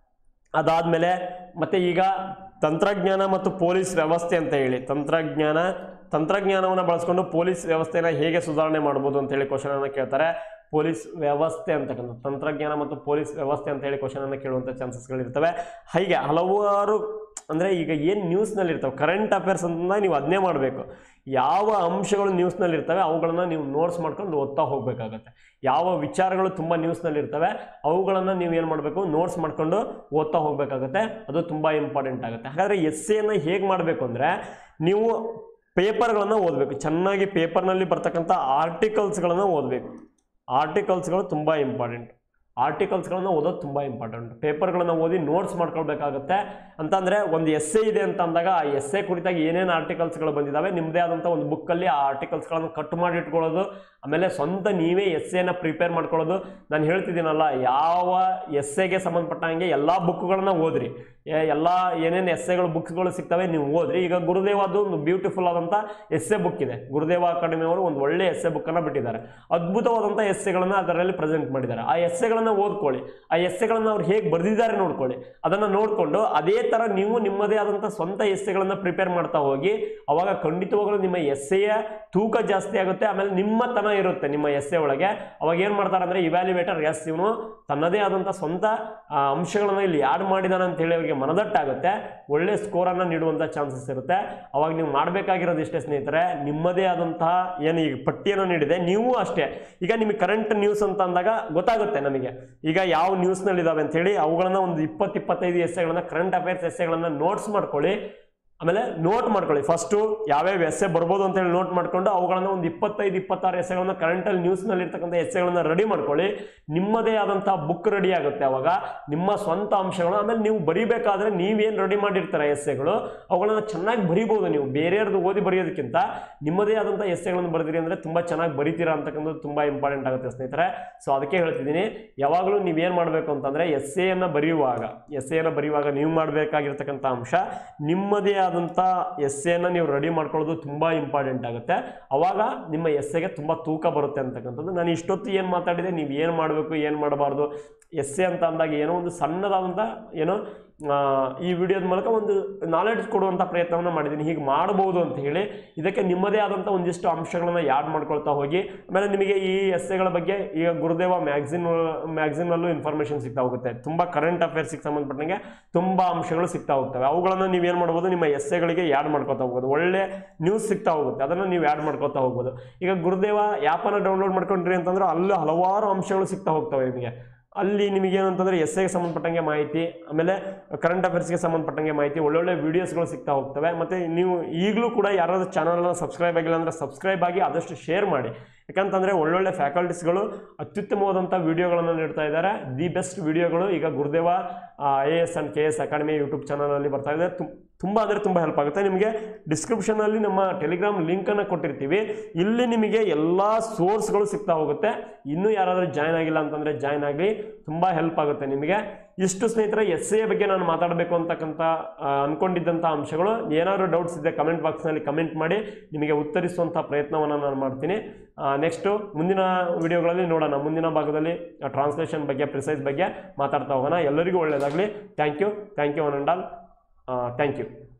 ಅದಾದಮೇಲೆ ಮತ್ತೆ ಈಗ ತಂತ್ರಜ್ಞಾನ ಮತ್ತು ಪೊಲೀಸ್ ವ್ಯವಸ್ಥೆ ಅಂತ ಹೇಳಿ ತಂತ್ರಜ್ಞಾನ ತಂತ್ರಜ್ಞಾನವನ್ನು ಬಳಸ್ಕೊಂಡು ಪೊಲೀಸ್ ವ್ಯವಸ್ಥೆನ ಹೇಗೆ ಸುಧಾರಣೆ ಮಾಡ್ಬೋದು ಅಂತ ಹೇಳಿ ಕ್ವಶನ್ ಅನ್ನು ಕೇಳ್ತಾರೆ ಪೊಲೀಸ್ ವ್ಯವಸ್ಥೆ ಅಂತಕ್ಕಂಥ ತಂತ್ರಜ್ಞಾನ ಮತ್ತು ಪೊಲೀಸ್ ವ್ಯವಸ್ಥೆ ಅಂತ ಹೇಳಿ ಕ್ವಶನ್ ಅನ್ನು ಕೇಳುವಂಥ ಚಾನ್ಸಸ್ಗಳಿರ್ತವೆ ಹೀಗೆ ಹಲವಾರು ಅಂದರೆ ಈಗ ಏನು ನ್ಯೂಸ್ನಲ್ಲಿ ಇರ್ತವೆ ಕರೆಂಟ್ ಅಫೇರ್ಸ್ ಅಂತ ನೀವು ಅದನ್ನೇ ಮಾಡಬೇಕು ಯಾವ ಅಂಶಗಳು ನ್ಯೂಸ್ನಲ್ಲಿ ಇರ್ತವೆ ಅವುಗಳನ್ನು ನೀವು ನೋಟ್ಸ್ ಮಾಡ್ಕೊಂಡು ಓದ್ತಾ ಹೋಗಬೇಕಾಗತ್ತೆ ಯಾವ ವಿಚಾರಗಳು ತುಂಬ ನ್ಯೂಸ್ನಲ್ಲಿ ಇರ್ತವೆ ಅವುಗಳನ್ನು ನೀವು ಏನು ಮಾಡಬೇಕು ನೋಟ್ಸ್ ಮಾಡ್ಕೊಂಡು ಓದ್ತಾ ಹೋಗಬೇಕಾಗತ್ತೆ ಅದು ತುಂಬ ಇಂಪಾರ್ಟೆಂಟ್ ಆಗುತ್ತೆ ಹಾಗಾದರೆ ಎಸ್ ಎನ ಹೇಗೆ ಮಾಡಬೇಕು ಅಂದರೆ ನೀವು ಪೇಪರ್ಗಳನ್ನು ಓದಬೇಕು ಚೆನ್ನಾಗಿ ಪೇಪರ್ನಲ್ಲಿ ಬರ್ತಕ್ಕಂಥ ಆರ್ಟಿಕಲ್ಸ್ಗಳನ್ನು ಓದಬೇಕು ಆರ್ಟಿಕಲ್ಸ್ಗಳು ತುಂಬ ಇಂಪಾರ್ಟೆಂಟ್ ಆರ್ಟಿಕಲ್ಸ್ಗಳನ್ನು ಓದೋದು ತುಂಬ ಇಂಪಾರ್ಟೆಂಟ್ ಪೇಪರ್ಗಳನ್ನು ಓದಿ ನೋಟ್ಸ್ ಮಾಡ್ಕೊಳ್ಬೇಕಾಗುತ್ತೆ ಅಂತಂದರೆ ಒಂದು ಎಸ್ಸೆ ಇದೆ ಅಂತ ಅಂದಾಗ ಆ ಎಸ್ಸೆ ಕುರಿತಾಗಿ ಏನೇನು ಆರ್ಟಿಕಲ್ಸ್ಗಳು ಬಂದಿದ್ದಾವೆ ನಿಮ್ಮದೇ ಆದಂಥ ಒಂದು ಬುಕ್ಕಲ್ಲಿ ಆ ಆರ್ಟಿಕಲ್ಸ್ಗಳನ್ನು ಕಟ್ ಮಾಡಿ ಇಟ್ಕೊಳ್ಳೋದು ಆಮೇಲೆ ಸ್ವಂತ ನೀವೇ ಎಸ್ಸೆನ ಪ್ರಿಪೇರ್ ಮಾಡ್ಕೊಳ್ಳೋದು ನಾನು ಹೇಳ್ತಿದ್ದೀನಲ್ಲ ಯಾವ ಎಸ್ಸೆಗೆ ಸಂಬಂಧಪಟ್ಟಂಗೆ ಎಲ್ಲ ಬುಕ್ಗಳನ್ನ ಓದ್ರಿ ಎ- ಎಲ್ಲ ಏನೇನು ಎಸ್ಸೆಗಳು ಬುಕ್ಸ್ಗಳು ಸಿಗ್ತವೆ ನೀವು ಓದ್ರಿ ಈಗ ಗುರುದೇವದು ಒಂದು ಬ್ಯೂಟಿಫುಲ್ ಆದಂಥ ಎಸ್ಸೆ ಬುಕ್ ಇದೆ ಗುರುದೇವ ಅಕಾಡೆಮಿ ಅವರು ಒಂದು ಒಳ್ಳೆ ಎಸ್ಸೆ ಬುಕ್ಕನ್ನು ಬಿಟ್ಟಿದ್ದಾರೆ ಅದ್ಭುತವಾದಂಥ ಎಸ್ಸೆಗಳನ್ನು ಅದರಲ್ಲಿ ಪ್ರೆಸೆಂಟ್ ಮಾಡಿದ್ದಾರೆ ಆ ಎಸ್ಸೆಗಳನ್ನು ಓದ್ಕೊಳ್ಳಿ ಆ ಎಸ್ಸೆಗಳನ್ನು ಅವ್ರು ಹೇಗೆ ಬರೆದಿದ್ದಾರೆ ನೋಡ್ಕೊಳ್ಳಿ ಅದನ್ನು ನೋಡಿಕೊಂಡು ಅದೇ ಥರ ನೀವು ನಿಮ್ಮದೇ ಆದಂಥ ಸ್ವಂತ ಎಸ್ಸೆಗಳನ್ನು ಪ್ರಿಪೇರ್ ಮಾಡ್ತಾ ಹೋಗಿ ಅವಾಗ ಖಂಡಿತವಾಗಲೂ ನಿಮ್ಮ ಎಸ್ಸೆಯ ತೂಕ ಜಾಸ್ತಿ ಆಗುತ್ತೆ ಆಮೇಲೆ ನಿಮ್ಮ ತನ ಇರುತ್ತೆ ನಿಮ್ಮ ಎಸ್ಸೆ ಒಳಗೆ ಅವಾಗ ಏನು ಮಾಡ್ತಾರೆ ಅಂದರೆ ಇವ್ಯಾಲ್ಯುವೇಟರ್ ಎಸ್ ಇವನು ತನ್ನದೇ ಆದಂಥ ಸ್ವಂತ ಆ, ಅಂಶಗಳನ್ನು ಇಲ್ಲಿ ಆ್ಯಡ್ ಮಾಡಿದಾನೆ ಅಂತ ಹೇಳಿ ಅವರಿಗೆ ಮನದಟ್ಟಾಗುತ್ತೆ ಒಳ್ಳೆ ಸ್ಕೋರನ್ನು ನೀಡುವಂಥ ಚಾನ್ಸಸ್ ಇರುತ್ತೆ ಅವಾಗ ನೀವು ಮಾಡಬೇಕಾಗಿರೋದು ಇಷ್ಟೇ ಸ್ನೇಹಿತರೆ ನಿಮ್ಮದೇ ಆದಂತಹ ಏನು ಈಗ ಪಟ್ಟಿಯನ್ನು ನೀಡಿದೆ ನೀವು ಅಷ್ಟೇ ಈಗ ನಿಮಗೆ ಕರೆಂಟ್ ನ್ಯೂಸ್ ಅಂತ ಅಂದಾಗ ಗೊತ್ತಾಗುತ್ತೆ ನಮಗೆ ಈಗ ಯಾವ ನ್ಯೂಸ್ನಲ್ಲಿ ಇದಾವೆ ಅಂತ ಹೇಳಿ ಅವುಗಳನ್ನ ಒಂದು ಇಪ್ಪತ್ತು ಇಪ್ಪತ್ತೈದು ಎಸ್ಸೆಗಳನ್ನ ಕರೆಂಟ್ ಅಫೇರ್ಸ್ ಎಸ್ಸೆಗಳನ್ನ ನೋಟ್ಸ್ ಮಾಡ್ಕೊಳ್ಳಿ ಆಮೇಲೆ ನೋಟ್ ಮಾಡ್ಕೊಳ್ಳಿ ಫಸ್ಟು ಯಾವ್ಯಾವ ಎಸ್ಸೆ ಬರ್ಬೋದು ಅಂತ ಹೇಳಿ ನೋಟ್ ಮಾಡ್ಕೊಂಡು ಅವುಗಳನ್ನ ಒಂದು ಇಪ್ಪತ್ತೈದು ಇಪ್ಪತ್ತಾರು ಎಸ್ಸೆಗಳನ್ನ ಕರೆಂಟಲ್ಲಿ ನ್ಯೂಸ್ನಲ್ಲಿ ಇರ್ತಕ್ಕಂಥ ಎಸ್ಸೆಗಳನ್ನ ರೆಡಿ ಮಾಡ್ಕೊಳ್ಳಿ ನಿಮ್ಮದೇ ಆದಂಥ ಬುಕ್ ರೆಡಿ ಆಗುತ್ತೆ ಅವಾಗ ನಿಮ್ಮ ಸ್ವಂತ ಅಂಶಗಳು ಆಮೇಲೆ ನೀವು ಬರಿಬೇಕಾದ್ರೆ ನೀವೇನು ರೆಡಿ ಮಾಡಿರ್ತಾರೆ ಎಸ್ಸೆಗಳು ಅವುಗಳನ್ನ ಚೆನ್ನಾಗಿ ಬರಿಬೋದು ನೀವು ಬೇರೆಯವ್ರದ್ದು ಓದಿ ಬರೆಯೋದಕ್ಕಿಂತ ನಿಮ್ಮದೇ ಆದಂಥ ಎಸ್ಸೆಗಳನ್ನು ಬರೆದಿರಿ ಅಂದರೆ ತುಂಬ ಚೆನ್ನಾಗಿ ಬರಿತೀರಾ ಅಂತಕ್ಕಂಥದ್ದು ತುಂಬ ಇಂಪಾರ್ಟೆಂಟ್ ಆಗುತ್ತೆ ಸ್ನೇಹಿತರೆ ಸೊ ಅದಕ್ಕೆ ಹೇಳ್ತಿದ್ದೀನಿ ಯಾವಾಗಲೂ ನೀವೇನು ಮಾಡಬೇಕು ಅಂತಂದರೆ ಎಸ್ ಎಯನ್ನು ಬರೆಯುವಾಗ ಎಸ್ ಎಯನ್ನು ಬರೆಯುವಾಗ ನೀವು ಮಾಡಬೇಕಾಗಿರ್ತಕ್ಕಂಥ ಅಂಶ ನಿಮ್ಮದೇ ಆದಂಥ ಎಸ್ ಎನ ನೀವು ರೆಡಿ ಮಾಡ್ಕೊಳ್ಳೋದು ತುಂಬ ಇಂಪಾರ್ಟೆಂಟ್ ಆಗುತ್ತೆ ಅವಾಗ ನಿಮ್ಮ ಎಸ್ಸೆಗೆ ತುಂಬ ತೂಕ ಬರುತ್ತೆ ಅಂತಕ್ಕಂಥದ್ದು ನಾನು ಇಷ್ಟೊತ್ತು ಏನು ಮಾತಾಡಿದೆ ನೀವು ಏನು ಮಾಡಬೇಕು ಏನು ಮಾಡಬಾರ್ದು ಎಸ್ಸೆ ಅಂತ ಅಂದಾಗ ಏನೋ ಒಂದು ಸಣ್ಣದಾದಂಥ ಏನೋ ಆ, ಈ ವಿಡಿಯೋದ ಮೂಲಕ ಒಂದು ನಾಲೆಡ್ಜ್ ಕೊಡುವಂಥ ಪ್ರಯತ್ನವನ್ನು ಮಾಡಿದ್ದೀನಿ ಹೀಗೆ ಮಾಡ್ಬೋದು ಅಂತ ಹೇಳಿ ಇದಕ್ಕೆ ನಿಮ್ಮದೇ ಆದಂಥ ಒಂದಿಷ್ಟು ಅಂಶಗಳನ್ನು ಯಾಡ್ ಮಾಡ್ಕೊಳ್ತಾ ಹೋಗಿ ಆಮೇಲೆ ನಿಮಗೆ ಈ ಎಸ್ಸೆಗಳ ಬಗ್ಗೆ ಈಗ ಗುರುದೇವ ಮ್ಯಾಗ್ಝಿನ್ ಮ್ಯಾಗ್ಝಿನಲ್ಲೂ ಇನ್ಫಾರ್ಮೇಷನ್ ಸಿಗ್ತಾ ಹೋಗುತ್ತೆ ತುಂಬ ಕರೆಂಟ್ ಅಫೇರ್ಸ್ಗೆ ಸಂಬಂಧಪಟ್ಟಂಗೆ ತುಂಬ ಅಂಶಗಳು ಸಿಗ್ತಾ ಹೋಗ್ತವೆ ಅವುಗಳನ್ನು ನೀವೇನು ಮಾಡ್ಬೋದು ನಿಮ್ಮ ಎಸ್ಸೆಗಳಿಗೆ ಯಾಡ್ ಮಾಡ್ಕೊತಾ ಹೋಗ್ಬೋದು ಒಳ್ಳೆ ನ್ಯೂಸ್ ಸಿಗ್ತಾ ಹೋಗುತ್ತೆ ಅದನ್ನು ನೀವು ಯಾಡ್ ಮಾಡ್ಕೊತಾ ಹೋಗ್ಬೋದು ಈಗ ಗುರುದೇವ ಆ್ಯಪನ್ನು ಡೌನ್ಲೋಡ್ ಮಾಡ್ಕೊಂಡ್ರಿ ಅಂತಂದ್ರೆ ಅಲ್ಲಿ ಹಲವಾರು ಅಂಶಗಳು ಸಿಗ್ತಾ ಹೋಗ್ತವೆ ನಿಮಗೆ ಅಲ್ಲಿ ನಿಮಗೆ ಏನಂತಂದ್ರೆ ಎಸ್ಸೆಗೆ ಸಂಬಂಧಪಟ್ಟಂಗೆ ಮಾಹಿತಿ ಆಮೇಲೆ ಕರೆಂಟ್ ಅಫೇರ್ಸ್ಗೆ ಸಂಬಂಧಪಟ್ಟಂಗೆ ಮಾಹಿತಿ ಒಳ್ಳೊಳ್ಳೆ ವೀಡಿಯೋಸ್ಗಳು ಸಿಗ್ತಾ ಹೋಗ್ತವೆ ಮತ್ತು ನೀವು ಈಗಲೂ ಕೂಡ ಯಾರಾದ್ರೂ ಚಾನಲ್ನ ಸಬ್ಸ್ಕ್ರೈಬ್ ಆಗಿಲ್ಲ ಅಂದರೆ ಸಬ್ಸ್ಕ್ರೈಬ್ ಆಗಿ ಆದಷ್ಟು ಶೇರ್ ಮಾಡಿ ಯಾಕಂತಂದರೆ ಒಳ್ಳೊಳ್ಳೆ ಫ್ಯಾಕಲ್ಟೀಸ್ಗಳು ಅತ್ಯುತ್ತಮವಾದಂಥ ವಿಡಿಯೋಗಳನ್ನು ನೀಡ್ತಾ ಇದ್ದಾರೆ ದಿ ಬೆಸ್ಟ್ ವಿಡಿಯೋಗಳು ಈಗ Gurudeva I A S and K S academy YouTube ಚಾನಲಲ್ಲಿ ಬರ್ತಾ ಇದೆ ತು- ತುಂಬ ಅಂದರೆ ತುಂಬ ಹೆಲ್ಪ್ ಆಗುತ್ತೆ ನಿಮಗೆ ಡಿಸ್ಕ್ರಿಪ್ಷನಲ್ಲಿ ನಮ್ಮ ಟೆಲಿಗ್ರಾಮ್ ಲಿಂಕನ್ನು ಕೊಟ್ಟಿರ್ತೀವಿ ಇಲ್ಲಿ ನಿಮಗೆ ಎಲ್ಲ ಸೋರ್ಸ್ಗಳು ಸಿಗ್ತಾ ಹೋಗುತ್ತೆ ಇನ್ನೂ ಯಾರಾದರೂ ಜಾಯ್ನ್ ಆಗಿಲ್ಲ ಅಂತಂದರೆ ಜಾಯ್ನ್ ಆಗಲಿ ತುಂಬ ಹೆಲ್ಪ್ ಆಗುತ್ತೆ ನಿಮಗೆ ಇಷ್ಟು ಸ್ನೇಹಿತರೆ ಎಸ್ ಎ ಬಗ್ಗೆ ನಾನು ಮಾತಾಡಬೇಕು ಅಂತಕ್ಕಂಥ ಆ, ಅನ್ಕೊಂಡಿದ್ದಂಥ ಅಂಶಗಳು ಏನಾದರೂ ಡೌಟ್ಸ್ ಇದೆ ಕಮೆಂಟ್ ಬಾಕ್ಸ್ನಲ್ಲಿ ಕಮೆಂಟ್ ಮಾಡಿ ನಿಮಗೆ ಉತ್ತರಿಸುವಂಥ ಪ್ರಯತ್ನವನ್ನು ನಾನು ಮಾಡ್ತೀನಿ ನೆಕ್ಸ್ಟು ಮುಂದಿನ ವಿಡಿಯೋಗಳಲ್ಲಿ ನೋಡೋಣ ಮುಂದಿನ ಭಾಗದಲ್ಲಿ ಟ್ರಾನ್ಸ್ಲೇಷನ್ ಬಗ್ಗೆ ಪ್ರಿಸೈಸ್ ಬಗ್ಗೆ ಮಾತಾಡ್ತಾ ಹೋಗೋಣ ಎಲ್ಲರಿಗೂ ಒಳ್ಳೆಯದಾಗಲಿ thank you thank you one and all thank you